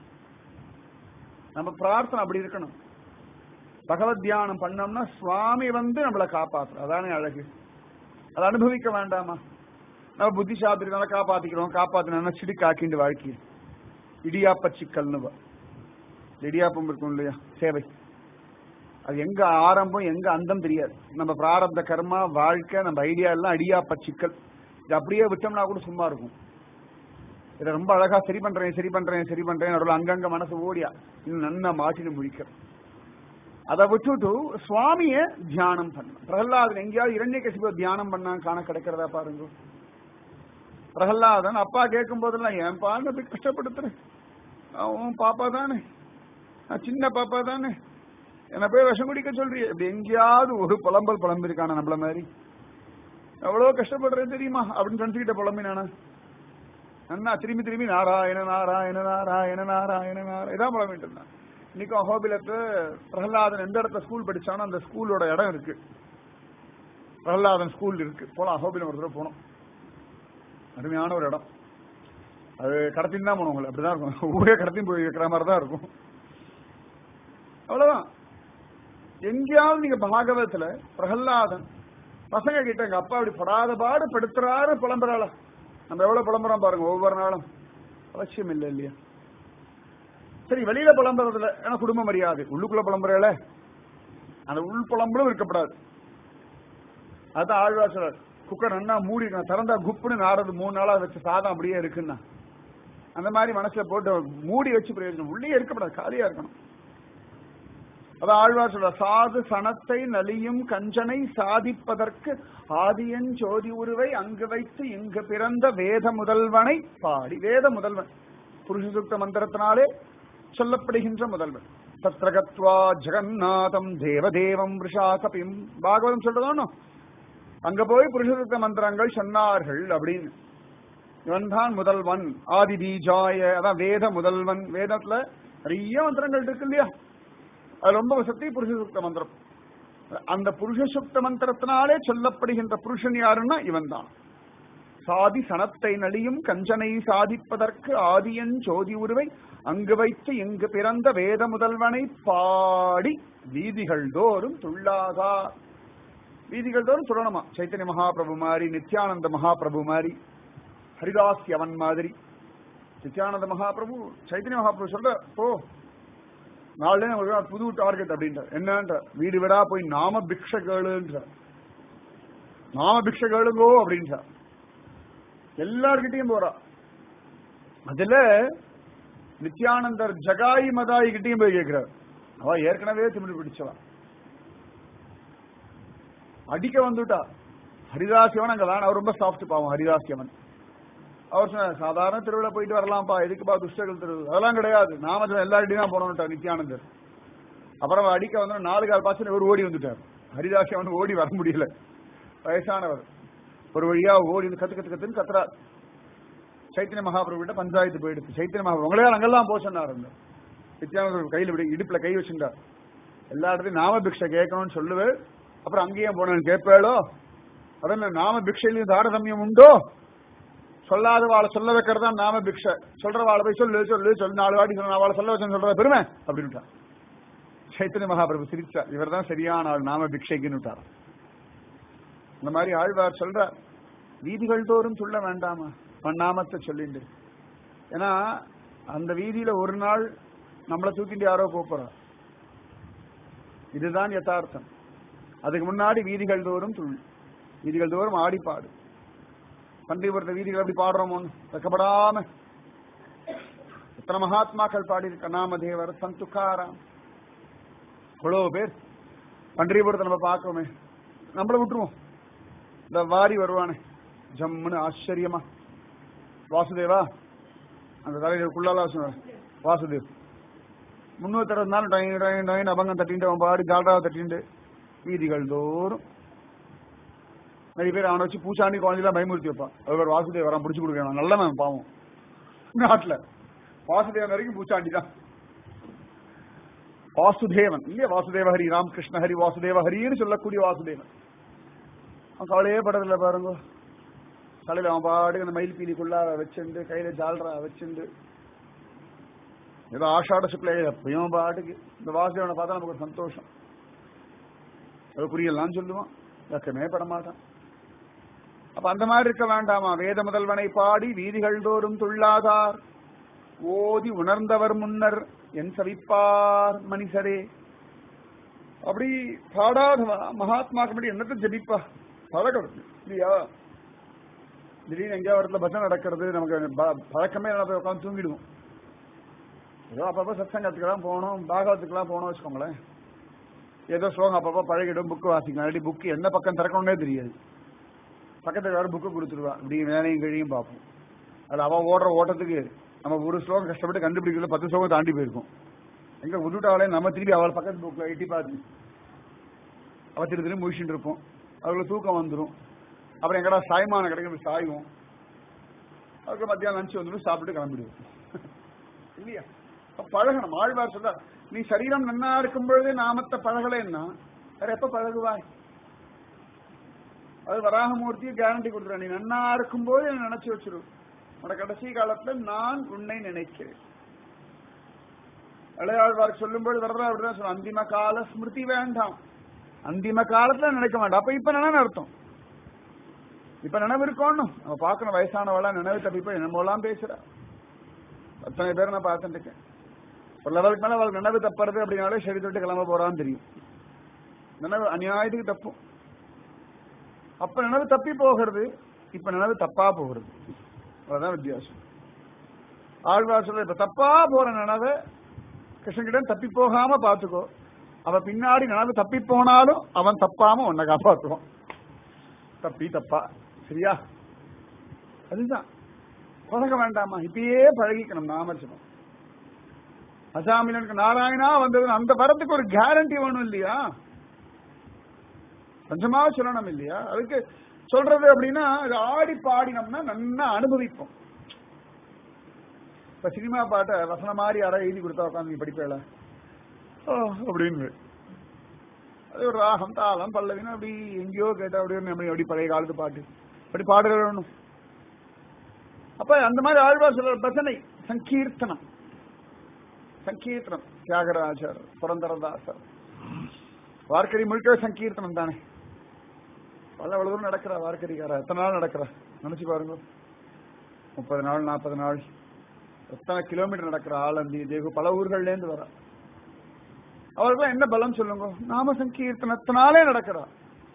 நம்ம பிரார்த்தனை அப்படி இருக்கணும் பகவத் தியானம் பண்ணோம்னா சுவாமி வந்து நம்மளை காப்பாத்துற அதானே அழகு அதை அனுபவிக்க வேண்டாமா நம்ம புத்தி சாத்திரனால காப்பாத்திக்கிறோம் காப்பாத்தினா சிடி காக்கிண்டு வாழ்க்கை இடியாப்ப சிக்கல்னு இடியாப்பம் இருக்கும் இல்லையா சேவை அது எங்க ஆரம்பம் எங்க அந்தம் தெரியாது நம்ம பிராரப்த கர்மா வாழ்க்கை நம்ம ஐடியா எல்லாம் அடியாப்ப சிக்கல் இது அப்படியே விட்டோம்னா கூட சும்மா இருக்கும் இதை ரொம்ப அழகா சரி பண்றேன் சரி பண்றேன் சரி பண்றேன் நடுவில் அங்கங்க மனசு ஓடியா இன்னும் நன்னா மாட்டின்னு முடிக்கிற அதை விட்டுட்டு சுவாமிய தியானம் பண்ண பிரகலாதன் எங்கேயாவது இரண்ய கசிப தியானம் பண்ணா காண கிடைக்கிறதா பாருங்க பிரகலாதன் அப்பா கேட்கும் போதெல்லாம் என் பாருங்க போய் கஷ்டப்படுத்துறேன் அவன் பாப்பா தானே சின்ன பாப்பா தானே என்ன போய் விஷம் குடிக்க சொல்றிய இப்படி எங்கேயாவது ஒரு புலம்பல் புலம்பிருக்கான நம்மள மாதிரி எவ்வளவு கஷ்டப்படுறேன் தெரியுமா அப்படின்னு நினைச்சுக்கிட்ட புலம்பினானா அண்ணா திரும்பி திரும்பி நாராயண நாராயண நாராயண நாராயண நாராயண இதான் புலம்பிட்டு இருந்தான் இன்னைக்கும் அகோபிலத்து பிரகலாதன் எந்த இடத்துல ஸ்கூல் படிச்சானோ அந்த ஸ்கூலோட இடம் இருக்கு பிரகலாதன் ஸ்கூல் இருக்கு போலாம் அகோபிலம் ஒரு தடவை போனோம் அருமையான ஒரு இடம் அது கடத்தின்னு தான் போனோம் அப்படிதான் இருக்கும் ஊரே கடத்தின்னு போய் இருக்கிற மாதிரி தான் இருக்கும் அவ்வளவுதான் எங்கேயாவது நீங்க பாகவத்துல பிரகலாதன் பசங்க கிட்ட எங்க அப்பா அப்படி படாத பாடு படுத்துறாரு புலம்புறாளா நம்ம எவ்வளவு புலம்புறோம் பாருங்க ஒவ்வொரு நாளும் அவசியம் இல்லை இல்லையா சரி வெளியில புலம்புறதுல ஏன்னா குடும்ப மரியாதை உள்ளுக்குள்ள புலம்புறல அந்த உள் புலம்புலும் இருக்கப்படாது அதான் ஆழ்வார் சொல்றார் குக்கர் நன்னா மூடி இருக்கணும் திறந்தா குப்புன்னு நாரது மூணு நாளா வச்ச சாதம் அப்படியே இருக்குன்னா அந்த மாதிரி மனசுல போட்டு மூடி வச்சு பிரயோஜனம் உள்ளே இருக்கப்படாது காலியா இருக்கணும் அதான் ஆழ்வார் சொல்ற சாது சனத்தை நலியும் கஞ்சனை சாதிப்பதற்கு ஆதியன் ஜோதி உருவை அங்கு வைத்து இங்கு பிறந்த வேத முதல்வனை பாடி வேத முதல்வன் புருஷ சுத்த மந்திரத்தினாலே சொல்லப்படுகின்ற முதல்வன் தத்ரகத்வா ஜெகநாதம் தேவதேவம் ரிஷா கபிம் பாகவதம் சொல்றதானோ அங்க போய் புருஷசுத்த மந்திரங்கள் சொன்னார்கள் அப்படின்னு இவன் தான் முதல்வன் ஆதி பீஜாய அதான் வேத முதல்வன் வேதத்துல நிறைய மந்திரங்கள் இருக்கு இல்லையா அது ரொம்ப சக்தி புருஷ சுத்த மந்திரம் அந்த புருஷ சுத்த மந்திரத்தினாலே சொல்லப்படுகின்ற புருஷன் யாருன்னா இவன் தான் சாதி சனத்தை நலியும் கஞ்சனை சாதிப்பதற்கு ஆதியன் ஜோதி உருவை அங்கு வைத்து இங்கு பிறந்த வேத முதல்வனை பாடி வீதிகள் தோறும் துள்ளாதா வீதிகள் தோறும் சொல்லணுமா சைத்தன்ய மகாபிரபு மாதிரி நித்யானந்த மகாபிரபு மாதிரி ஹரிதாஸ் யவன் மாதிரி நித்யானந்த மகாபிரபு சைத்தன்ய மகாபிரபு சொல்ற போ நாளே நமக்கு புது டார்கெட் அப்படின்ற என்னன்ற வீடு வீடா போய் நாம பிக்ஷ கேளுன்ற நாம பிக்ஷ கேளுங்கோ அப்படின்ற எல்லார்கிட்டயும் போறா அதுல நித்யானந்தர் ஜகாயி மதாயி கிட்டயும் போய் கேட்கிறார் அவ ஏற்கனவே திமிரு பிடிச்சவா அடிக்க வந்துட்டா ஹரிதாசியவன் அங்க வேணாம் அவர் ரொம்ப சாஃப்ட் பாவம் ஹரிதாசியவன் அவர் சொன்னார் சாதாரண திருவிழா போயிட்டு வரலாம்ப்பா எதுக்குப்பா துஷ்டர்கள் திரு அதெல்லாம் கிடையாது நாம எல்லாருடையும் தான் போனோம்ட்டார் நித்யானந்தர் அப்புறம் அவர் அடிக்க வந்து நாலு கால் பாசம் இவர் ஓடி வந்துட்டார் ஹரிதாசியவன் ஓடி வர முடியல வயசானவர் ஒரு வழியா ஓடி வந்து கத்து கத்து கத்துன்னு கத்துறார் சைத்தன்ய மகாபிரபு கிட்ட பஞ்சாயத்து போயிடுச்சு சைத்தன்ய மகாபிரபு உங்களே அங்கெல்லாம் போக சொன்னார் நித்யானந்தர் கையில் இப்படி இடுப்புல கை வச்சுட்டார் எல்லா இடத்துலயும் நாம பிக்ஷை கேட்கணும்னு சொல்லுவேன் அப்புறம் அங்கேயும் போனேன்னு கேட்பேளோ அதான் நாம பிக்ஷையிலையும் தாரதமியம் உண்டோ சொல்லாத வாழை சொல்ல வைக்கிறது தான் நாம பிக்ஷை சொல்ற வாழை போய் சொல்லு சொல்லு சொல்லு நாலு வாட்டி சொன்ன வாழை சொல்ல வச்சேன்னு சொல்ற பெருமை அப்படின்ட்டான் சைத்தன்ய மகாபிரபு சிரிச்சார் இவர் தான் சரியான ஆள் நாம பிக்ஷைக்குன்னு விட்டார் இந்த மாதிரி ஆழ்வார் சொல்ற வீதிகள் தோறும் சொல்ல வேண்டாமா நாமத்தை சொல்லிண்டு ஏன்னா அந்த வீதியில ஒரு நாள் நம்மளை தூக்கிட்டு யாரோ போறா இதுதான் யதார்த்தம் அதுக்கு முன்னாடி வீதிகள் தோறும் துள் வீதிகள் தோறும் ஆடிப்பாடு பண்டிகைபுரத்த வீதிகள் அப்படி பாடுறோமோன்னு வெக்கப்படாம எத்தனை மகாத்மாக்கள் பாடியிருக்க நாமதேவர் சந்துக்காராம் இவ்வளவு பேர் பண்டிகைபுரத்தை நம்ம பார்க்கோமே நம்மள விட்டுருவோம் இந்த வாரி வருவானே ஜம்முன்னு ஆச்சரியமா வாசுதேவா அந்த தலைவருக்குள்ளால வாசுதேவ் முன்னூத்தி அறுபது நாள் டைன் டைன் டைன் அபங்கம் தட்டிட்டு அவன் பாடி ஜால்ராவை தட்டிட்டு வீதிகள் தோறும் நிறைய பேர் அவனை வச்சு பூச்சாண்டி குழந்தைலாம் பயமுறுத்தி வைப்பான் அவர் வாசுதேவ் வரான் பிடிச்சி கொடுக்கணும் நல்ல மேம் பாவம் நாட்டுல வாசுதேவன் வரைக்கும் பூச்சாண்டி தான் வாசுதேவன் இல்லையா வாசுதேவ ஹரி ராமகிருஷ்ண ஹரி வாசுதேவ ஹரின்னு சொல்லக்கூடிய வாசுதேவன் அவன் கவலையே படதில்ல பாருங்க தலையில அவன் பாட்டுக்கு அந்த மயில் பீலிக்குள்ளார வச்சுண்டு கையில ஜால்ரா வச்சுண்டு ஏதோ ஆஷாட சுக்ல எப்பயும் பாட்டுக்கு இந்த வாசுதேவனை பார்த்தா நமக்கு ஒரு சந்தோஷம் அது புரியலாம் சொல்லுவான் வெக்கமே பட மாட்டான் அப்ப அந்த மாதிரி இருக்க வேண்டாமா வேத முதல்வனை பாடி வீதிகள் தோறும் துள்ளாதார் ஓதி உணர்ந்தவர் முன்னர் என் சவிப்பார் மனிதரே அப்படி பாடாதவா மகாத்மாக்கு முன்னாடி என்னத்தை ஜபிப்பா பழக்கம் இல்லையா திடீர்னு எங்கேயா இடத்துல பஜனை நடக்கிறது நமக்கு ப- பழக்கமே இல்லாம போய் உட்காந்து தூங்கிடுவோம் ஏதோ அப்பப்போ சத்சங்கத்துக்கெல்லாம் போகணும் பாகவத்துக்கெல்லாம் போகணும் வச்சுக்கோங்களேன் ஏதோ ஸ்லோகம் அப்பப்போ பழகிடும் புக்கு வாசிக்கலாம் இல்லாட்டி புக்கு எந்த பக்கம் திறக்கணும்னே தெரியாது பக்கத்துல வேற புக்கு கொடுத்துருவா இப்படி வேலையும் கழியும் பார்ப்போம் அது அவன் ஓடுற ஓட்டத்துக்கு நம்ம ஒரு ஸ்லோகம் கஷ்டப்பட்டு கண்டுபிடிக்கல பத்து ஸ்லோகம் தாண்டி போயிருக்கோம் எங்க விட்டுட்டாலே நம்ம திருப்பி அவள் பக்கத்து புக்கில் எட்டி பார்த்து அவ திரு திரும்பி முழிச்சுட்டு இருப்போம் அவங்களுக்கு தூக்கம் வந்துடும் அப்புறம் எங்கடா சாய்மான கிடைக்கிறது சாயும் அதுக்கு மத்தியானம் லஞ்ச் வந்துடும் சாப்பிட்டு கிளம்பிடுவோம் இல்லையா அப்ப பழகணும் ஆழ்வார் சொல்ற நீ சரீரம் நன்னா இருக்கும் பொழுதே நாமத்தை பழகலைன்னா வேற எப்ப பழகுவாய் அது வராகமூர்த்தியும் கேரண்டி கொடுத்துறேன் நீ நன்னா இருக்கும்போது என்ன நினைச்சு வச்சிரு உன கடைசி காலத்துல நான் உன்னை நினைக்கிறேன் இளையாழ்வார் சொல்லும்போது வரதா அப்படிதான் சொல்ல அந்திம கால ஸ்மிருதி வேண்டாம் அந்திம காலத்துல நினைக்க வேண்டாம் அப்ப இப்ப நினைவு அர்த்தம் இப்ப நினைவு இருக்கணும் நம்ம பார்க்கணும் வயசானவளா நினைவு தப்பிப்ப என்னமோலாம் பேசுறா அத்தனை பேர் நான் பார்த்துட்டு இருக்கேன் ஒரு லெவலுக்கு மேல அவளுக்கு நினைவு தப்புறது அப்படின்னாலே சரி தொட்டு கிளம்ப போறான்னு தெரியும் நினைவு அநியாயத்துக்கு தப்பும் அப்ப நினைவு தப்பி போகிறது இப்ப நினைவு தப்பா போகிறது அதுதான் வித்தியாசம் ஆழ்வார் சொல்ற இப்ப தப்பா போற நினைவை கிருஷ்ணகிட்ட தப்பி போகாம பாத்துக்கோ அவ பின்னாடி நினைவு தப்பி போனாலும் அவன் தப்பாம உன்னை காப்பாத்துவான் தப்பி தப்பா சரியா அதுதான் பழக வேண்டாமா இப்பயே பழகிக்கணும் நாமஜபம் அசாமிலனுக்கு நாராயணா வந்தது அந்த வரத்துக்கு ஒரு கேரண்டி வேணும் இல்லையா கொஞ்சமா சொல்லணும் இல்லையா அதுக்கு சொல்றது அப்படின்னா அது ஆடி பாடினோம்னா நல்லா அனுபவிப்போம் இப்ப சினிமா பாட்டை வசன மாதிரி யாராவது எழுதி கொடுத்தா உட்காந்து நீ படிப்பேல அப்படின்னு அது ஒரு ராகம் தாளம் பல்லவினா அப்படி எங்கேயோ கேட்டா அப்படியே நம்ம அப்படி பழைய காலத்து பாட்டு அப்படி பாடுறணும் அப்ப அந்த மாதிரி ஆழ்வார் சொல்ற பசனை சங்கீர்த்தனம் சங்கீர்த்தனம் தியாகராஜர் புரந்தரதாசர் வார்க்கடி முழுக்க சங்கீர்த்தனம் தானே பல அவ்வளவு தூரம் நடக்கிறா வார்க்கடிக்காரா எத்தனை நாள் நடக்கிறா நினைச்சு பாருங்க முப்பது நாள் நாற்பது நாள் எத்தனை கிலோமீட்டர் நடக்கிற ஆலந்தி தேகு பல ஊர்கள்ல இருந்து வரா அவர்களுக்கு என்ன பலம் சொல்லுங்க நாம சங்கீர்த்தனத்தினாலே நடக்கிறா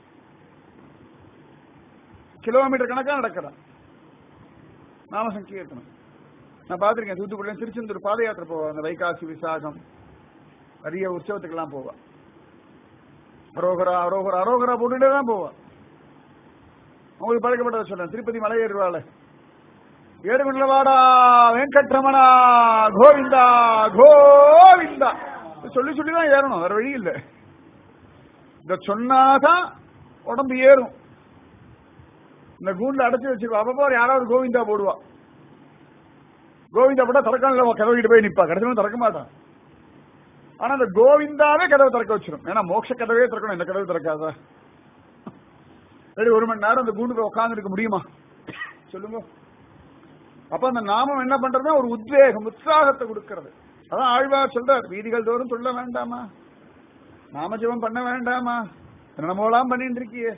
கிலோமீட்டர் கணக்கா நடக்கிறா நாம சங்கீர்த்தனம் நான் பார்த்திருக்கேன் தூத்துக்குடியில திருச்செந்தூர் பாத யாத்திரை போவா அந்த வைகாசி விசாகம் நிறைய உற்சவத்துக்கெல்லாம் போவா அரோகரா அரோகரா அரோகரா போட்டுட்டே தான் போவா உங்களுக்கு பழக்கப்பட்டதை சொல்றேன் திருப்பதி மலை ஏறுவாள் ஏறுகுள்ளவாடா வெங்கட்ரமணா கோவிந்தா கோவிந்தா சொல்லி சொல்லி தான் ஏறணும் வேற வழி இல்லை இத சொன்னாதான் உடம்பு ஏறும் இந்த கூண்டுல அடைச்சு வச்சிருக்கோம் அப்பப்போ யாராவது கோவிந்தா போடுவா கோவிந்தா போட்டா திறக்காம கதவிட்டு போய் நிப்பா கடைசியில் திறக்க மாட்டான் ஆனா அந்த கோவிந்தாவே கதவை திறக்க வச்சிடும் ஏன்னா மோட்ச கதவே திறக்கணும் இந்த கதவை திறக்காதா சரி ஒரு மணி நேரம் அந்த கூண்டு போய் உட்கார்ந்து இருக்க முடியுமா சொல்லுங்க அப்ப அந்த நாமம் என்ன பண்றதுன்னா ஒரு உத்வேகம் உற்சாகத்தை கொடுக்கிறது அதான் ஆழ்வார் சொல்றார் வீதிகள் தோறும் சொல்ல வேண்டாமா நாமஜபம் பண்ண வேண்டாமா என்னமோலாம் பண்ணிட்டு இருக்கியே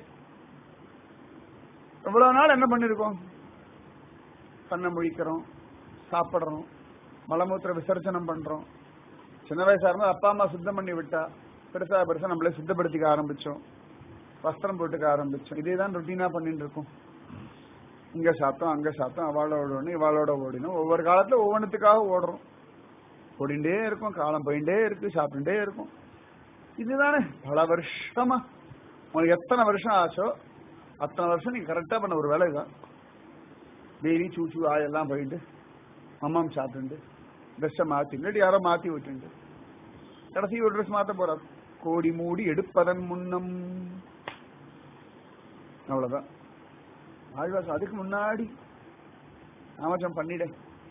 இவ்வளவு நாள் என்ன பண்ணிருக்கோம் கண்ணை முழிக்கிறோம் சாப்பிடுறோம் மலமூத்திர விசர்ஜனம் பண்றோம் சின்ன வயசா இருந்தா அப்பா அம்மா சுத்தம் பண்ணி விட்டா பெருசா பெருசா நம்மளே சுத்தப்படுத்திக்க ஆரம்பிச்சோம் வஸ்திரம் போட்டுக்க ஆரம்பிச்சோம் இதே தான் ருட்டீனா பண்ணிட்டு இருக்கோம் இங்க சாப்பிட்டோம் அங்க சாப்பிட்டோம் அவளோட ஒண்ணு இவாளோட ஓடினோம் ஒவ்வொரு காலத்துல ஒவ்வொன்றுத்துக்காக ஓடுறோம் ஓடிண்டே இருக்கும் காலம் போயிட்டே இருக்கு சாப்பிட்டுட்டே இருக்கும் இதுதானே பல வருஷமா உனக்கு எத்தனை வருஷம் ஆச்சோ அத்தனை வருஷம் நீங்க கரெக்டா பண்ண ஒரு வேலை தான் டெய்லி சூச்சு ஆயெல்லாம் போயிட்டு அம்மாம் சாப்பிட்டு ட்ரெஸ்ஸை மாத்தி இல்லாட்டி யாரோ மாத்தி விட்டுண்டு கடைசி ஒரு ட்ரெஸ் மாத்த போறாரு கோடி மூடி எடுப்பதன் முன்னம் அவ்வளவுதான் ஆழ்வாசம் அதுக்கு முன்னாடி நாமஜம் பண்ணிட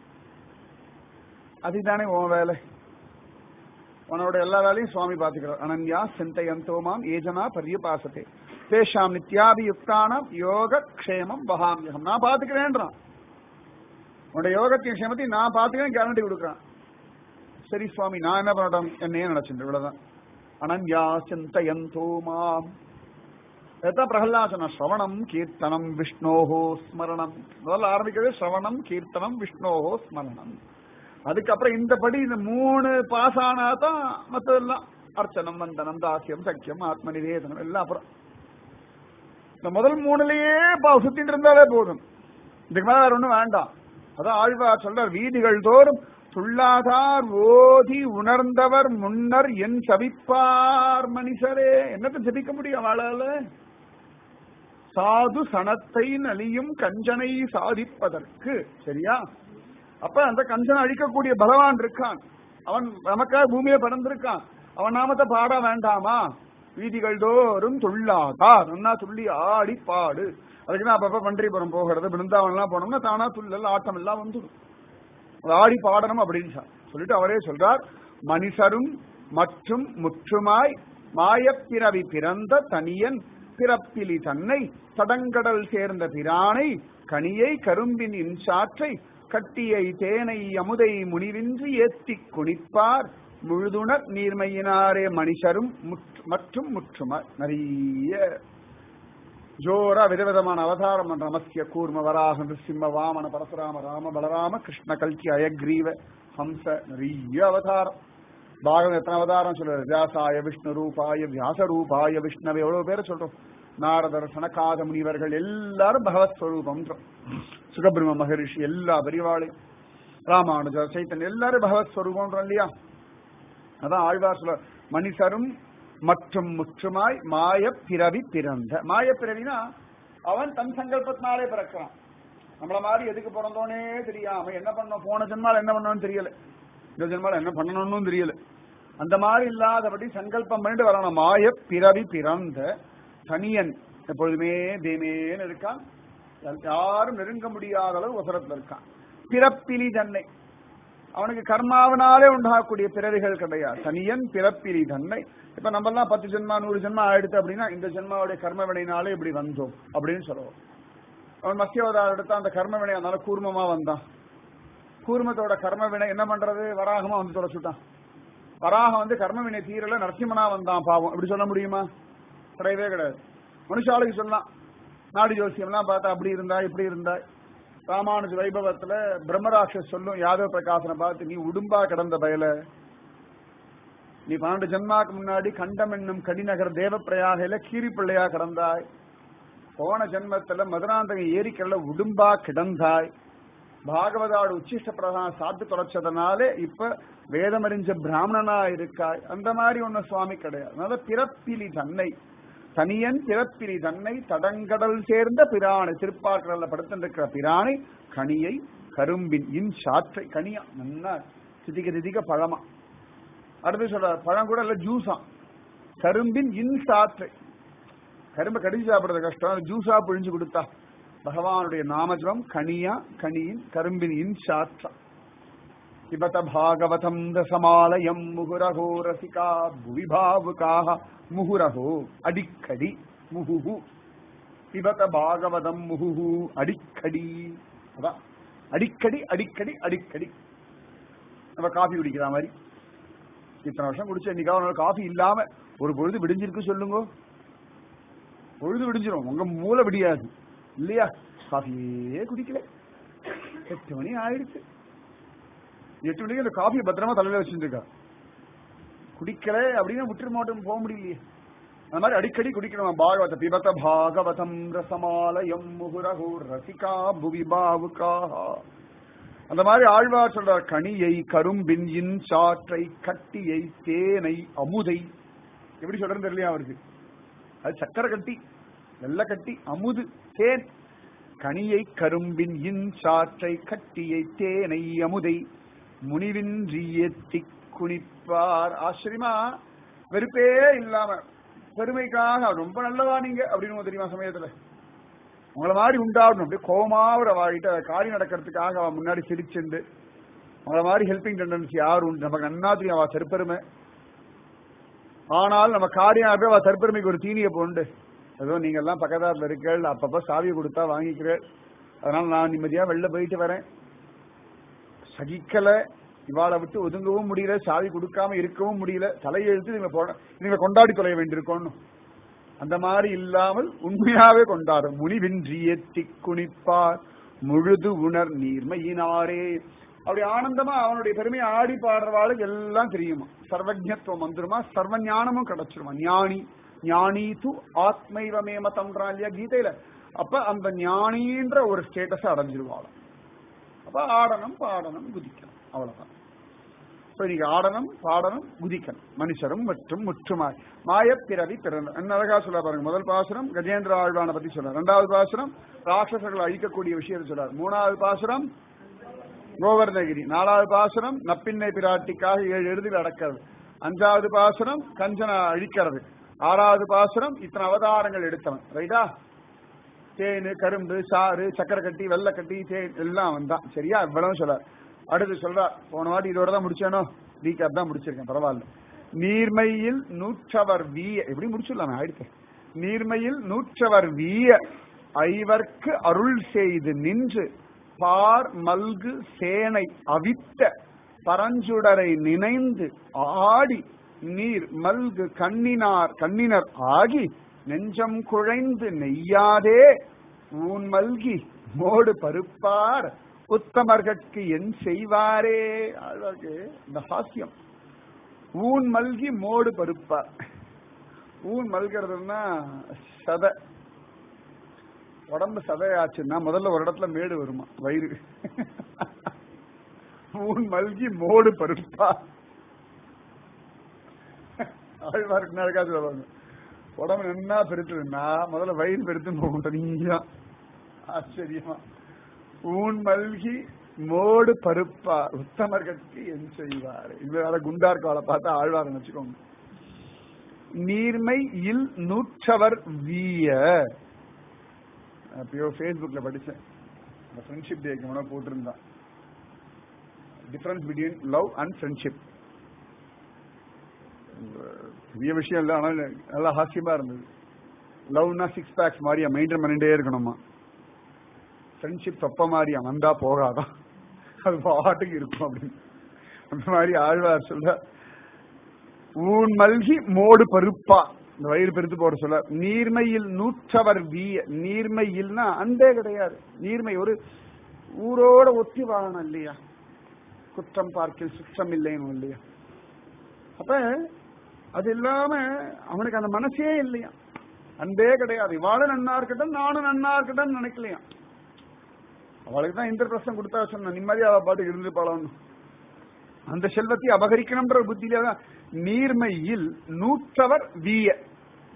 அதுதானே உன் வேலை உன்னோட எல்லா வேலையும் சுவாமி பாத்துக்கிறார் அனன்யா சிந்தையந்தோமாம் ஏஜனா பரியபாசத்தே தேஷாம் நித்யாபியுக்தானம் யோக க்ஷேமம் வகாமியகம் நான் பாத்துக்கிறேன்றான் உன்னோட யோகத்தையும் க்ஷேமத்தையும் நான் பாத்துக்கிறேன் கேரண்டி கொடுக்குறான் சரி சுவாமி நான் என்ன பண்ணட்டும் என்னையே நினைச்சிட்டு இவ்வளவுதான் அனன்யா சிந்தையந்தோமாம் எதான் பிரகலாசன ஸ்ரவணம் கீர்த்தனம் விஷ்ணோஹோ ஸ்மரணம் முதல்ல ஆரம்பிக்கிறது ஸ்ரவணம் கீர்த்தனம் விஷ்ணோஹோ ஸ்மரணம் அதுக்கப்புறம் இந்த படி இந்த மூணு பாஸ் ஆனா தான் மற்றதெல்லாம் அர்ச்சனம் வந்தனம் தாசியம் சக்கியம் ஆத்ம நிவேதனம் எல்லாம் அப்புறம் இந்த முதல் மூணுலயே பா- சுத்திட்டு இருந்தாலே போதும் இதுக்கு மேல வேற ஒண்ணும் வேண்டாம் அதான் ஆழ்வார் சொல்றார் வீதிகள் தோறும் துள்ளாதார் ஓதி உணர்ந்தவர் முன்னர் என் சபிப்பார் மனுஷரே என்னத்தை ஜபிக்க முடியும் அவளால சாது சனத்தை நலியும் கஞ்சனை சாதிப்பதற்கு சரியா அப்ப அந்த கஞ்சனை அழிக்கக்கூடிய பகவான் இருக்கான் அவன் நமக்காக பூமியை பறந்திருக்கான் அவன் நாமத்தை பாட வேண்டாமா வீதிகள் தோறும் துள்ளாதார் நன்னா துள்ளி ஆடி பாடு அதுக்கு நான் அப்பப்ப பன்றிபுரம் போகிறது பிருந்தாவன்லாம் போனோம்னா தானா துள்ளல் ஆட்டம் எல்லாம் வந்துடும் அது ஆடி பாடணும் அப்படின்னு சொ- சொல்லிட்டு அவரே சொல்றார் மனுஷரும் மற்றும் முற்றுமாய் மாயப்பிறவி பிறந்த தனியன் பிறப்பிலி தன்னை தடங்கடல் சேர்ந்த பிரானை கனியை கரும்பின் இன்சாற்றை கட்டியை தேனை அமுதை முனிவின்றி ஏத்திக் குனிப்பார் முழுதுணர் நீர்மையினாரே மனுஷரும் முற்று- மற்றும் முற்றுமாய் நிறைய ஜோரா விதவிதமான அவதாரம் பண்ற நமஸ்ய கூர்ம வராக நிருசிம்ம வாமன பரசுராம ராம பலராம கிருஷ்ண கல்கி அயக்ரீவ ஹம்ச நிறைய அவதாரம் பாகம் எத்தனை அவதாரம் சொல்றாரு வியாசாய விஷ்ணு ரூபாய வியாச ரூபாய விஷ்ணவே எவ்வளவு பேரை சொல்றோம் நாரதர் சனகாத முனிவர்கள் எல்லாரும் பகவத் ஸ்வரூபம்ன்றோம் சுகபிரம மகரிஷி எல்லா பெரியவாளையும் ராமானுஜர் சைத்தன் எல்லாரும் பகவத் ஸ்வரூபம்ன்றோம் இல்லையா அதான் ஆழ்வார் சொல்ல மனுஷரும் மற்றும் முற்றுமாய் மாய பிறவி பிறந்த மாய பிறவினா அவன் தன் சங்கல்பத்தினாலே பிறக்கிறான் நம்மள மாதிரி எதுக்கு பிறந்தோனே தெரியாம என்ன பண்ணோம் போன ஜென்மால என்ன பண்ணோம்னு தெரியல இந்த ஜென்மால என்ன பண்ணணும்னு தெரியல அந்த மாதிரி இல்லாதபடி சங்கல்பம் பண்ணிட்டு வரணும் மாய பிறவி பிறந்த தனியன் எப்பொழுதுமே தேமேன்னு இருக்கான் யாரும் நெருங்க முடியாத அளவு உசரத்துல இருக்கான் பிறப்பிலி தன்னை அவனுக்கு கர்மாவனாலே உண்டாகக்கூடிய பிறவிகள் கிடையாது தனியன் பிறப்பிலி தன்னை இப்ப நம்ம எல்லாம் பத்து ஜென்மா நூறு ஜென்மா ஆயிடுத்து அப்படின்னா இந்த ஜென்மாவுடைய கர்ம வினைனாலே இப்படி வந்தோம் அப்படின்னு சொல்லுவோம் அவன் மத்தியவதாரம் எடுத்தா அந்த கர்ம வினை அதனால கூர்மமா வந்தான் கூர்மத்தோட கர்ம வினை என்ன பண்றது வராகமா வந்து தொலைச்சுட்டான் வராகம் வந்து கர்ம வினை தீரல நரசிம்மனா வந்தான் பாவம் இப்படி சொல்ல முடியுமா கிடையவே கிடையாது மனுஷாளுக்கு சொல்லலாம் நாடி ஜோசியம்லாம் பார்த்தா அப்படி இருந்தா இப்படி இருந்தா ராமானுஜ வைபவத்துல பிரம்மராட்சஸ் சொல்லும் யாதவ பிரகாசனை பார்த்து நீ உடும்பா கிடந்த பயல நீ பன்னெண்டு ஜென்மாக்கு முன்னாடி கண்டம் என்னும் கடிநகர் தேவப்பிரயாகையில கீரி பிள்ளையா கிடந்தாய் போன ஜென்மத்துல மதுராந்தக ஏரிக்கல்ல உடும்பா கிடந்தாய் பாகவதாடு உச்சிஷ்ட பிரதான சாத்து தொலைச்சதுனாலே இப்ப வேதமறிஞ்ச பிராமணனா இருக்காய் அந்த மாதிரி ஒண்ணு சுவாமி கிடையாது அதனால பிறப்பிலி தன்னை தனியன் பிறப்பிரி தன்னை தடங்கடல் சேர்ந்த பிரானை திருப்பாக்கடல்ல படுத்திருக்கிற பிரானை கனியை கரும்பின் இன் சாற்றை கனியா நல்லா திதிக்க திதிக்க பழமா அடுத்து சொல்றார் பழம் கூட இல்ல ஜூஸா கரும்பின் இன் சாற்றை கரும்பை கடிச்சு சாப்பிடுறது கஷ்டம் ஜூஸா பிழிஞ்சு கொடுத்தா பகவானுடைய நாமஜபம் கனியா கனியின் கரும்பின் இன் சாற்றா பிபத பாகவதம் ரசமாலயம் முகுரகோ ரசிகா புவி பாவுகாக முகுரகோ அடிக்கடி முகுகு பிபத பாகவதம் முகுகு அடிக்கடி அதான் அடிக்கடி அடிக்கடி அடிக்கடி நம்ம காஃபி குடிக்கிற மாதிரி இத்தனை வருஷம் குடிச்ச என்னைக்காவது காஃபி இல்லாம ஒரு பொழுது விடிஞ்சிருக்கு சொல்லுங்க பொழுது விடிஞ்சிரும் உங்க மூளை விடியாது இல்லையா காஃபியே குடிக்கல எட்டு மணி ஆயிடுச்சு எட்டு மணிக்கு அந்த காஃபியை பத்திரமா தலையில வச்சுருக்கா குடிக்கல அப்படின்னு விட்டுரு மாட்டோம் போக முடியலையே அந்த மாதிரி அடிக்கடி குடிக்கணும் பாகவத பிபத பாகவதம் ரசமாலயம் முகுரகு ரசிகா புவி பாவுகா அந்த மாதிரி ஆழ்வார் சொல்றார் கனியை கரும்பின் இன் சாற்றை கட்டியை தேனை அமுதை எப்படி சொல்றது தெரியலையா அவருக்கு அது சக்கரை கட்டி வெள்ள கட்டி அமுது தேன் கனியை கரும்பின் இன் சாற்றை கட்டியை தேனை அமுதை முனிவின்றி ஏத்தி குனிப்பார் ஆச்சரியமா வெறுப்பே இல்லாம பெருமைக்காக ரொம்ப நல்லவா நீங்க அப்படின்னு தெரியுமா சமயத்துல உங்களை மாதிரி உண்டாகணும் அப்படியே கோமாவிர வாழிட்டு அதை காரியம் நடக்கிறதுக்காக அவன் முன்னாடி சிரிச்சுண்டு உங்களை மாதிரி ஹெல்பிங் டெண்டன்சி யார் உண்டு நமக்கு நன்னா தெரியும் அவ செருப்பெருமை ஆனால் நம்ம காரியம் அப்படியே அவ செருப்பெருமைக்கு ஒரு தீனியை போண்டு ஏதோ நீங்க எல்லாம் பக்கத்தாத்துல இருக்கள் அப்பப்ப சாவியை கொடுத்தா வாங்கிக்கிறேன் அதனால நான் நிம்மதியா வெளில போயிட்டு வரேன் சகிக்கல இவாளை விட்டு ஒதுங்கவும் முடியல சாவி கொடுக்காம இருக்கவும் முடியல தலையெழுத்து நீங்க போட நீங்க கொண்டாடி தொலைய வேண்டியிருக்கோன்னு அந்த மாதிரி இல்லாமல் உண்மையாவே கொண்டாடும் முனிவின்றி ஏத்தி குனிப்பார் முழுது உணர் நீர்மையினாரே அப்படி ஆனந்தமா அவனுடைய பெருமையை ஆடி பாடுறவாளுக்கு எல்லாம் தெரியுமா சர்வஜத்துவம் வந்துருமா சர்வ ஞானமும் கிடைச்சிருமா ஞானி ஞானி து ஆத்மைவமே மதம்ன்றான் இல்லையா கீதையில அப்ப அந்த ஞானின்ற ஒரு ஸ்டேட்டஸ் அடைஞ்சிருவாள் அப்ப ஆடணும் பாடணும் குதிக்கணும் அவ்வளவுதான் இப்ப நீங்க ஆடணும் பாடணும் குதிக்கணும் மனுஷரும் மற்றும் முற்றுமாய் மாயப்பிறவி பிறந்த என்ன அழகா சொல்ல பாருங்க முதல் பாசுரம் கஜேந்திர ஆழ்வானை பத்தி சொல்றார் ரெண்டாவது பாசுரம் ராட்சசர்களை அழிக்கக்கூடிய விஷயத்தை சொல்றார் மூணாவது பாசுரம் கோவர்ணகிரி நாலாவது பாசுரம் நப்பின்னை பிராட்டிக்காக ஏழு எழுதில் அடக்கிறது அஞ்சாவது பாசுரம் கஞ்சனை அழிக்கிறது ஆறாவது பாசுரம் இத்தனை அவதாரங்கள் எடுத்தவன் ரைட்டா தேனு கரும்பு சாறு சக்கரை கட்டி வெள்ளை கட்டி தேன் எல்லாம் வந்தான் சரியா இவ்வளவு சொல்றார் அடுத்து சொல்றார் போன வாட்டி இதோட தான் முடிச்சேனோ ரீகேப் தான் முடிச்சிருக்கேன் பரவாயில்ல நீர்மையில் நூற்றவர் வீய எப்படி முடிச்சிடலாம் ஆயிடுச்சு நீர்மையில் நூற்றவர் வீய ஐவர்க்கு அருள் செய்து நின்று பார் மல்கு சேனை அவித்த பரஞ்சுடரை நினைந்து ஆடி நீர் மல்கு கண்ணினார் கண்ணினர் ஆகி நெஞ்சம் குழைந்து நெய்யாதே ஊன் மல்கி மோடு பருப்பார் உத்தமர்கட்கு என் செய்வாரே அழகு இந்த ஹாஸ்யம் ஊன் மல்கி மோடு பருப்பார் ஊன் மல்கிறதுன்னா சதை உடம்பு சதையாச்சுன்னா முதல்ல ஒரு இடத்துல மேடு வருமா வயிறு ஊன் மல்கி மோடு பருப்பா ஆழ்வாருக்கு நடக்கா சொல்லுவாங்க உடம்பு நன்னா பெருத்துனா முதல்ல வயிறு பெருத்து போகும் தனியா ஆச்சரியமா ஊன் மல்கி மோடு பருப்பா உத்தமர்களுக்கு என் செய்வார் இந்த வேற குண்டார் காலை பார்த்தா ஆழ்வார் வச்சுக்கோங்க நீர்மை இல் நூற்றவர் வீய அப்பயோ ஃபேஸ்புக்ல படிச்சேன் இந்த ஃப்ரெண்ட்ஷிப் டேக்கு முன்னாடி போட்டிருந்தான் difference between love and friendship பெரிய விஷயம் இல்லை ஆனால் நல்லா ஹாஸ்யமா இருந்தது லவ்னா சிக்ஸ் பேக்ஸ் மாதிரியா மெயின்டைன் பண்ணிட்டே இருக்கணுமா ஃப்ரெண்ட்ஷிப் தொப்ப மாதிரியா வந்தா போகாதான் அது பாட்டுக்கு இருக்கும் அப்படின்னு அந்த மாதிரி ஆழ்வார் சொல்ற ஊன் மல்கி மோடு பருப்பா இந்த வயிறு பெருத்து போற சொல்ல நீர்மையில் நூற்றவர் வீய நீர்மையில்னா அன்பே கிடையாது நீர்மை ஒரு ஊரோட ஒத்தி வாழணும் இல்லையா குற்றம் பார்க்கில் சுற்றம் இல்லைன்னு இல்லையா அப்ப அது இல்லாம அவனுக்கு அந்த மனசே இல்லையா அன்பே கிடையாது இவாளும் நன்னா இருக்கட்டும் நானும் நன்னா இருக்கட்டும் நினைக்கலையா அவளுக்கு தான் இந்த பிரச்சனை கொடுத்தா சொன்ன நிம்மதியா அவ பாட்டுக்கு இருந்து பழம் அந்த செல்வத்தை அபகரிக்கணும்ன்ற புத்தியில தான் நீர்மையில் நூற்றவர் வீய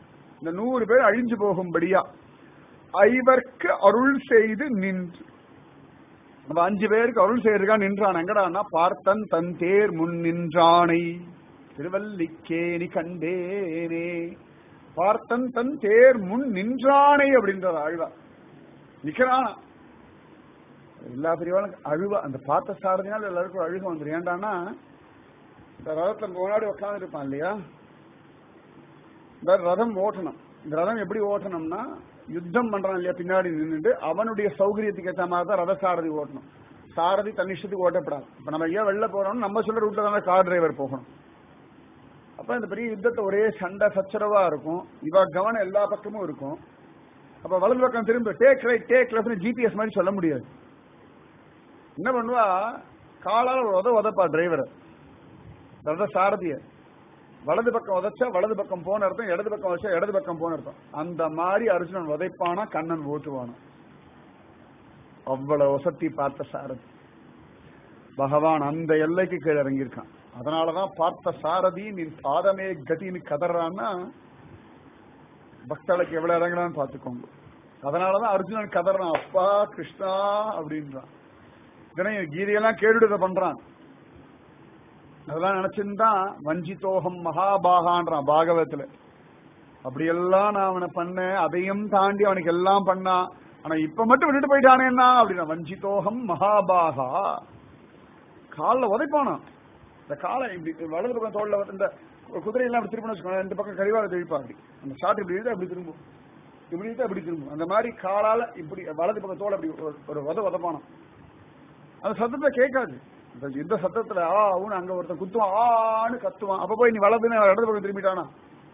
இந்த நூறு பேர் அழிஞ்சு போகும்படியா ஐவர்க்கு அருள் செய்து நின்று நம்ம அஞ்சு பேருக்கு அருள் செய்யறதுக்கா நின்றான் எங்கடான்னா பார்த்தன் தன் தேர் முன் நின்றானை திருவல்லிக்கேணி கண்டேனே பார்த்தன் தன் தேர் முன் நின்றானை அப்படின்றார் ஆழ்வா நிக்கிறானா எல்லா பெரியவாளும் அழுவா அந்த பார்த்த சாரதினால எல்லாருக்கும் அழுக வந்துடும் ஏண்டான்னா இந்த ரதத்துல முன்னாடி உட்கார்ந்து இருப்பான் இல்லையா இந்த ரதம் ஓட்டணும் இந்த ரதம் எப்படி ஓட்டணும்னா யுத்தம் பண்றான் இல்லையா பின்னாடி நின்றுட்டு அவனுடைய சௌகரியத்துக்கு ஏற்ற மாதிரி தான் ரத சாரதி ஓட்டணும் சாரதி தன் இஷ்டத்துக்கு ஓட்டப்படாது இப்ப நம்ம ஐயா வெளில போறோம் நம்ம சொல்ற ரூட்ல தான் கார் டிரைவர் போகணும் அப்ப இந்த பெரிய யுத்தத்தை ஒரே சண்டை சச்சரவா இருக்கும் இவ கவனம் எல்லா பக்கமும் இருக்கும் அப்ப வலது பக்கம் திரும்ப take right take left GPS மாதிரி சொல்ல முடியாது என்ன பண்ணுவா காலால ஒரு உத உதப்பா டிரைவர் ரத சாரதிய வலது பக்கம் உதைச்சா வலது பக்கம் போன அர்த்தம் இடது பக்கம் வச்சா இடது பக்கம் போன அர்த்தம் அந்த மாதிரி அர்ஜுனன் உதைப்பானா கண்ணன் ஓட்டுவானா அவ்வளவு வசதி பார்த்த சாரதி பகவான் அந்த எல்லைக்கு கீழே இறங்கியிருக்கான் அதனாலதான் பார்த்த சாரதி நீ பாதமே கதின்னு கதறான்னா பக்தர்களுக்கு எவ்வளவு இறங்குறான்னு பாத்துக்கோங்க அதனாலதான் அர்ஜுனன் கதறான் அப்பா கிருஷ்ணா அப்படின்றான் இதனை கீதையெல்லாம் கேட்டுட்டு இதை பண்றான் அதெல்லாம் நினைச்சிருந்தான் வஞ்சிதோகம் மகாபாகான்றான் பாகவத்துல அப்படியெல்லாம் நான் அவனை பண்ணேன் அதையும் தாண்டி அவனுக்கு எல்லாம் பண்ணான் ஆனா இப்ப மட்டும் விட்டுட்டு போயிட்டானேன்னா அப்படின்னா வஞ்சிதோகம் மகாபாகா காலில் உதைப்பானா இந்த காலை இப்படி வலது பக்கம் தோல்ல வந்து இந்த குதிரையெல்லாம் அப்படி திரும்ப வச்சுக்கோங்க இந்த பக்கம் கரிவால திருப்பா அப்படி அந்த ஷாட் இப்படி இழுத்தா அப்படி திரும்பும் இப்படி இழுத்தா அப்படி திரும்பும் அந்த மாதிரி காலால இப்படி வலது பக்கம் தோல் அப்படி ஒரு- ஒரு உத உதப்பானான் அந்த சத்தத்தை கேட்காது இந்த இந்த சத்தத்துல ஆ அவனு அங்க ஒருத்தன் குத்துவான் ஆன்னு கத்துவான் அப்ப போய் நீ வலதுன்னு இடது பக்கம் திரும்பிட்டானா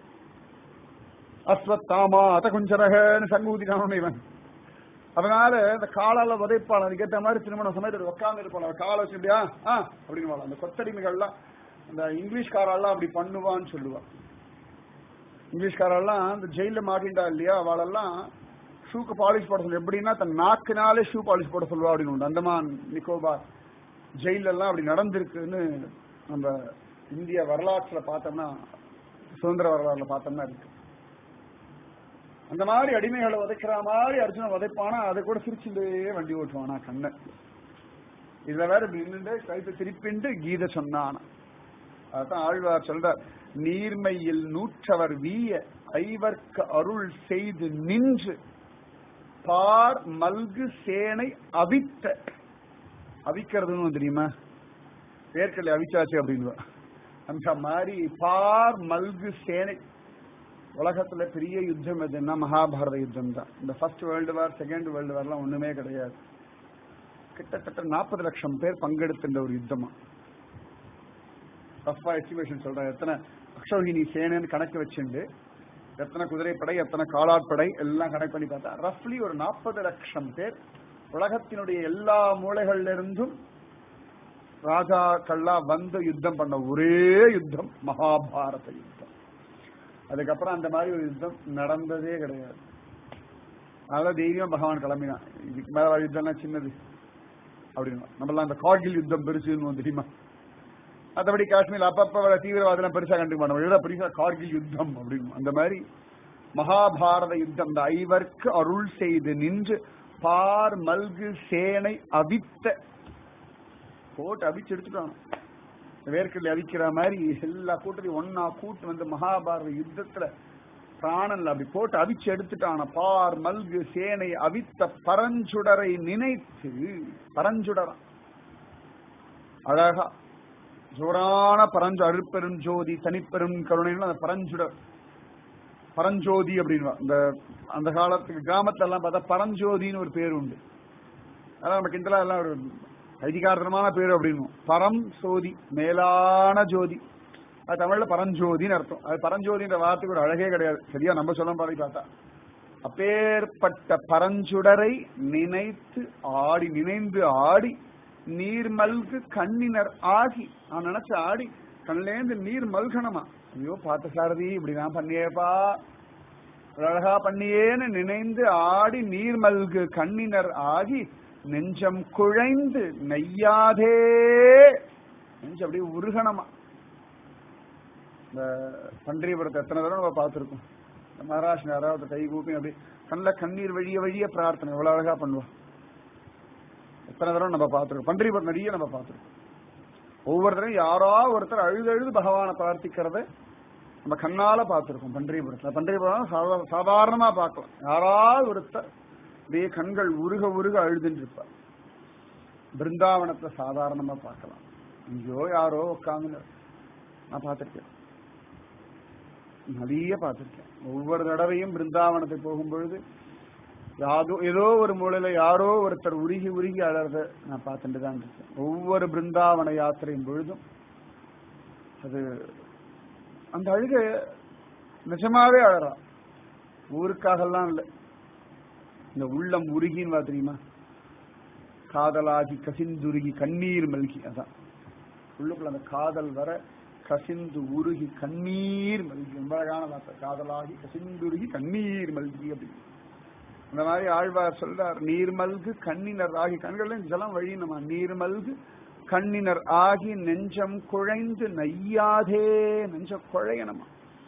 அஸ்வத்தாமா அத குஞ்சரகன்னு சங்கு ஊத்திட்டானு இவன் அதனால இந்த காலால உதைப்பாள் அதுக்கேற்ற மாதிரி திருமணம் சமயத்தில் உட்கார்ந்து இருப்பாள் காலை வச்சு இப்படியா ஆ அப்படின்னு அந்த கொத்தடிமைகள்லாம் அந்த இங்கிலீஷ்காரெல்லாம் அப்படி பண்ணுவான்னு சொல்லுவா இங்கிலீஷ்காரெல்லாம் இந்த ஜெயில மாட்டிண்டா இல்லையா அவளெல்லாம் ஷூக்கு பாலிஷ் போட சொல்லு எப்படின்னா தன் நாக்குனாலே ஷூ பாலிஷ் போட சொல்லுவா அப்படின்னு உண்டு அந்தமான் நிக்கோபார் ஜெயில எல்லாம் அப்படி நடந்திருக்குன்னு நம்ம இந்திய வரலாற்றுல பார்த்தோம்னா சுதந்திர வரலாறுல பார்த்தோம்னா இருக்கு அந்த மாதிரி அடிமைகளை உதைக்கிற மாதிரி அர்ஜுனன் உதைப்பானா அதை கூட சிரிச்சுட்டே வண்டி ஓட்டுவானா கண்ணன் இதுல வேற நின்று கைத்தை திருப்பிண்டு கீதை சொன்னானா அதான் ஆழ்வார் சொல்றார் நீர்மையில் நூற்றவர் வீய ஐவர்க்கு அருள் செய்து நின்று பார் மல்கு சேனை அவித்த அவிக்கிறதுன்னு தெரியுமா வேர்க்கடலை அவிச்சாச்சு அப்படின்னு அந்த மாதிரி பார் மல்கு சேனை உலகத்துல பெரிய யுத்தம் எதுன்னா மகாபாரத யுத்தம் தான் இந்த first world war second world வார்லாம் ஒண்ணுமே கிடையாது கிட்டத்தட்ட நாற்பது லட்சம் பேர் பங்கெடுத்துன்ற ஒரு யுத்தமா ரஃபா எஸ்டிமேஷன் சொல்றேன் எத்தனை அக்ஷோகினி சேனைன்னு கணக்கு வச்சுண்டு எத்தனை குதிரைப்படை எத்தனை காலாட்படை எல்லாம் கணக்கு பண்ணி பார்த்தா ரஃப்லி ஒரு நாற்பது லட்சம் பேர் உலகத்தினுடைய எல்லா மூலைகள்ல இருந்தும் ராஜாக்கள்லாம் வந்து யுத்தம் பண்ண ஒரே யுத்தம் மகாபாரத யுத்தம் அதுக்கப்புறம் அந்த மாதிரி ஒரு யுத்தம் நடந்ததே கிடையாது அதனால தைரியம் பகவான் கிளம்பினான் இதுக்கு மேல வர யுத்தம்னா சின்னது அப்படின்னு நம்மளாம் அந்த கார்கில் யுத்தம் பெருசுன்னு தெரியுமா மற்றபடி காஷ்மீர் அப்பப்ப வர தீவிரவாதம் பெருசா கண்டுக்க மாட்டோம் எழுத பெருசா கார்கில் யுத்தம் அப்படின்னு அந்த மாதிரி மகாபாரத யுத்தம் இந்த ஐவர்க்கு அருள் செய்து நின்று பார் மல்கு சேனை அவித்த போட்டு அவிச்சு எடுத்துட்டான் வேர்க்கடலை அவிக்கிற மாதிரி எல்லா கூட்டத்தையும் ஒன்னா கூட்டு வந்து மகாபாரத யுத்தத்துல பிராணன்ல அப்படி போட்டு அவிச்சு எடுத்துட்டான பார் மல்கு சேனை அவித்த பரஞ்சுடரை நினைத்து பரஞ்சுடரம் அழகா ஜோரான பரஞ்சு அருட்பெரும் ஜோதி தனிப்பெரும் கருணைன்னு அந்த பரஞ்சுடர் பரஞ்சோதி அப்படின்னு இந்த அந்த காலத்துக்கு கிராமத்துல எல்லாம் பார்த்தா பரஞ்சோதின்னு ஒரு பேர் உண்டு அதான் நம்ம கிண்டலா எல்லாம் ஒரு அதிகாரத்தனமான பேர் அப்படின்னு பரம் சோதி மேலான ஜோதி அது தமிழ்ல பரஞ்சோதின்னு அர்த்தம் அது பரஞ்சோதின்ற வார்த்தைக்கு ஒரு அழகே கிடையாது சரியா நம்ம சொல்ல பாடி பார்த்தா அப்பேற்பட்ட பரஞ்சுடரை நினைத்து ஆடி நினைந்து ஆடி நீர் மல்கு கண்ணினர் ஆகி நான் நினைச்ச ஆடி கண்லேந்து நீர் மல்கணமா ஐயோ பார்த்த சாரதி இப்படி நான் பண்ணியேப்பா அழகா பண்ணியேன்னு நினைந்து ஆடி நீர் மல்கு கண்ணினர் ஆகி நெஞ்சம் குழைந்து நெய்யாதே நெஞ்சம் அப்படியே உருகணமா இந்த பன்றியபுரத்தை எத்தனை தடவை நம்ம பார்த்துருக்கோம் மகாராஷ்டிரா யாராவது கை கூப்பி அப்படி கண்ணில் கண்ணீர் வழிய வழிய பிரார்த்தனை எவ்வளவு அழகா பண்ணுவோம் எத்தனை தடவை நம்ம பார்த்துருக்கோம் பன்றிபுரம் நிறைய நம்ம பார்த்துருக்கோம் ஒவ்வொரு தடவையும் யாரோ ஒருத்தர் அழுது அழுது பகவானை பிரார்த்திக்கிறத நம்ம கண்ணால பார்த்துருக்கோம் பன்றிபுரத்துல பன்றிபுரம் சாதா- சாதாரணமா பார்க்கலாம் யாராவது ஒருத்தர் அப்படியே கண்கள் உருக உருக அழுதுன்னு இருப்பார் பிருந்தாவனத்தை சாதாரணமா பார்க்கலாம் இங்கேயோ யாரோ உட்காந்து நான் பார்த்திருக்கேன் நிறைய பார்த்திருக்கேன் ஒவ்வொரு தடவையும் பிருந்தாவனத்துக்கு போகும்பொழுது யாதோ ஏதோ ஒரு மூலையில யாரோ ஒருத்தர் உருகி உருகி அழறத நான் பார்த்துட்டு தான் இருக்கேன் ஒவ்வொரு பிருந்தாவன யாத்திரையும் பொழுதும் அது அந்த அழுகை நிஜமாவே அழறா ஊருக்காகலாம் இல்லை இந்த உள்ளம் உருகின்னு வா தெரியுமா காதலாகி கசிந்துருகி கண்ணீர் மல்கி அதான் உள்ளுக்குள்ள அந்த காதல் வர கசிந்து உருகி கண்ணீர் மல்கி ரொம்ப அழகான வார்த்தை காதலாகி கசிந்துருகி கண்ணீர் மல்கி அப்படின்னு அந்த மாதிரி ஆழ்வார் சொல்றார் நீர்மல்கு கண்ணினர் ஆகி கண்கள் ஜலம் வழி நம்ம நீர்மல்கு கண்ணினர் ஆகி நெஞ்சம் குழைந்து நையாதே நெஞ்சம் குழையணுமா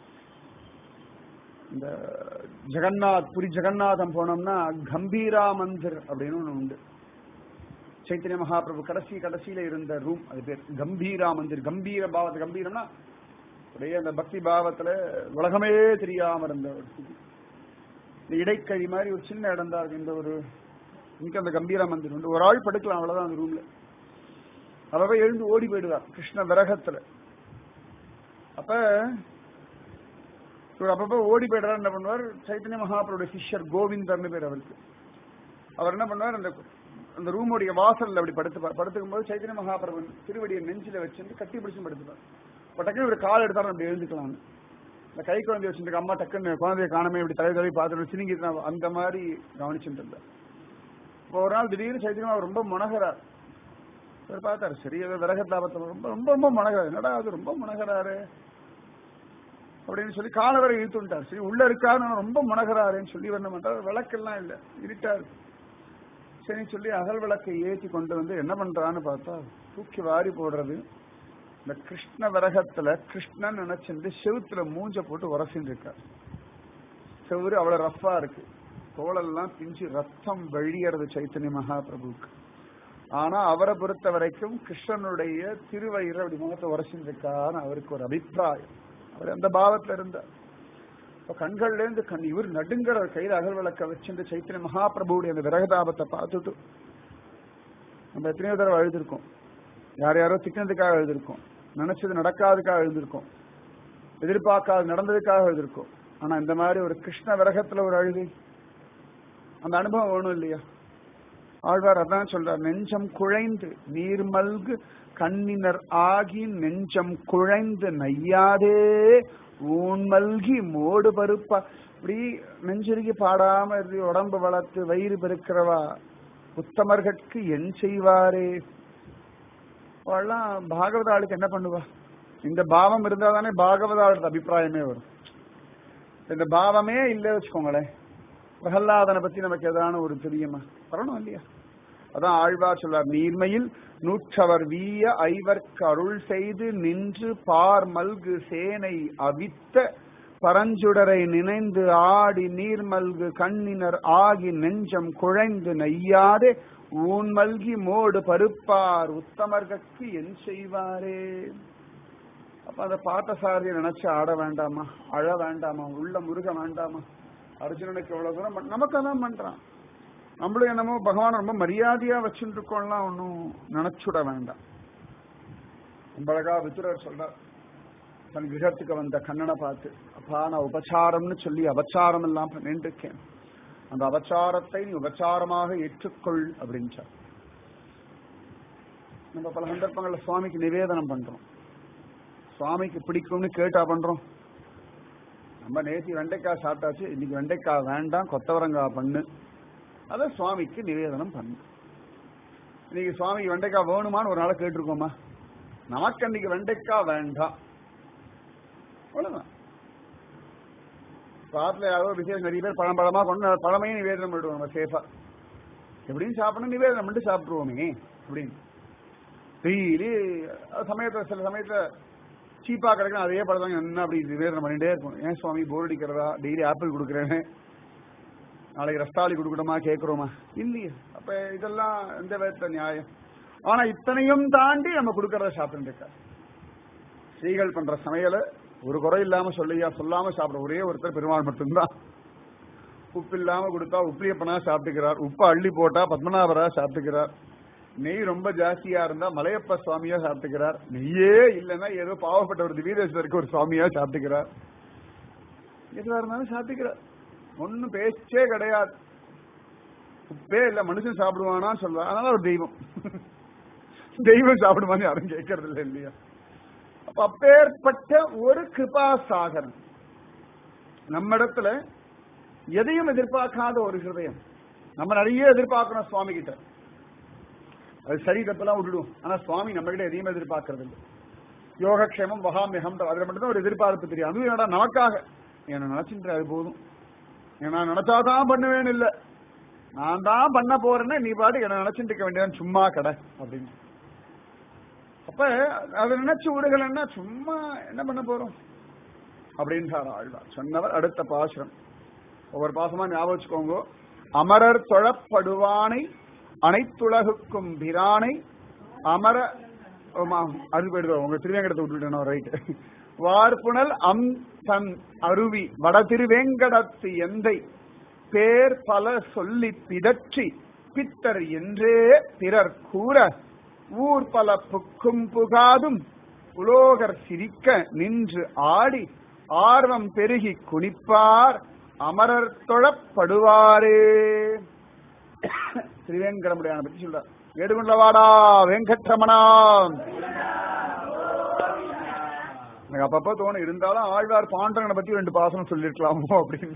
இந்த ஜெகநாத் புரி ஜெகநாதம் போனோம்னா கம்பீரா மந்திர் அப்படின்னு ஒண்ணு உண்டு சைத்தன்ய மகாபிரபு கடைசி கடைசியில இருந்த ரூம் அது பேர் கம்பீரா மந்திர் கம்பீர பாவத்து கம்பீரம்னா அப்படியே அந்த பக்தி பாவத்துல உலகமே தெரியாம இருந்த ஒரு ஸ்திதி இந்த இடைக்கழி மாதிரி ஒரு சின்ன இடம் தான் இருக்கு இந்த ஒரு இங்க அந்த கம்பீரா மந்திர் உண்டு ஒரு ஆள் படுக்கலாம் அவ்வளவுதான் அந்த ரூம்ல அவ எழுந்து ஓடி போயிடுவார் கிருஷ்ண விரகத்துல அப்ப இவர் அப்பப்ப ஓடி போயிடுறாரு என்ன பண்ணுவார் சைத்தன்ய மகாபுரோட சிஷ்யர் கோவிந்தர்னு பேர் அவருக்கு அவர் என்ன பண்ணுவார் அந்த அந்த ரூமுடைய வாசல்ல அப்படி படுத்துப்பார் படுத்துக்கும் போது சைத்தன்ய மகாபிரபு திருவடியை நெஞ்சில வச்சுட்டு கட்டி பிடிச்சு படுத்துப்பார் இப்ப டக்குனு ஒரு கால் எடுத்தாலும் அப்படி எழுந்துக்கலாம்னு இந்த கை குழந்தைய வச்சுட்டு அம்மா டக்குன்னு குழந்தைய காணமே இப்படி தலை தலை பார்த்துட்டு சினிங்கிட்டு நான் அந்த மாதிரி கவனிச்சுட்டு இருந்தார் இப்போ ஒரு நாள் திடீர்னு சைத்தன்யமா அவர் ரொம்ப முனகிறார் அவர் பார்த்தாரு சரி ஏதோ விரகத்தாபத்தில் ரொம்ப ரொம்ப ரொம்ப முனகிறார் என்னடா அது ரொம்ப முனகிறாரு அப்படின்னு சொல்லி காலை வரை இழுத்துட்டார் சரி உள்ள இருக்காரு ஆனா ரொம்ப முனகிறாருன்னு சொல்லி என்ன பண்றாரு விளக்கெல்லாம் இல்ல இருட்டா இருக்கு சரி சொல்லி அகல் விளக்கை ஏற்றி கொண்டு வந்து என்ன பண்றான்னு பார்த்தா தூக்கி வாரி போடுறது இந்த கிருஷ்ண விரகத்துல கிருஷ்ணன் நினைச்சிருந்து செவுத்துல மூஞ்ச போட்டு உரசின்னு இருக்கார் செவுரு அவ்வளவு ரஃப்பா இருக்கு தோளெல்லாம் பிஞ்சு ரத்தம் வழியறது சைத்தன்ய மகாபிரபுவுக்கு ஆனா அவரை பொறுத்த வரைக்கும் கிருஷ்ணனுடைய திருவயிறு அப்படி முகத்தை உரசின்னு இருக்கான்னு அவருக்கு ஒரு அபிப்பிராயம் அவர் அந்த பாவத்துல இருந்தார் இப்ப கண்கள்ல இருந்து கண் இவர் நடுங்கிற கையில அகல் விளக்க வச்சிருந்து சைத்தன்ய மகாபிரபுடைய அந்த விரகதாபத்தை பார்த்துட்டு நம்ம எத்தனையோ தடவை எழுதிருக்கோம் யார் யாரோ திட்டினதுக்காக எழுதிருக்கோம் நினைச்சது நடக்காததுக்காக எழுதிருக்கோம் எதிர்பார்க்காது நடந்ததுக்காக எழுதிருக்கோம் ஆனா இந்த மாதிரி ஒரு கிருஷ்ண விரகத்துல ஒரு அழுகை அந்த அனுபவம் வேணும் இல்லையா ஆழ்வார் அதான் சொல்றார் நெஞ்சம் குழைந்து நீர்மல்கு கண்ணினர் ஆகி நெஞ்சம் குழைந்து நையாதே ஊன் மல்கி மோடு பருப்பா இப்படி நெஞ்சுருகி பாடாம இருந்து உடம்பு வளர்த்து வயிறு பெருக்கிறவா உத்தமர்கட்கு என் செய்வாரே அவள்லாம் பாகவத ஆளுக்கு என்ன பண்ணுவா இந்த பாவம் இருந்தா தானே பாகவத ஆளுக்கு அபிப்பிராயமே வரும் இந்த பாவமே இல்லை வச்சுக்கோங்களேன் பிரகல்லாதனை பத்தி நமக்கு ஏதான ஒரு தெரியுமா வரணும் இல்லையா அதான் ஆழ்வார் சொல்றார் நீர்மையில் நூற்றவர் வீய ஐவர்க்கு அருள் செய்து நின்று பார் மல்கு சேனை அவித்த பரஞ்சுடரை நினைந்து ஆடி நீர்மல்கு கண்ணினர் ஆகி நெஞ்சம் குழைந்து நெய்யாதே ஊன் மல்கி மோடு பருப்பார் உத்தமர்கட்கு என் செய்வாரே அப்ப அந்த பார்த்தசாரியை நினைச்சு ஆட வேண்டாமா அழ வேண்டாமா உள்ள முருக வேண்டாமா அர்ஜுனனுக்கு எவ்வளவு தூரம் பண்- நமக்கு அதான் பண்றான் நம்மளும் என்னமோ பகவான் ரொம்ப மரியாதையா வச்சுட்டு இருக்கோம்லாம் ஒன்றும் நினைச்சுட வேண்டாம் ரொம்ப அழகா வித்துரர் சொல்றார் தன் கிரகத்துக்கு வந்த கண்ணனை பார்த்து அப்பா நான் உபச்சாரம்னு சொல்லி அபச்சாரம் எல்லாம் பண்ணிட்டு இருக்கேன் அந்த அபச்சாரத்தை நீ உபச்சாரமாக ஏற்றுக்கொள் அப்படின்றார் நம்ம பல சந்தர்ப்பங்கள்ல சுவாமிக்கு நிவேதனம் பண்றோம் சுவாமிக்கு பிடிக்கும்னு கேட்டா பண்றோம் நம்ம நேத்தி வெண்டைக்காய் சாப்பிட்டாச்சு இன்னைக்கு வெண்டைக்காய் வேண்டாம் கொத்தவரங்காய் பண்ணு அதை சுவாமிக்கு நிவேதனம் பண்ணு இன்னைக்கு சுவாமிக்கு வெண்டைக்காய் வேணுமான்னு ஒரு நாளை கேட்டிருக்கோமா நமக்கு அன்னைக்கு வெண்டைக்காய் வேண்டாம் அவ்வளவுதான் காட்டுல யாரோ விசேஷம் நிறைய பேர் பழம் பழமா கொண்டு பழமையும் நிவேதனம் பண்ணிடுவோம் நம்ம சேஃபா எப்படின்னு சாப்பிடணும் நிவேதனம் பண்ணிட்டு சாப்பிட்டுருவோமே அப்படின்னு டெய்லி சமயத்துல சில சமயத்துல சீப்பா கிடைக்கும் அதே படம் தான் என்ன அப்படி நிவேதனம் பண்ணிட்டே இருக்கும் ஏன் சுவாமி போர் அடிக்கிறதா டெய்லி ஆப்பிள் கொடுக்குறேன்னு நாளைக்கு ரஸ்தாளி கொடுக்கணுமா கேட்கிறோமா இல்லையே அப்ப இதெல்லாம் எந்த விதத்துல நியாயம் ஆனா இத்தனையும் தாண்டி நம்ம கொடுக்கறத சாப்பிட்டு இருக்காரு ஸ்ரீகள் பண்ற சமையல ஒரு குறை இல்லாம சொல்லியா சொல்லாம சாப்பிட ஒரே ஒருத்தர் பெருமாள் மட்டும்தான் உப்பு இல்லாம கொடுத்தா உப்பிலியப்பனா சாப்பிட்டுக்கிறார் உப்பு அள்ளி போட்டா பத்மநாபரா சாப்பிட்டுக்கிறார் நெய் ரொம்ப ஜாஸ்தியா இருந்தா மலையப்ப சுவாமியா சாப்பிட்டுக்கிறார் நெய்யே இல்லைன்னா ஏதோ பாவப்பட்ட ஒரு திவீரேஸ்வருக்கு ஒரு சுவாமியா சாப்பிட்டுக்கிறார் எதுவா இருந்தாலும் சாப்பிட்டுக்கிறார் ஒன்னும் பேச்சே கிடையாது உப்பே இல்ல மனுஷன் சாப்பிடுவானான்னு சொல்லுவா அதனால ஒரு தெய்வம் தெய்வம் சாப்பிடுவான்னு யாரும் கேட்கறது இல்லை இல்லையா அப்ப அப்பேற்பட்ட ஒரு கிருபா சாகரம் நம்ம இடத்துல எதையும் எதிர்பார்க்காத ஒரு ஹிருதயம் நம்ம நிறைய எதிர்பார்க்கணும் சுவாமி கிட்ட அது சரி தப்பெல்லாம் விட்டுடும் ஆனா சுவாமி நம்ம கிட்ட எதையும் எதிர்பார்க்கறது இல்லை யோகக்ஷேமம் வகாமியகம் அதுல மட்டும்தான் ஒரு எதிர்பார்ப்பு தெரியும் அதுவும் என்னடா நமக்காக என்ன நினைச்சுட்டு அது போதும் நான் நினைச்சாதான் பண்ணுவேன்னு இல்ல நான் தான் பண்ண போறேன்னா நீ பாட்டு என்ன நினைச்சுட்டு இருக்க வேண்டியதான் சும்மா கடை அப்படின்னு அப்ப அதை நினைச்சு விடுகலன்னா சும்மா என்ன பண்ண போறோம் அப்படின்றார் ஆழ்வார் சொன்னவர் அடுத்த பாசுரம் ஒவ்வொரு பாசமா ஞாபகம் வச்சுக்கோங்க அமரர் தொழப்படுவானை அனைத்துலகுக்கும் பிரானை அமர ஆமா, அது போயிடுதோ உங்க திருவேங்கடத்தை விட்டுட்டேன் ரைட் வார்புணல் அம் தன் அருவி வட திருவேங்கடத்து எந்தை பேர் பல சொல்லி பிதற்றி பித்தர் என்றே பிறர் கூற ஊர் பல புக்கும் புகாதும் உலோகர் சிரிக்க நின்று ஆடி ஆர்வம் பெருகி குனிப்பார் அமரர் தொழப்படுவாரே திருவேங்கடமுடியான பத்தி சொல்ற ஏடுகுண்டவாடா வெங்கட்ரமணா எனக்கு அப்பப்ப தோணும் இருந்தாலும் ஆழ்வார் பாண்டவனை பத்தி ரெண்டு பாசனம் சொல்லிருக்கலாமோ அப்படின்னு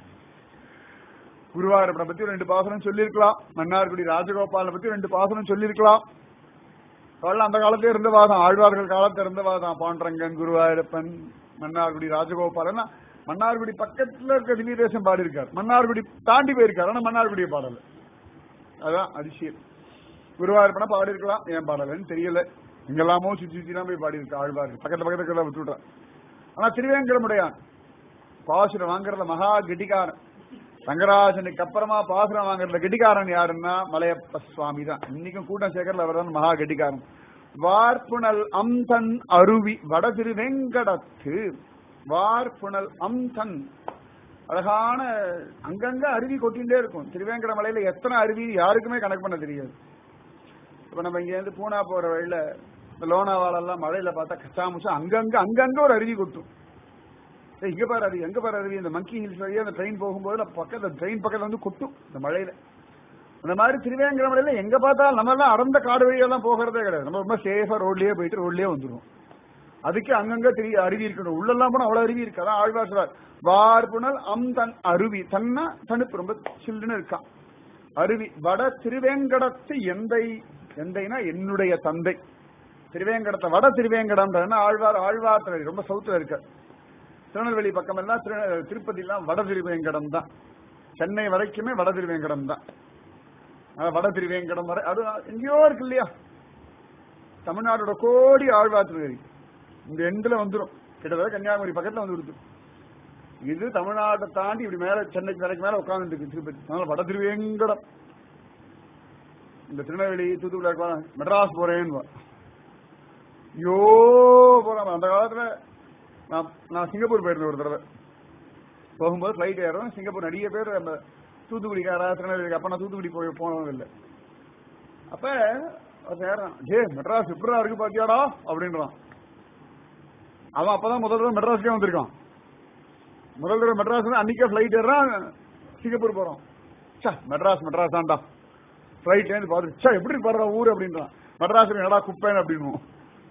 குருவாயூரப்பனை பத்தி ரெண்டு பாசனம் சொல்லியிருக்கலாம் மன்னார்குடி ராஜகோபாலனை பத்தி ரெண்டு பாசனம் சொல்லியிருக்கலாம் அதெல்லாம் அந்த காலத்துல இருந்த வாதம் ஆழ்வார்கள் காலத்துல இருந்த வாதம் பாண்டரங்கன் குருவாயூரப்பன் மன்னார்குடி ராஜகோபாலன் மன்னார்குடி பக்கத்துல இருக்க திவ்யதேசம் பாடி இருக்கார் மன்னார்குடி தாண்டி போயிருக்காரு ஆனா மன்னார்குடியை பாடல அதான் அதிசயம் குருவாயூரப்பனை பாடி இருக்கலாம் ஏன் பாடலன்னு தெரியல எங்கெல்லாமோ சுத்தி சுத்தி தான் போய் பாடி இருக்கு ஆழ்வார்கள் பக்கத்துல பக்கத்துல விட்டுவிட்டான் ஆனா திருவேங்கடமுடையான் பாசுரம் வாங்குறதுல மகா கெட்டிக்காரன் ரங்கராஜனுக்கு அப்புறமா பாசுரம் வாங்குறதுல கெட்டிக்காரன் யாருன்னா மலையப்ப சுவாமி தான் இன்னைக்கும் கூட்டம் சேர்க்கறதுல அவர் தான் மகா கெட்டிக்காரன் வார்ப்புணல் அம்தன் அருவி வட திருவேங்கடத்து வார்ப்புணல் அம்தன் அழகான அங்கங்க அருவி கொட்டிகிட்டே இருக்கும் திருவேங்கட மலையில எத்தனை அருவி யாருக்குமே கணக்கு பண்ண தெரியாது இப்ப நம்ம இங்க இருந்து பூனா போற வழியில இந்த லோனாவாலெல்லாம் மழையில பார்த்தா கச்சாமுச்சா அங்கங்க அங்கங்க ஒரு அருவி கொட்டும் ஏய், இங்க பாரு அருவி எங்க பாரு அருவி இந்த மங்கி ஹில்ஸ் வழியா அந்த ட்ரெயின் போகும்போது நான் பக்கத்துல ட்ரெயின் பக்கத்துல வந்து கொட்டும் இந்த மழையில அந்த மாதிரி திருவேங்கட மலையில எங்க பார்த்தாலும் நம்ம எல்லாம் அடர்ந்த காடு வழியெல்லாம் போகிறதே கிடையாது நம்ம ரொம்ப சேஃபா ரோட்லயே போயிட்டு ரோட்லயே வந்துருவோம் அதுக்கு அங்கங்க தெரிய அருவி இருக்கணும் உள்ளெல்லாம் போனா அவ்வளவு அருவி இருக்கு அதான் ஆழ்வார் சொல்றார் வார்புணல் அம் தன் அருவி தன்னா தனுப்பு ரொம்ப சில்லுன்னு இருக்கான் அருவி வட திருவேங்கடத்து எந்தை எந்தைனா என்னுடைய தந்தை திருவேங்கடத்தை வட திருவேங்கடம் ஆழ்வார் ஆழ்வார் திருநெல்வேலி, ரொம்ப சவுத்துல இருக்க திருநெல்வேலி பக்கம் எல்லாம் திரு- திருப்பதி எல்லாம் வட திருவேங்கடம் தான் சென்னை வரைக்குமே வட திருவேங்கடம் தான் அஹ் வட திருவேங்கடம் வரை அது எங்கேயோ இருக்கு இல்லையா தமிழ்நாடோட கோடி ஆழ்வார் திருநெல்வேலி இந்த எண்டுல வந்துரும் கிட்டத்தட்ட கன்னியாகுமரி பக்கத்துல வந்து விடுது இது தமிழ்நாட்டை தாண்டி இப்படி மேல சென்னைக்கு வரைக்கும் மேல உட்கார்ந்து இருக்கு திருப்பதி அதனால வட திருவேங்கடம் இந்த திருநெல்வேலி தூத்துக்குடி இருக்கலாம், மெட்ராஸ் போறேன்னு வா. ஐயோ போறான் அந்த காலத்துல நான் நான் சிங்கப்பூர் போயிருந்தேன் ஒரு தடவை போகும்போது ஃபிளைட் ஏறோம் சிங்கப்பூர் நிறைய பேர் அந்த தூத்துக்குடிக்காரா திருநெல்வேலிக்கு அப்ப நான் தூத்துக்குடி போய் போனதும் இல்லை அப்ப ஒருத்தன் ஏறான் ஜே மெட்ராஸ் இப்படிதான் இருக்கு பாத்தியாடா அப்படின்றான் அவன் அப்பதான் முதல் தடவை மெட்ராஸ்க்கே வந்திருக்கான் முதல் தடவை மெட்ராஸ் அன்னைக்கே ஃபிளைட் ஏறான் சிங்கப்பூர் போறோம் சா மெட்ராஸ் மெட்ராஸ் தான்டா ஃபிளைட்ல இருந்து பார்த்து சா எப்படி பாடுற ஊர் அப்படின்றான் மெட்ராஸ் என்னடா குப்பைன்னு அப்படின்னுவோம்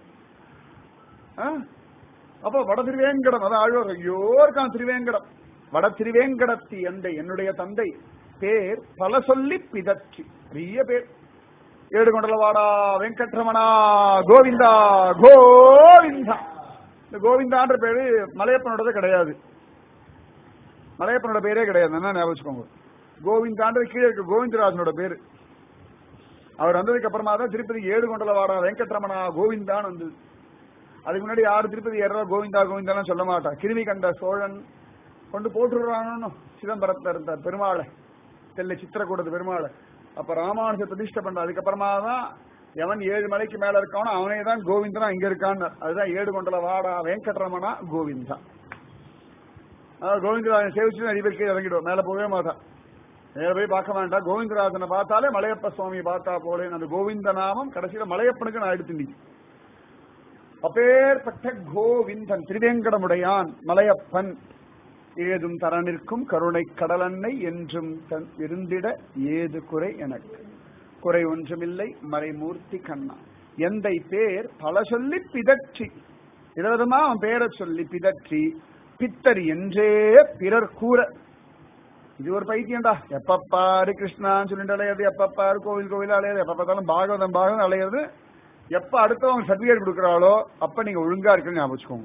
ஆ? அப்ப வட திருவேங்கடம் அதான் ஆழ்வார் ஐயோ இருக்கான் திருவேங்கடம் வட திருவேங்கடத்தி எந்தை என்னுடைய தந்தை பேர் பல சொல்லி பிதற்றி பெரிய பேர் ஏடுகொண்டலவாடா வெங்கட்ரமணா கோவிந்தா கோவிந்தா இந்த கோவிந்தான்ற பேரு மலையப்பனோடது கிடையாது மலையப்பனோட பேரே கிடையாது என்ன ஞாபகம் வச்சுக்கோங்க கோவிந்தான்றது கீழே இருக்க கோவிந்தராஜனோட பேரு அவர் வந்ததுக்கு அப்புறமா தான் திருப்பதி ஏடுகொண்டலவாடா வெங்கட்ரமணா கோவிந்தான்னு வந்தது அதுக்கு முன்னாடி யாரு திருப்பதி ஏறா கோவிந்தா கோவிந்தாலாம் சொல்ல மாட்டா கிருமி கண்ட சோழன் கொண்டு போட்டுடுறானோ சிதம்பரத்துல இருந்த பெருமாளை தெல்லை சித்திரக்கூடத்து பெருமாளை அப்ப ராமானுஜ பிரதிஷ்டை பண்ற அதுக்கப்புறமா தான் எவன் ஏழு மலைக்கு மேல இருக்கானோ அவனே தான் கோவிந்தனா இங்க இருக்கான்னு அதுதான் ஏடு கொண்டல வாடா வெங்கட்ரமணா கோவிந்தா அதாவது கோவிந்தராஜன் சேவிச்சு நிறைய பேர் கீழே இறங்கிடுவோம் மேல போகவே மாட்டான் மேல போய் பார்க்க வேண்டாம் கோவிந்தராஜனை பார்த்தாலே மலையப்ப சுவாமியை பார்த்தா போலே அந்த கோவிந்த நாமம் கடைசியில மலையப்பனுக்கு நான் எடுத்து நிற்கும் அப்பேற்பட்ட கோவிந்தன் திருவேங்கடமுடையான் மலையப்பன் ஏதும் தர நிற்கும் கருணை கடலன்னை என்றும் தன் இருந்திட ஏது குறை எனக்கு குறை ஒன்றுமில்லை மறைமூர்த்தி கண்ணா எந்தை பேர் பல சொல்லி பிதற்றி விதவிதமா அவன் பேரை சொல்லி பிதற்றி பித்தர் என்றே பிறர் கூற இது ஒரு பைத்தியம்டா எப்ப பாரு கிருஷ்ணான்னு சொல்லிட்டு அலையிறது எப்ப பாரு கோவில் கோவில் அலையிறது எப்ப பார்த்தாலும் பாகவதம் பாகவதம் அலையிறது எப்ப அடுத்தவங்க சர்டிபிகேட் கொடுக்குறாளோ அப்ப நீங்க ஒழுங்கா இருக்குன்னு ஞாபகம் வச்சுக்கோங்க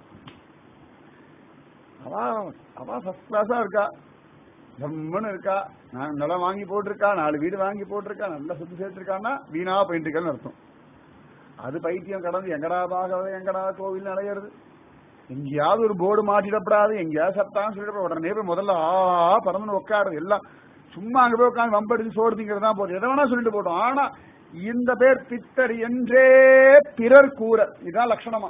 அவ அவ ஃபர்ஸ்ட் கிளாஸா இருக்கா ஜம்முன்னு இருக்கா நான் நிலம் வாங்கி போட்டிருக்கா நாலு வீடு வாங்கி போட்டிருக்கா நல்லா சுத்தி சேர்த்திருக்கான்னா வீணா போயிட்டு இருக்கான்னு அர்த்தம் அது பைத்தியம் கடந்து எங்கடா பாகவதம் எங்கடா கோவில் அலையிறது எங்கேயாவது ஒரு போர்டு மாட்டிடப்படாது எங்கேயாவது சத்தான்னு சொல்லிட்டு உடனே போய் முதல்ல ஆ பறந்து உட்காடுறது எல்லாம் சும்மா அங்க போய் உட்காந்து வம்படிச்சு சோறு திங்கிறது தான் போதும் எதை வேணா சொல்லிட்டு போட்டோம் ஆனா இந்த பேர் பித்தர் என்றே பிறர் கூற இதுதான் லட்சணமா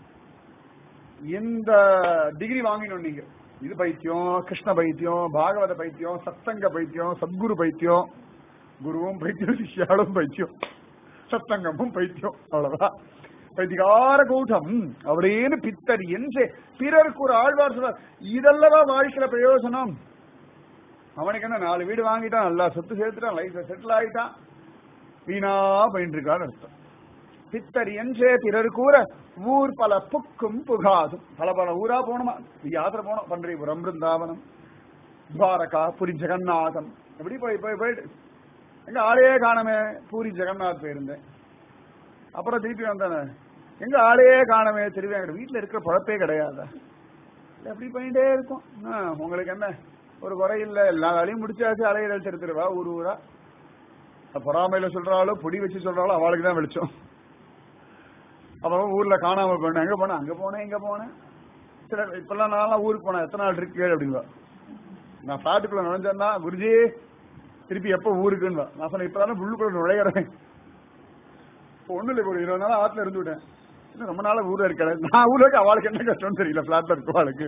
இந்த டிகிரி வாங்கினோம் நீங்க இது பைத்தியம் கிருஷ்ண பைத்தியம் பாகவத பைத்தியம் சத்தங்க பைத்தியம் சத்குரு பைத்தியம் குருவும் பைத்தியம் சிஷ்யாலும் பைத்தியம் சத்தங்கமும் பைத்தியம் அவ்வளவுதான் பைத்திகார கூட்டம் அப்படின்னு பித்தர் என்று பிறருக்கு ஒரு ஆழ்வார் சொல்றார் இதெல்லவா வாழ்க்கையில பிரயோஜனம் அவனுக்கு என்ன நாலு வீடு வாங்கிட்டான் நல்லா சொத்து சேர்த்துட்டான் லைஃப்ல செட்டில் ஆயிட்டான் வீணா போயிட்டு இருக்கான்னு அர்த்தம் பித்தர் என்றே பிறர் கூற ஊர் பல புக்கும் புகாதும் பல பல ஊரா போனோமா யாத்திரை போனோம் பன்றிபுரம் பிருந்தாவனம் துவாரகா புரி ஜெகநாதம் எப்படி போய் போய் போயிட்டு எங்க ஆளையே காணமே பூரி ஜெகநாத் போயிருந்தேன் அப்புறம் திருப்பி வந்தானே எங்க ஆளையே காணமே திருப்பி வீட்டுல இருக்கிற பழப்பே கிடையாதா எப்படி பண்ணிட்டே இருக்கும் ஆ, உங்களுக்கு என்ன ஒரு குறை இல்ல எல்லா வேலையும் முடிச்சாச்சு அலையில திருத்திருவா ஊர் ஊரா பொறாமையில சொல்றாளோ பொடி வச்சு சொல்றாளோ அவளுக்கு தான் வெளிச்சம் அப்புறம் ஊர்ல காணாம போனேன் எங்க போனேன் அங்க போனேன் இங்க போனேன் சில இப்பெல்லாம் நான் ஊருக்கு போனேன் எத்தனை நாள் இருக்கு அப்படின்பா நான் ஃபிளாட்டுக்குள்ள நுழைஞ்சேன்னா குருஜி திருப்பி எப்ப ஊருக்குன்னு நான் சொன்னேன் இப்பதான் உள்ளுக்குள்ள நுழையிறேன் இப்போ ஒண்ணு இல்லை ஒரு இருபது நாள் ஆத்துல இருந்து விட்டேன் இன்னும் ரொம்ப நாளா ஊர்ல இருக்கல நான் ஊர்ல இருக்க அவளுக்கு என்ன கஷ்டம்னு தெரியல பிளாட்ல இருக்கு அவளுக்கு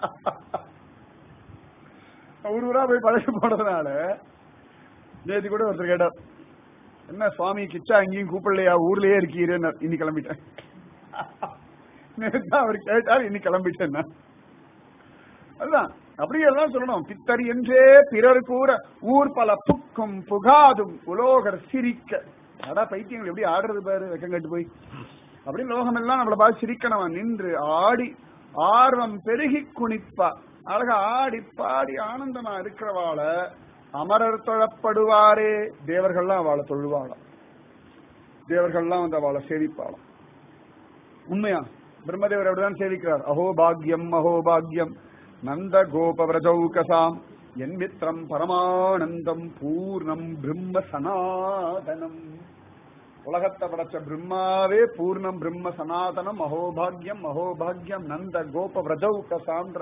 ஊர் ஊரா போய் பழகி போனதுனால நேத்து கூட ஒருத்தர் கேட்டார் என்ன சுவாமி கிச்சா எங்கேயும் கூப்பிடலையா ஊர்லயே இருக்கீருன்னு இன்னி கிளம்பிட்டேன் நேத்து அவர் கேட்டார் இன்னி கிளம்பிட்டேன் நான். அதுதான் அப்படியே எல்லாம் சொல்லணும் பித்தர் என்றே பிறர் கூற ஊர் பல புக்கும் புகாதும் உலோகர் சிரிக்க அதான் பைத்தியங்கள் எப்படி ஆடுறது பாரு வெக்கங்கட்டு போய் அப்படி லோகம் எல்லாம் நம்மளை பார்த்து சிரிக்கணும் நின்று ஆடி ஆர்வம் பெருகி குனிப்பா அழகா ஆடி பாடி ஆனந்தமா இருக்கிறவாள அமரர் தொழப்படுவாரே தேவர்கள்லாம் அவளை தொழுவாளாம் தேவர்கள்லாம் வந்து அவளை சேவிப்பாளாம் உண்மையா பிரம்மதேவர் அப்படிதான் சேவிக்கிறார் அஹோ பாக்யம் அஹோ பாக்யம் நந்த கோப விரஜௌகசாம் என் மித்திரம் பரமானந்தம் பூர்ணம் பிரம்ம சனாதனம் உலகத்தை படைச்ச பிரம்மாவே பூர்ணம் பிரம்ம சனாதனம் அஹோபாகியம் அஹோபாகியம் நந்த கோப விரஜௌகசான்ற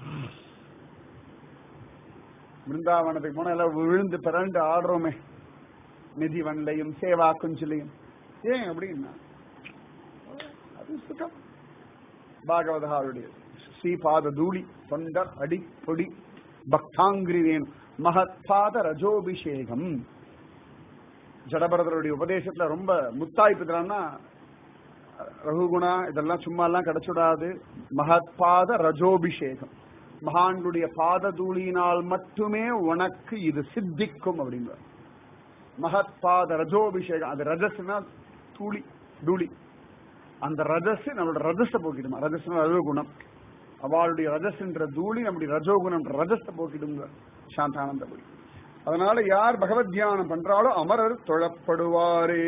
பிருந்தாவனத்துக்கு போனா எல்லாம் விழுந்து பிறண்டு ஆடுறோமே நிதி வன்லையும் சேவா குஞ்சிலையும் ஏன் அப்படின்னா அது சுகம் பாகவதாருடைய ஸ்ரீபாத தூளி தொண்டர் அடி பொடி பக்தாங்கிரி வேணும் மகத்பாத ரஜோபிஷேகம் ஜடபரதருடைய உபதேசத்துல ரொம்ப முத்தாய்ப்புறான்னா ரகுகுணா இதெல்லாம் சும்மா எல்லாம் கிடைச்சுடாது மகத்பாத ரஜோபிஷேகம் மகான்களுடைய பாத தூளியினால் மட்டுமே உனக்கு இது சித்திக்கும் அப்படிங்கிற மகத்பாத ரஜோபிஷேகம் அது ரஜஸ்னா தூளி தூளி அந்த ரஜஸ் நம்மளோட ரஜஸ போக்கிடுமா ரஜஸ்னா ரஜோகுணம் அவளுடைய ரஜஸ்ன்ற தூளி நம்முடைய ரஜோகுணம் ரஜஸ போக்கிடுங்க சாந்தானந்தபுரி அதனால யார் பகவத் தியானம் பண்றாலோ அமரர் தொழப்படுவாரே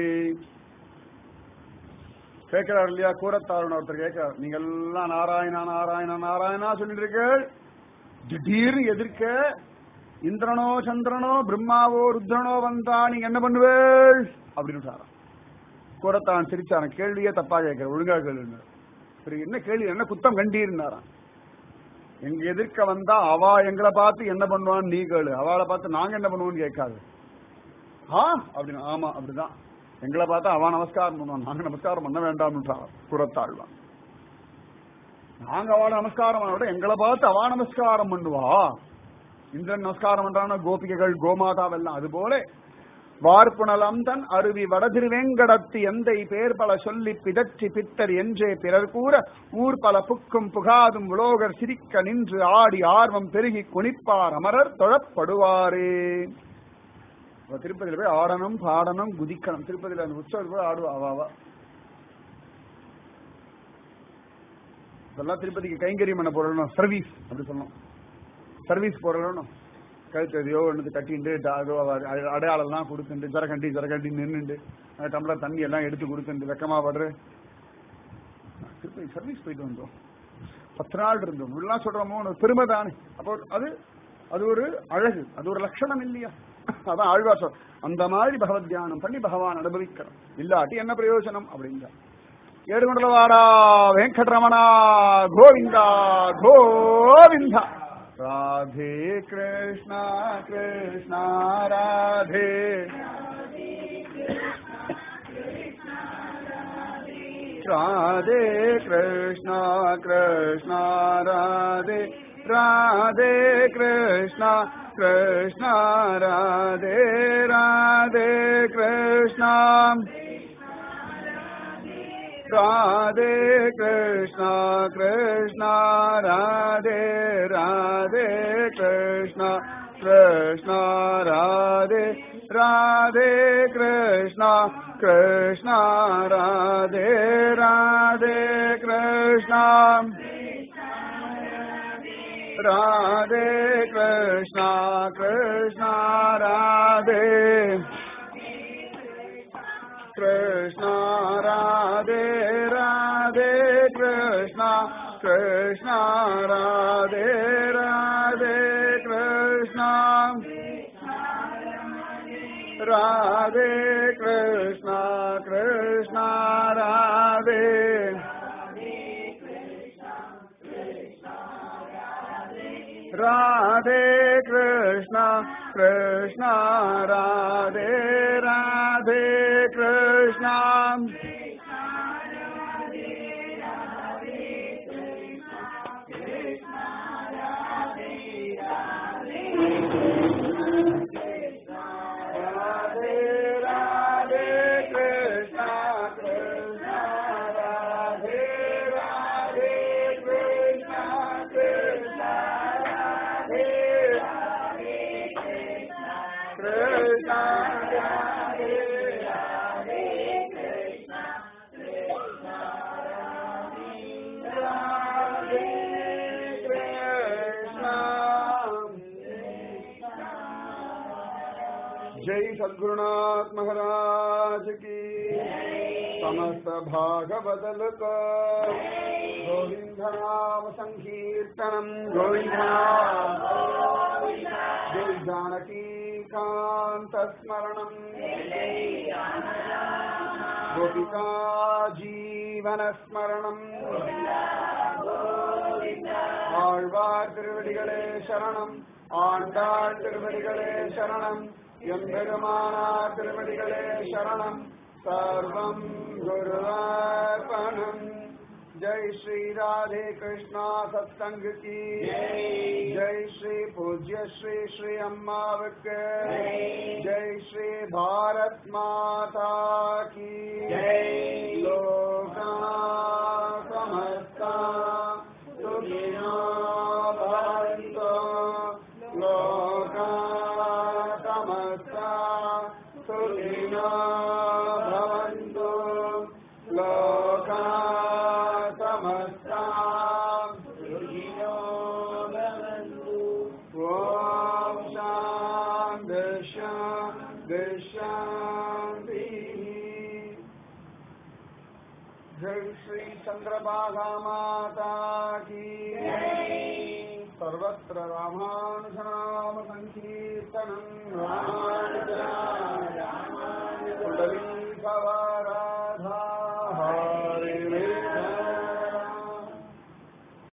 கேட்கிறார் இல்லையா கூறத்தாருன்னு ஒருத்தர் கேட்கிறார் நீங்க எல்லாம் நாராயணா நாராயணா நாராயணா சொல்லிட்டு இருக்க திடீர்னு எதிர்க்க இந்திரனோ சந்திரனோ பிரம்மாவோ ருத்ரனோ வந்தா நீங்க என்ன பண்ணுவேள் அப்படின்னு கூறத்தான் சிரிச்சான கேள்வியே தப்பா கேட்கிற ஒழுங்கா கேள்வி சரி என்ன கேள்வி என்ன குத்தம் கண்டீர்னாராம் எங்க எதிர்க்க வந்தா அவா எங்களை பார்த்து என்ன பண்ணுவான்னு நீ கேளு அவளை பார்த்து நாங்க என்ன பண்ணுவோம்னு கேட்காது ஆ அப்படின்னு ஆமா அப்படிதான் எங்களை பார்த்தா அவ நமஸ்காரம் பண்ணுவான் நாங்க நமஸ்காரம் பண்ண வேண்டாம்ன்றா புறத்தாழ்வான் நாங்க அவளை நமஸ்காரம் பண்ண விட எங்களை பார்த்து அவ நமஸ்காரம் பண்ணுவா இந்திரன் நமஸ்காரம் பண்றான கோபிகைகள் கோமாதாவெல்லாம் அது போல வார்ப்புணலம் தன் அருவி வடதிருவேங்கடத்து எந்தை பேர் பல சொல்லி பிதற்றி பித்தர் என்றே பிறர் கூற ஊர் பல புக்கும் புகாதும் உலோகர் சிரிக்க நின்று ஆடி ஆர்வம் பெருகி குனிப்பார் அமரர் தொழப்படுவாரே அப்ப திருப்பதியில போய் ஆடணும் பாடணும் குதிக்கணும் திருப்பதியில அந்த உற்சவத்தில் போய் ஆடுவா அவ அவ இதெல்லாம் திருப்பதிக்கு கைங்கரியம் பண்ண போறோம் சர்வீஸ் அப்படி சொல்லணும் சர்வீஸ் போறோம் கழுத்து எதையோ ஒன்று கட்டிண்டு அதோ அ- அடையாளம்லாம் கொடுத்துட்டு ஜரகண்டி ஜரகண்டி நின்றுண்டு டம்ளர் தண்ணி எல்லாம் எடுத்து கொடுத்துட்டு வெக்கமா படுற திருப்பதி சர்வீஸ் போயிட்டு வந்தோம் பத்து நாள் இருந்தோம் இப்படிலாம் சொல்றோமோ ஒரு பெருமை தானே அப்போ அது அது ஒரு அழகு அது ஒரு லட்சணம் இல்லையா அதான் ஆழ்வார் சொல் அந்த மாதிரி பகவத் தியானம் பண்ணி பகவான் அனுபவிக்கணும் இல்லாட்டி என்ன பிரயோஜனம் அப்படிங்க ஏடுகொண்டலவாடா வெங்கட்ரமணா கோவிந்தா கோவிந்தா ராதே கிருஷ்ணா கிருஷ்ணா ராதே ராதே கிருஷ்ணா கிருஷ்ணா ராதே ராதே கிருஷ்ணா கிருஷ்ணா ராதே ராதே கிருஷ்ணா ராதே கிருஷ்ணா கிருஷ்ணா ராதே ராதே கிருஷ்ணா கிருஷ்ணா ராதே ராதே கிருஷ்ணா கிருஷ்ணா ராதே ராதே கிருஷ்ணா ராதே கிருஷ்ணா கிருஷ்ணா ராதே கிருஷ்ணா ராதே ராதே கிருஷ்ணா கிருஷ்ணா ராதே ராதே கிருஷ்ணா ராதே கிருஷ்ணா கிருஷ்ணா ராதே ராதே கிருஷ்ணா கிருஷ்ணா ராதே ராதே கிருஷ்ணா ராதே ராதே கிருஷ்ணா கிருஷ்ணா ராதே ராதே கிருஷ்ணா கிருஷ்ணா ராதே கிருஷ்ணா ராதே ராதே ராதே கிருஷ்ணா जय सद्गुरुनाथ महाराज की समस्त भागवदल को गोविंद नाम संकीर्तनम गोविंद जय जानकी कांत स्मरणम गोपिका जीवन स्मरणम ஆழ்வார் திருவடிகளே சரணம் ஆண்டாள் திருவடிகளே சரணம் எம்பெருமானார் திருவடிகளே சரணம் சர்வம் குருவார்ப்பணம் ஜெய் ஸ்ரீ ராதே கிருஷ்ணா சத்சங்க கி ஜெய் ஸ்ரீ பூஜ்ய ஸ்ரீ ஸ்ரீ அம்மாவுக்கு ஜெய் ஸ்ரீ பாரத் மாதா கி லோகா சமஸ்தா सुखिनो भवन्तु लोका समस्ता सुखिनो भवन्तु लोका समस्ता सुखिनो भवन्तु ॐ शान्ति शान्ति शान्तिः जय श्री चंद्रभागा माता की सर्वत्र रामानुजनाम संकीर्तनम राम